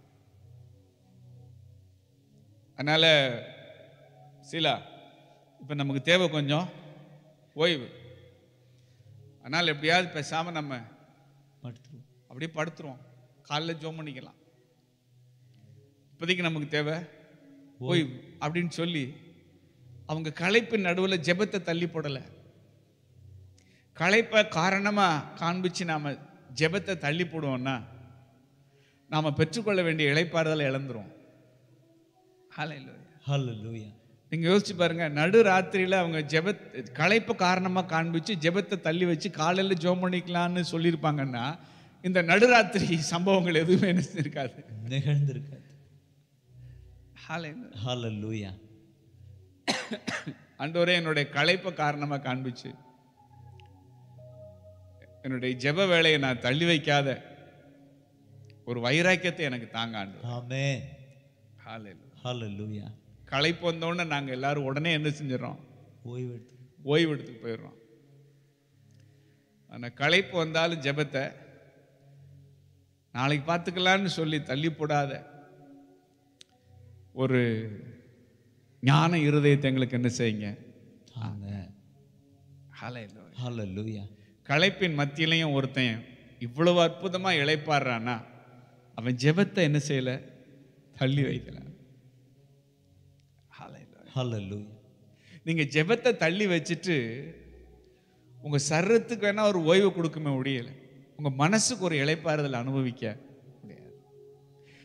Speaker 2: அதனால சீலா இப்போ நமக்கு தேவை கொஞ்சம் ஓய்வு அதனால் எப்படியாவது பேசாமல் நம்ம
Speaker 1: படுத்துருவோம்
Speaker 2: அப்படியே படுத்துருவோம் காலைல ஜோம் பண்ணிக்கலாம் இப்போதைக்கு நமக்கு தேவை ஓய்வு அப்படின்னு சொல்லி அவங்க களைப்பின் நடுவில் ஜெபத்தை தள்ளி போடலை களைப்பை காரணமாக காண்பிச்சு நாம் ஜெபத்தை தள்ளி போடுவோம்னா நாம் பெற்றுக்கொள்ள வேண்டிய இளைப்பாறுதலை இழந்துருவோம் ஹalleluya
Speaker 1: ஹalleluya
Speaker 2: நீங்க யோசிச்சு பாருங்க நடு ராத்திரியில அவங்க ஜெபத் களைப்பு காரணமா காண்பிச்சு ஜெபத்தை தள்ளி வச்சு காலையில ஜோம் பண்ணிக்கலாம்னு சொல்லியிருப்பாங்கன்னா இந்த நடுராத்திரி சம்பவங்கள் எதுவுமே என்ன இருக்காது
Speaker 1: நிகழ்ந்திருக்காது
Speaker 2: Hallelujah.
Speaker 1: ஹalleluya
Speaker 2: ஆண்டவரே என்னுடைய களைப்பை காரணமா காண்பிச்சு என்னுடைய ஜெப வேலையை நான் தள்ளி வைக்காத ஒரு வைராக்கியத்தை எனக்கு தாங்க ஆண்டு
Speaker 1: ஆமென்
Speaker 2: Hallelujah.
Speaker 1: ஹalleluya
Speaker 2: களைப்பு வந்தோடனே நாங்க எல்லாரும் உடனே என்ன செஞ்சிடறோம்
Speaker 1: ஓய்வு எடுத்து
Speaker 2: ஓய்வு எடுத்துட்டு போயிடுறோம் ஆனால் களைப்பு வந்தாலும் ஜெபத்தை நாளைக்கு பார்த்துக்கலான்னு சொல்லி தள்ளி போடாத ஒரு ஞான இருதயத்தை எங்களுக்கு என்ன செய்யுங்க
Speaker 1: தாங்க
Speaker 2: Hallelujah.
Speaker 1: ஹalleluya
Speaker 2: களைப்பின் மத்தியிலையும் ஒருத்தன் இவ்வளவு அற்புதமா இளைப்பாடுறான்னா அவன் ஜெபத்தை என்ன செய்யல தள்ளி வைக்கல Hallelujah.
Speaker 1: ஹalleluya
Speaker 2: நீங்க ஜெபத்தை தள்ளி வச்சுட்டு உங்க சர்ரத்துக்கு வேணா ஒரு ஓய்வு கொடுக்குமே முடியல உங்க மனசுக்கு ஒரு இளைப்பாறுதல் அனுபவிக்க முடியாது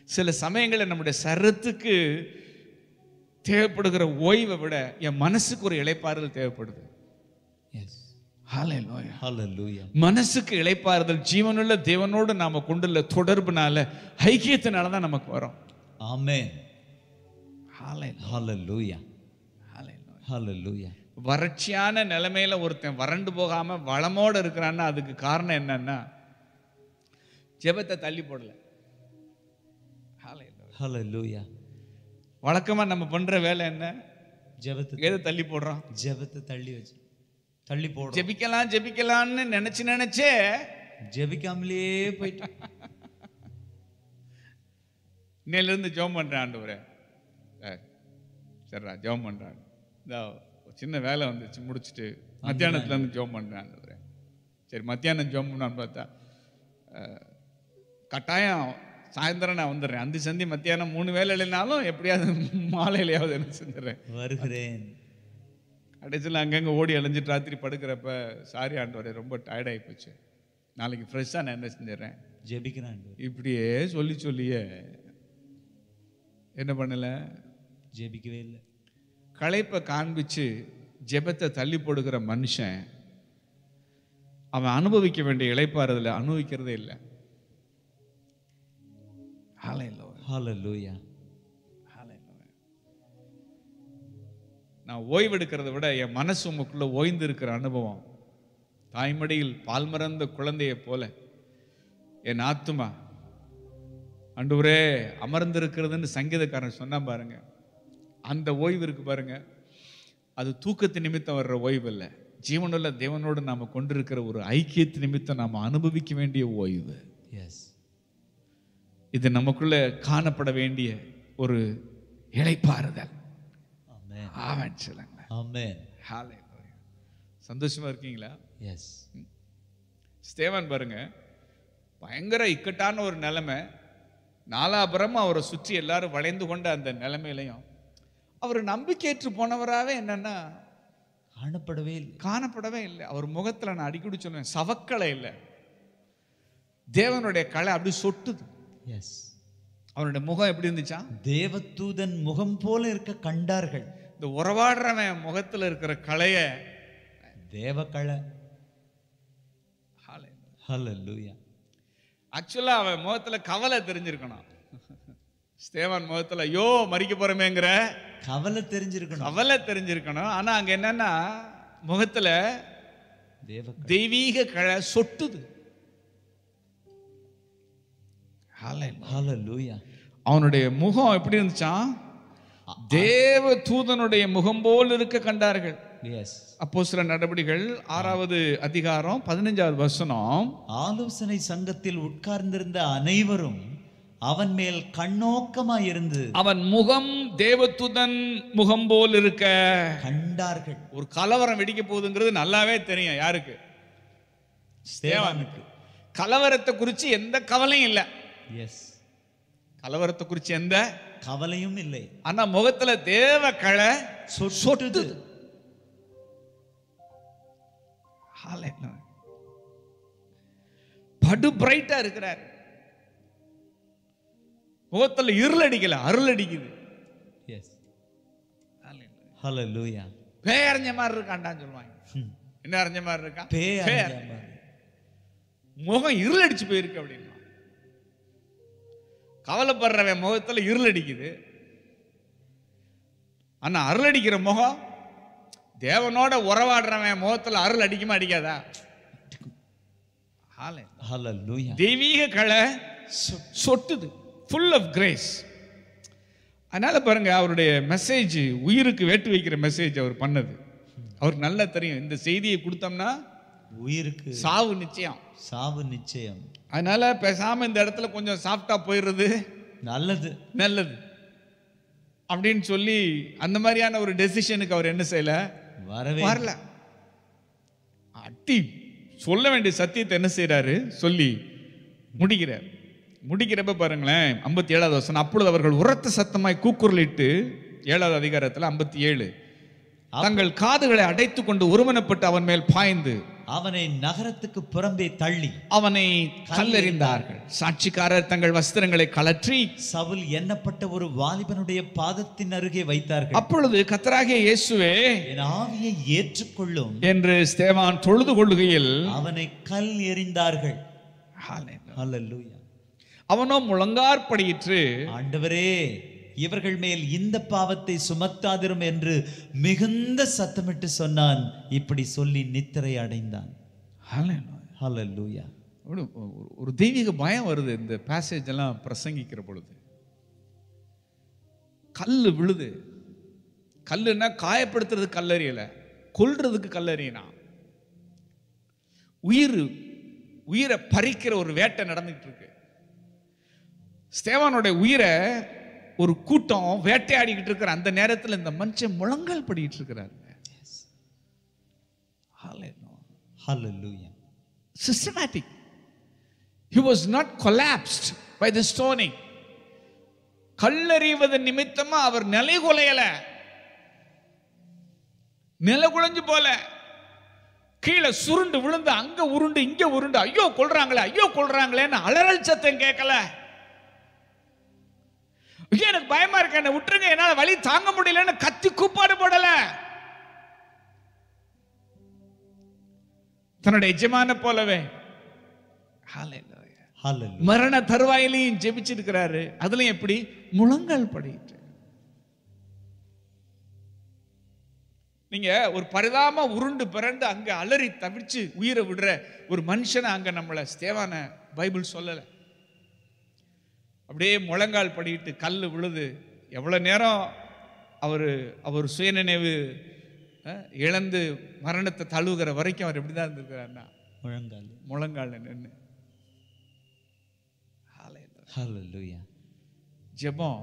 Speaker 2: சில சமயங்களில் நம்முடைய சரத்துக்கு தேவைப்படுகிற ஓய்வை விட என் மனசுக்கு ஒரு இளைப்பாறுதல் தேவைப்படுது
Speaker 1: எஸ்
Speaker 2: ஹalleluya
Speaker 1: ஹalleluya
Speaker 2: மனசுக்கு இளைப்பாறுதல் ஜீவனுள்ள தேவனோடு நாம கொண்டுள்ள தொடர்புனால ஐக்கியத்தினால தான் நமக்கு வரும்
Speaker 1: ஆமென்
Speaker 2: ஹalleluya
Speaker 1: ஹalleluya
Speaker 2: ஹalleluya
Speaker 1: ஹalleluya
Speaker 2: வறட்சியான நிலைமையில ஒருத்தன் வறண்டு போகாம வளமோட இருக்கிறான்னா அதுக்கு காரணம் என்னன்னா ஜெபத்தை தள்ளி போடல ஹalleluya.
Speaker 1: ஹalleluya
Speaker 2: வழக்கமா நம்ம பண்ற வேலை என்ன
Speaker 1: ஜெபத்தை
Speaker 2: எதை தள்ளி போடுறோம்
Speaker 1: ஜெபத்தை தள்ளி வச்சு தள்ளி போடுறோம்
Speaker 2: ஜெபிக்கலாம் ஜெபிக்கலாம்னு நினைச்சு நினைச்சே
Speaker 1: ஜெபிக்காமலே போயிட்டு
Speaker 2: இன்னையில இருந்து ஜெபம் பண்றேன் ஆண்டவரே அஹ், சரிடா ஜெபம் பண்றான் இந்த ஒரு சின்ன வேலை வந்துச்சு முடிச்சுட்டு மத்தியானத்துல இருந்து ஜெபம் பண்றேன் ஆண்டவரே சரி மத்தியானம் ஜெபம் பண்ணான்னு பார்த்தா அஹ், கட்டாயம் சாயந்தரம் நான் வந்துடுறேன் அந்த சந்தி மத்தியானம் மூணு வேலை இல்லைனாலும் எப்படியாவது மாலையிலையாவது என்ன செஞ்சிடறேன்
Speaker 1: வருகிறேன்
Speaker 2: கடைசியில் அங்கங்கே ஓடி அலைஞ்சிட்டு ராத்திரி படுக்கிறப்ப சாரி ஆண்டவரே ரொம்ப டயர்டாகி போச்சு நாளைக்கு ஃப்ரெஷ்ஷாக நான் என்ன செஞ்சிடறேன்
Speaker 1: ஜெபிக்கிறான்
Speaker 2: இப்படியே சொல்லி சொல்லியே என்ன பண்ணல
Speaker 1: ஜெபிக்கவே இல்லை
Speaker 2: களைப்பை காண்பிச்சு ஜெபத்தை தள்ளி போடுகிற மனுஷன் அவன் அனுபவிக்க வேண்டிய இளைப்பாறுதல அனுபவிக்கிறதே இல்லை Hallelujah.
Speaker 1: ஹalleluya
Speaker 2: Hallelujah. நான் ஓய்வெடுக்கிறத விட என் மனசு உங்களுக்குள்ள ஓய்ந்து இருக்கிற அனுபவம் தாய்மடியில் பால் மறந்த குழந்தையை போல என் ஆத்துமா அண்டுவரே அமர்ந்திருக்கிறதுன்னு சங்கீதக்காரன் சொன்னான் பாருங்க அந்த ஓய்வு இருக்கு பாருங்க அது தூக்கத்து நிமித்தம் வர்ற ஓய்வு இல்லை ஜீவனுள்ள தேவனோடு நாம கொண்டிருக்கிற ஒரு ஐக்கியத்து நிமித்தம் நாம அனுபவிக்க வேண்டிய ஓய்வு
Speaker 1: எஸ்
Speaker 2: இது நமக்குள்ள காணப்பட வேண்டிய ஒரு இளைப்பாறுதல்
Speaker 1: ஆமென்
Speaker 2: ஆவன் சொல்லுங்களேன்
Speaker 1: ஆமென்
Speaker 2: Hallelujah. சந்தோஷமா இருக்கீங்களா
Speaker 1: எஸ்
Speaker 2: ஸ்தேவான் பாருங்க பயங்கர இக்கட்டான ஒரு நிலைமை நாலாபுரமும் அவரை சுற்றி எல்லாரும் வளைந்து கொண்ட அந்த நிலைமையிலையும் அவர் நம்பிக்கையற்று போனவராகவே என்னன்னா
Speaker 1: காணப்படவே இல்லை
Speaker 2: காணப்படவே இல்லை அவர் முகத்துல நான் அடிக்கடி சொல்லுவேன் சவக்கலை இல்லை தேவனுடைய கலை அப்படி சொட்டுது
Speaker 1: எஸ்
Speaker 2: அவனுடைய முகம் எப்படி இருந்துச்சா
Speaker 1: தேவதூதன் முகம் போல இருக்க கண்டார்கள்
Speaker 2: இந்த உறவாடுறவன் முகத்துல இருக்கிற கலைய
Speaker 1: தேவகலை ஹalleluya
Speaker 2: ஆக்சுவலா அவன் முகத்துல கவலை தெரிஞ்சிருக்கணும் ஸ்தேவான் முகத்துல ஐயோ மறிக்க போறமேங்கிற
Speaker 1: கவலை தெரிஞ்சிருக்கணும்
Speaker 2: கவலை தெரிஞ்சிருக்கணும் ஆனா அங்க என்னன்னா முகத்துல
Speaker 1: தேவ
Speaker 2: தெய்வீக கலை சொட்டுது
Speaker 1: ஹalleluya
Speaker 2: அவனுடைய முகம் எப்படி இருந்துச்சான் தேவ தூதனுடைய முகம் போல் இருக்க கண்டார்கள்
Speaker 1: எஸ்
Speaker 2: அப்போ சில நடவடிக்கைகள் ஆறாவது அதிகாரம் பதினஞ்சாவது வசனம்
Speaker 1: ஆலோசனை சங்கத்தில் உட்கார்ந்திருந்த அனைவரும் அவன் மேல் கண்ணோக்கமாய் இருந்து
Speaker 2: அவன் முகம் தேவதூதன் முகம் போல் இருக்க
Speaker 1: கண்டார்கள்
Speaker 2: ஒரு கலவரம் வெடிக்க போகுதுங்கிறது நல்லாவே தெரியும் யாருக்கு
Speaker 1: ஸ்தேவானுக்கு
Speaker 2: கலவரத்தை குறித்து எந்த கவலையும் இல்லை
Speaker 1: எஸ்
Speaker 2: கலவரத்தை குறித்து எந்த
Speaker 1: கவலையும் இல்லை
Speaker 2: ஆனா முகத்துல தேவ களை
Speaker 1: சொட்டுது
Speaker 2: படு பிரைட்டா இருக்கிறார் முகத்துல இருள் அடிக்கல அருள் அடிக்குது
Speaker 1: எஸ் ஹalleluya
Speaker 2: பேய் அறிஞ்ச மாதிரி இருக்கான்டான்னு சொல்லுவாங்க என்ன அறிஞ்ச மாதிரி இருக்கான்
Speaker 1: பேய்
Speaker 2: பேய்
Speaker 1: அறிஞ்ச மாதிரி.
Speaker 2: முகம் இருள் அடிச்சு போயிருக்கு அப்படின்னா கவலைப்படுறவன் முகத்துல இருள் அடிக்குது ஆனா அருள் அடிக்கிற முகம் தேவனோட உறவாடுறவன் முகத்துல அருள் அடிக்குமா அடிக்காதா Hallelujah.
Speaker 1: ஹalleluya
Speaker 2: தெய்வீக கலை சொட்டுது ஃபுல் ஆஃப் கிரேஸ் அதனால பாருங்க அவருடைய மெசேஜ் உயிருக்கு வேட்டு வைக்கிற மெசேஜ் அவர் பண்ணது அவருக்கு நல்லா தெரியும் இந்த செய்தியை கொடுத்தோம்னா
Speaker 1: உயிருக்கு
Speaker 2: சாவு நிச்சயம்
Speaker 1: சாவு நிச்சயம்
Speaker 2: அதனால பேசாம இந்த இடத்துல கொஞ்சம் சாஃப்டா போயிடுறது
Speaker 1: நல்லது
Speaker 2: நல்லது அப்படின்னு சொல்லி அந்த மாதிரியான ஒரு டெசிஷனுக்கு அவர் என்ன செய்யல
Speaker 1: வரவே
Speaker 2: வரல அட்டி சொல்ல வேண்டிய சத்தியத்தை என்ன செய்றாரு சொல்லி முடிக்கிறார் முடிக்கிறப்ப பாருங்களேன் ஐம்பத்தி ஏழாவது வசனம் அப்பொழுது அவர்கள் உரத்த சத்தமாய் கூக்குரலிட்டு ஏழாவது அதிகாரத்தில் ஐம்பத்தி ஏழு தங்கள் காதுகளை அடைத்து கொண்டு ஒருமனப்பட்டு அவன் மேல் பாய்ந்து
Speaker 1: அவனை நகரத்துக்கு புறம்பே தள்ளி
Speaker 2: அவனை கல்லெறிந்தார்கள் சாட்சிக்காரர் தங்கள் வஸ்திரங்களை கலற்றி
Speaker 1: சவுல் எண்ணப்பட்ட ஒரு வாலிபனுடைய பாதத்தின் அருகே வைத்தார்கள்
Speaker 2: அப்பொழுது கத்தராகிய இயேசுவே
Speaker 1: என் ஆவியை ஏற்றுக்கொள்ளும்
Speaker 2: என்று ஸ்தேவான் தொழுது கொள்ளுகையில்
Speaker 1: அவனை கல் எறிந்தார்கள் ஹalleluya
Speaker 2: அவனோ முழங்கார்படியிற்று
Speaker 1: ஆண்டவரே இவர்கள் மேல் இந்த பாவத்தை சுமத்தாதிரும் என்று மிகுந்த சத்தமிட்டு சொன்னான் இப்படி சொல்லி நித்திரை அடைந்தான் ஹalleluya
Speaker 2: ஒரு- ஒரு- ஒரு தெய்வீக பயம் வருது இந்த பேசேஜ் எல்லாம் பிரசங்கிக்கிற பொழுது கல்லு விழுது கல்லுன்னா காயப்படுத்துறது கல்லறியல கொல்றதுக்கு கல்லறியனா உயிர் உயிரை பறிக்கிற ஒரு வேட்டை நடந்துகிட்டு இருக்கு ஸ்தேவானுடைய உயிரை ஒரு கூட்டம் வேட்டையாடிக்கிட்டு இருக்கிற அந்த நேரத்தில் இந்த மனுஷன் முழங்கால் படிக்கிட்டு இருக்கிறாருங்க Hallelujah.
Speaker 1: Hallelujah
Speaker 2: systematic. He was not collapsed by the stoning. கல்லறிவது நிமித்தமா அவர் நிலை குலையல நில குலைஞ்சு போல கீழே சுருண்டு விழுந்து அங்க உருண்டு இங்க உருண்டு ஐயோ கொல்றாங்களே ஐயோ கொல்றாங்களேன்னு அலறல் சத்தம் கேட்கல ஐயோ எனக்கு பயமா இருக்கு என்ன விட்டுருங்க என்னால வலி தாங்க முடியலன்னு கத்தி கூப்பாடு போடல தன்னுடைய எஜமான போலவே Hallelujah.
Speaker 1: ஹalleluya
Speaker 2: மரண தருவாயிலையும் ஜெபிச்சிருக்கிறாரு அதுலயும் எப்படி முழங்கால் படிட்டு நீங்க ஒரு பரிதாம உருண்டு பிறண்டு அங்க அலறி தவிச்சு உயிரை விடுற ஒரு மனுஷனை அங்க நம்மள ஸ்தேவான பைபிள் சொல்லல அப்படியே முழங்கால் படிட்டு கல் விழுது எவ்வளவு நேரம் அவர் அவர் சுயநினைவு அஹ், இழந்து மரணத்தை தழுவுகிற வரைக்கும் அவர் எப்படிதான் இருந்திருக்கிறாருன்னா
Speaker 1: முழங்கால்
Speaker 2: முழங்கால நின்று
Speaker 1: ஹalleluya
Speaker 2: ஜெபம்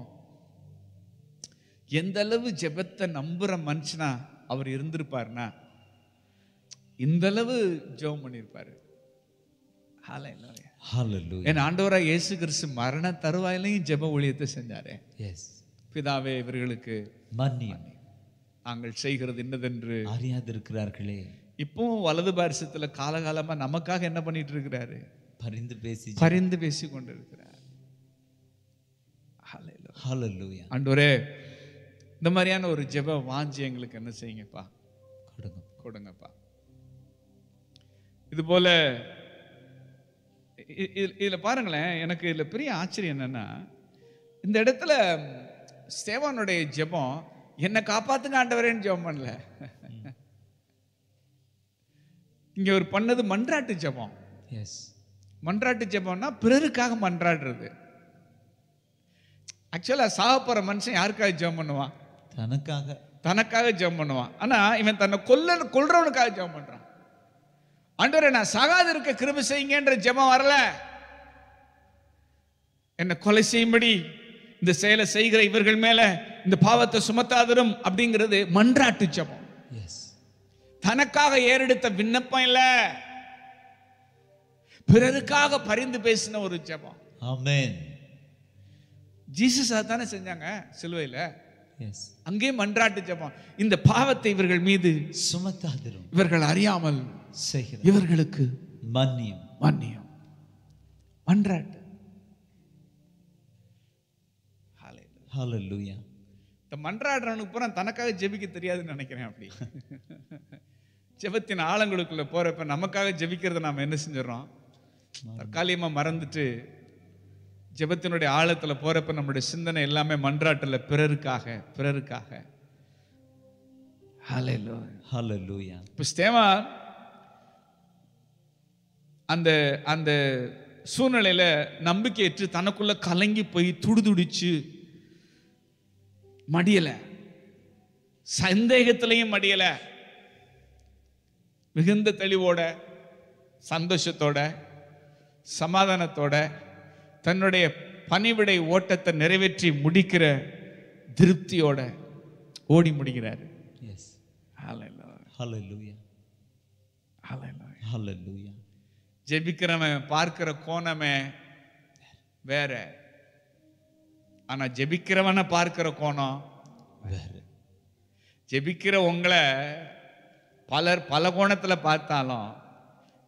Speaker 2: எந்த அளவு ஜெபத்தை நம்புற மனுஷனா அவர் இருந்திருப்பாருன்னா இந்த அளவு ஜெபம் பண்ணியிருப்பாரு Hallelujah.
Speaker 1: ஹalleluya
Speaker 2: என் ஆண்டவரா இயேசு கிறிஸ்து மரண தருவாயிலையும் ஜெப ஊழியத்தை செஞ்சாரே
Speaker 1: எஸ்
Speaker 2: பிதாவே இவர்களுக்கு
Speaker 1: மன்னியும்
Speaker 2: நாங்கள் செய்கிறது என்னதென்று
Speaker 1: அறியாதிருக்கிறார்களே
Speaker 2: இப்பவும் வலது பாரிசத்துல காலகாலமா நமக்காக என்ன பண்ணிட்டு இருக்கிறாரு
Speaker 1: பரிந்து பேசி
Speaker 2: பரிந்து பேசி கொண்டிருக்கிறார் Hallelujah.
Speaker 1: ஹalleluya
Speaker 2: ஆண்டவரே இந்த மாதிரியான ஒரு ஜெப வாஞ்சி எங்களுக்கு என்ன செய்யுங்கப்பா
Speaker 1: கொடுங்க
Speaker 2: கொடுங்கப்பா இது போல இ- இ- இதுல பாருங்களேன் எனக்கு இதுல பெரிய ஆச்சரியம் என்னன்னா இந்த இடத்துல ஸ்தேவானுடைய ஜெபம் என்னை காப்பாத்துங்க ஆண்டவரேன்னு ஜெபம் பண்ணல இங்க ஒரு பண்ணது மன்றாட்டு ஜெபம்
Speaker 1: எஸ்
Speaker 2: மன்றாட்டு ஜெபம்னா பிறருக்காக மன்றாடுறது ஆக்சுவலா சாக போற மனுஷன் யாருக்காக ஜெபம் பண்ணுவான்
Speaker 1: தனக்காக
Speaker 2: தனக்காக ஜெபம் பண்ணுவான் ஆனா இவன் தன்னை கொல்ல கொல்றவனுக்காக ஜெபம் பண்றான் ஆண்டவரே நான் சகாது இருக்க கிருபை செய்யுங்கன்ற ஜெபம் வரல என்ன கொலை செய்யும்படி இந்த செயலை செய்கிற இவர்கள் மேல இந்த பாவத்தை சுமத்தாதரும் அப்படிங்கிறது மன்றாட்டு ஜெபம்
Speaker 1: எஸ்
Speaker 2: தனக்காக ஏறெடுத்த விண்ணப்பம் இல்ல பிறருக்காக பரிந்து பேசின ஒரு ஜெபம்
Speaker 1: ஆமென்
Speaker 2: ஜீசஸ் தானே செஞ்சாங்க சிலுவையில
Speaker 1: எஸ்
Speaker 2: அங்கேயும் மன்றாட்டு ஜெபம் இந்த பாவத்தை இவர்கள் மீது
Speaker 1: சுமத்தாதிரும்
Speaker 2: இவர்கள் அறியாமல்
Speaker 1: செய்கிற
Speaker 2: இவர்களுக்கு
Speaker 1: மன்னியும்
Speaker 2: மன்னியம் மன்றாட்டு
Speaker 1: ஹalleluya
Speaker 2: இந்த மன்றாடுறவனுக்கு பூரா தனக்காக ஜெபிக்க தெரியாதுன்னு நினைக்கிறேன் அப்படி ஜெபத்தின் ஆழங்களுக்குள்ள போறப்ப நமக்காக ஜெபிக்கிறத நாம என்ன செஞ்சிடறோம் தற்காலிகமா மறந்துட்டு ஜெபத்தினுடைய ஆழத்துல போறப்ப நம்மளுடைய சிந்தனை எல்லாமே மன்றாட்டுல பிறருக்காக பிறருக்காக Hallelujah.
Speaker 1: ஹalleluya
Speaker 2: இப்போ ஸ்தேவா அந்த அந்த சூழ்நிலையில நம்பிக்கையற்று தனக்குள்ள கலங்கி போய் துடிதுடிச்சு மடியல சந்தேகத்திலையும் மடியல மிகுந்த தெளிவோட சந்தோஷத்தோட சமாதானத்தோட தன்னுடைய பணிவிடை ஓட்டத்தை நிறைவேற்றி முடிக்கிற திருப்தியோட ஓடி முடிக்கிறாரு
Speaker 1: எஸ்
Speaker 2: Hallelujah.
Speaker 1: ஹalleluya
Speaker 2: Hallelujah.
Speaker 1: ஹalleluya
Speaker 2: ஜெபிக்கிறவன் பார்க்கிற கோணமே வேற ஆனா ஜெபிக்கிறவனை பார்க்கிற கோணம்
Speaker 1: வேற
Speaker 2: ஜெபிக்கிற உங்களை பலர் பல கோணத்துல பார்த்தாலும்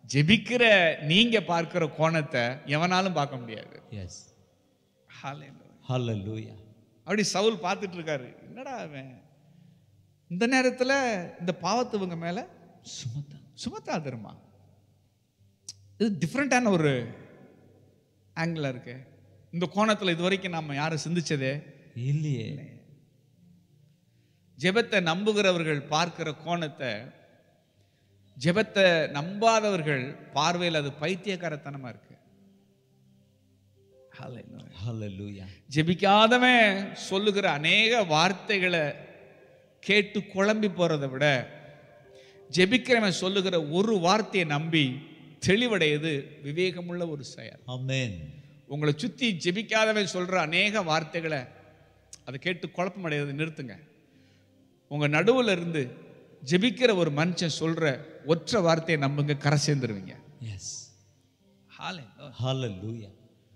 Speaker 2: ஜெபிக்கிற நீங்க பார்க்கிற கோணத்தை எவனாலும் பார்க்க முடியாது
Speaker 1: எஸ்
Speaker 2: Hallelujah.
Speaker 1: ஹalleluya
Speaker 2: அப்படி சவுல் பார்த்துட்டு இருக்காரு என்னடா அவன் இந்த நேரத்துல இந்த பாவத்து இவங்க மேல
Speaker 1: சுமத்தா
Speaker 2: சுமத்தா தருமா இது டிஃப்ரெண்ட்டான ஒரு ஆங்கிள் இருக்கு இந்த கோணத்துல இது வரைக்கும் நம்ம யாரும் சிந்திச்சதே
Speaker 1: இல்லையே
Speaker 2: ஜெபத்தை நம்புகிறவர்கள் பார்க்கிற கோணத்தை ஜெபத்தை நம்பாதவர்கள் பார்வையில் அது பைத்தியக்காரத்தனமா இருக்கு Hallelujah.
Speaker 1: ஹalleluya
Speaker 2: ஜெபிக்காதவன் சொல்லுகிற அநேக வார்த்தைகளை கேட்டு குழம்பி போறதை விட ஜெபிக்கிறவன் சொல்லுகிற ஒரு வார்த்தையை நம்பி தெளிவடையது விவேகமுள்ள ஒரு செயல்
Speaker 1: ஆமென்
Speaker 2: உங்களை சுத்தி ஜெபிக்காதவன் சொல்ற அநேக வார்த்தைகளை அதை கேட்டு குழப்பமடையதை நிறுத்துங்க உங்க நடுவுல இருந்து ஜெபிக்கிற ஒரு மனுஷன் சொல்ற ஒற்றை வார்த்தையை நம்புங்க கரை சேர்ந்துருவீங்க
Speaker 1: எஸ் ஹalleluya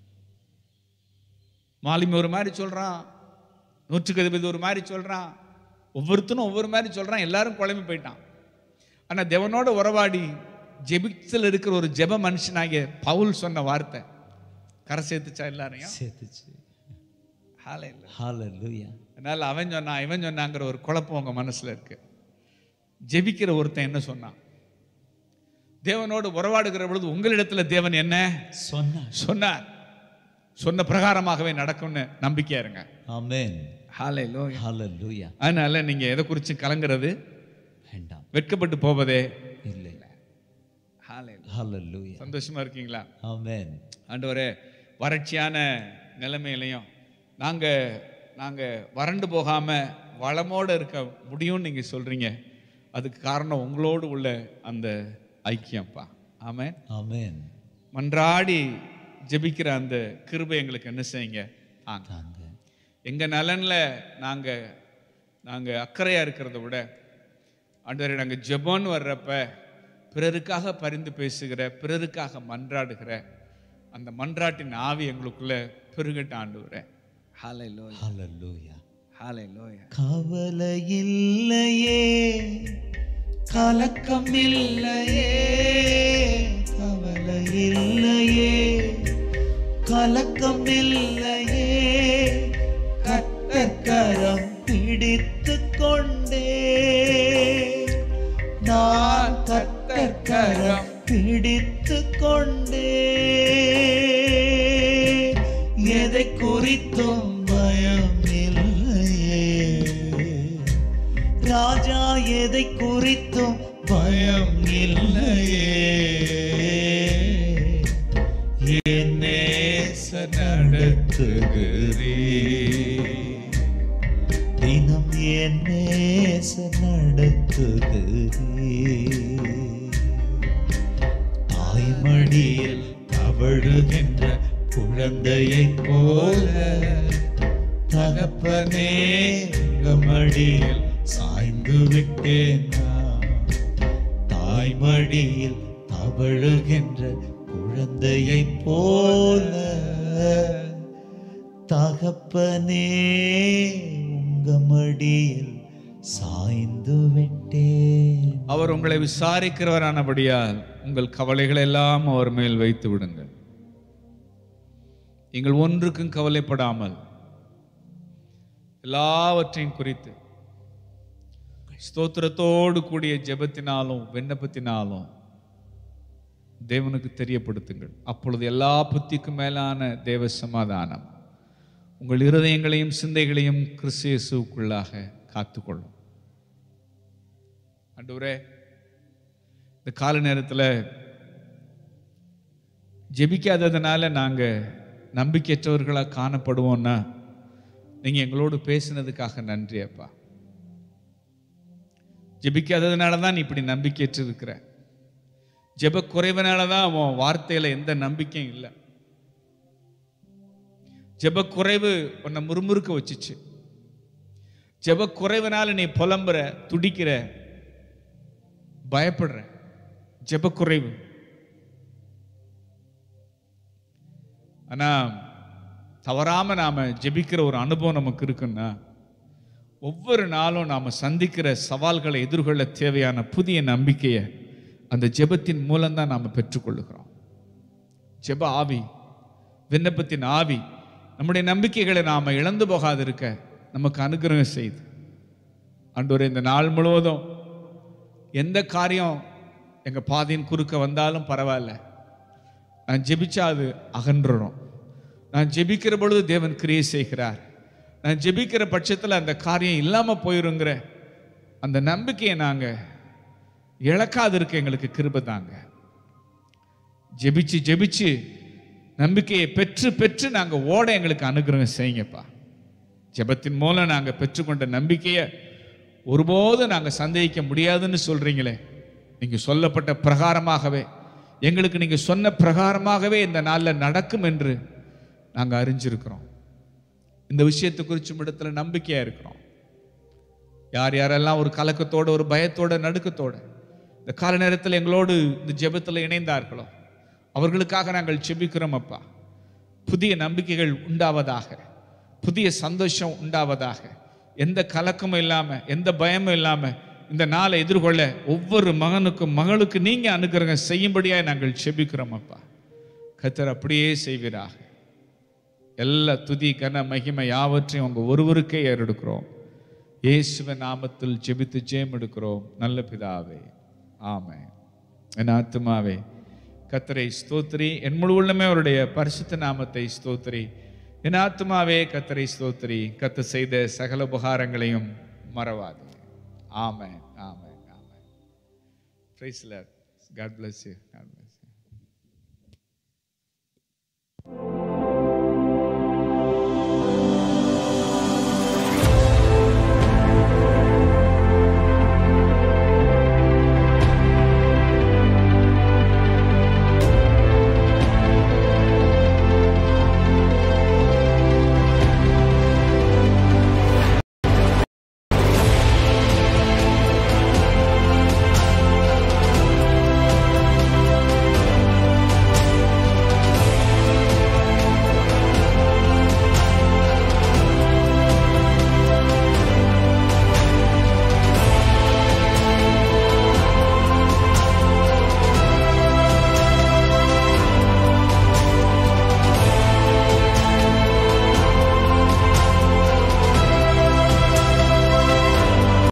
Speaker 2: மாலிமி ஒரு மாதிரி சொல்றான் நூற்றுக்கு அதிபதி ஒரு மாதிரி சொல்றான் ஒவ்வொருத்தனும் ஒவ்வொரு மாதிரி சொல்றான் எல்லாரும் குழம்பி போயிட்டான் ஆனா தேவனோட உறவாடி ஜெபித்தில் இருக்கிற ஒரு ஜெப மனுஷனாகிய பவுல் சொன்ன வார்த்தை கரை சேர்த்துச்சா எல்லாரையும்
Speaker 1: சேர்த்துச்சு
Speaker 2: Hallelujah.
Speaker 1: ஹalleluya
Speaker 2: அதனால அவன் சொன்னான் இவன் சொன்னாங்கிற ஒரு குழப்பம் உங்க மனசுல இருக்கு ஜெபிக்கிற ஒருத்தன் என்ன சொன்னான் தேவனோடு உறவாடுகிற பொழுது உங்களிடத்துல தேவன் என்ன
Speaker 1: சொன்னார்
Speaker 2: சொன்னார் சொன்ன பிரகாரமாகவே நடக்கும்னு நம்பிக்கையா இருங்க
Speaker 1: ஆமென்
Speaker 2: ஹalleluya
Speaker 1: ஹalleluya
Speaker 2: அதனால நீங்க எதை குறித்து கலங்குறது
Speaker 1: வேண்டாம்
Speaker 2: வெட்கப்பட்டு போவதே
Speaker 1: இல்லை ஹalleluya
Speaker 2: சந்தோஷமா இருக்கீங்களா
Speaker 1: ஆமென்
Speaker 2: ஆண்டவரே வறட்சியான நிலைமையிலையும் நாங்க நாங்க வறண்டு போகாம வளமோட இருக்க முடியும்னு நீங்க சொல்றீங்க அதுக்கு காரணம் உங்களோடு உள்ள அந்த ஐக்கியம்ப்பா ஆமென்
Speaker 1: ஆமென்
Speaker 2: மன்றாடி ஜெபிக்கிற அந்த கிருபை எங்களுக்கு என்ன செய்யுங்க தாங்க
Speaker 1: தாங்க
Speaker 2: எங்க நலன்ல நாங்க நாங்க அக்கறையா இருக்கிறத விட ஆண்டவரே நாங்க ஜெபம்னு வர்றப்ப பிறருக்காக பரிந்து பேசுகிற பிறருக்காக மன்றாடுகிற அந்த மன்றாட்டின் ஆவி எங்களுக்குள்ள பெருகட்ட ஆண்டவரே ஹalleluya
Speaker 1: ஹalleluya
Speaker 2: ஹalleluya
Speaker 1: கவலை இல்லையே கலக்கம் இல்லையே கவலை இல்லையே கலக்கம் இல்லையே கத்தக்கரம் பிடித்து கொண்டே நான் கத்தக்கரம் பிடித்து கொண்டே எதை குறித்தும் பயம் இல்லையே ராஜா எதை குறித்தும் பயம் இல்லையே என் நேச நடத்துகிறே தினம் என் நேச நடத்துகிறே தாய்மடியில் தவழுகின்ற குழந்தையைப் போல தகப்பனே உங்க மடியில் சாய்ந்து விட்டேன் நான். தாய்மடியில் தவழுகின்ற குழந்தையைப் போல தகப்பனே உங்க மடியில் சாய்ந்து விட்டேன்
Speaker 2: அவர் உங்களை விசாரிக்கிறவரானபடியால் உங்கள் கவலைகளை எல்லாம் அவர் மேல் வைத்து விடுங்கள் நீங்கள் ஒன்றுக்கும் கவலைப்படாமல் எல்லாவற்றையும் குறித்து ஸ்தோத்திரத்தோடு கூடிய ஜெபத்தினாலும் விண்ணப்பத்தினாலும் தேவனுக்கு தெரியப்படுத்துங்கள் அப்பொழுது எல்லா புத்திக்கும் மேலான தேவ சமாதானம் உங்கள் இருதயங்களையும் சிந்தைகளையும் கிறிஸ்து இயேசுவுக்குள்ளாக காத்துக்கொள்ளும் ஆண்டவரே இந்த கால நேரத்தில் ஜெபிக்காததுனால நாங்கள் நம்பிக்கையற்றவர்களாக காணப்படுவோம்னா நீங்கள் எங்களோடு பேசினதுக்காக நன்றி அப்பா ஜெபிக்காததுனால தான் நீ இப்படி நம்பிக்கையற்று இருக்கிற ஜெப குறைவனால தான் உன் வார்த்தையில எந்த நம்பிக்கையும் இல்லை ஜெப குறைவு உன்னை முறுமுறுக்க வச்சுச்சு ஜெப குறைவனால நீ புலம்புற துடிக்கிற பயப்படுற ஜெப குறைவு ஆனா தவறாம நாம ஜெபிக்கிற ஒரு அனுபவம் நமக்கு இருக்குன்னா ஒவ்வொரு நாளும் நாம சந்திக்கிற சவால்களை எதிர்கொள்ள தேவையான புதிய நம்பிக்கையை அந்த ஜெபத்தின் மூலம்தான் நாம் பெற்றுக்கொள்ளுகிறோம் ஜெப ஆவி விண்ணப்பத்தின் ஆவி நம்முடைய நம்பிக்கைகளை நாம் இழந்து போகாதிருக்க நமக்கு அனுகிரகம் செய்து ஆண்டவரே இந்த நாள் முழுவதும் எந்த காரியம் எங்கள் பாதையின் குறுக்க வந்தாலும் பரவாயில்ல நான் ஜெபிச்சா அது அகன்றணும் நான் ஜெபிக்கிற பொழுது தேவன் கிரியை செய்கிறார் நான் ஜெபிக்கிற பட்சத்தில் அந்த காரியம் இல்லாமல் போயிருங்கிற அந்த நம்பிக்கையை நாங்கள் இழக்காதிருக்க எங்களுக்கு கிருபை தாங்க ஜெபிச்சு ஜெபிச்சு நம்பிக்கையை பெற்று பெற்று நாங்கள் ஓட எங்களுக்கு அனுகிரகம் செய்யுங்கப்பா ஜெபத்தின் மூலம் நாங்கள் பெற்றுக்கொண்ட நம்பிக்கையை ஒருபோதும் நாங்கள் சந்தேகிக்க முடியாதுன்னு சொல்றீங்களே நீங்கள் சொல்லப்பட்ட பிரகாரமாகவே எங்களுக்கு நீங்கள் சொன்ன பிரகாரமாகவே இந்த நாளில் நடக்கும் என்று நாங்கள் அறிஞ்சிருக்கிறோம் இந்த விஷயத்தை குறிச்சும் இடத்துல நம்பிக்கையாக இருக்கிறோம் யார் யாரெல்லாம் ஒரு கலக்கத்தோட ஒரு பயத்தோட நடுக்கத்தோட இந்த கால நேரத்தில் எங்களோடு இந்த ஜெபத்தில் இணைந்தார்களோ அவர்களுக்காக நாங்கள் ஜெபிக்கிறோம் அப்பா புதிய நம்பிக்கைகள் உண்டாவதாக புதிய சந்தோஷம் உண்டாவதாக எந்த கலக்கமும் இல்லாமல் எந்த பயமும் இல்லாமல் இந்த நாளை எதிர்கொள்ள ஒவ்வொரு மகனுக்கும் மகளுக்கு நீங்கள் அனுகிரகம் செய்யும்படியாக நாங்கள் ஜெபிக்கிறோம் அப்பா கத்தர் அப்படியே செய்வீராக எல்லா துதி கன மகிமை யாவற்றையும் உங்க ஒருவருக்கே ஏறெடுக்கிறோம் இயேசுவின் நாமத்தில் ஜெபித்து ஜெயம் எடுக்கிறோம் நல்ல பிதாவே ஆமென் என் ஆத்துமாவே கத்தரை ஸ்தோத்திரி என் முழு உள்ளமே அவருடைய பரிசுத்த நாமத்தை ஸ்தோத்திரி என் ஆத்துமாவே கத்தரை ஸ்தோத்திரி கத்த செய்த சகல உபகாரங்களையும் மறவாது amen amen amen praise God bless you God bless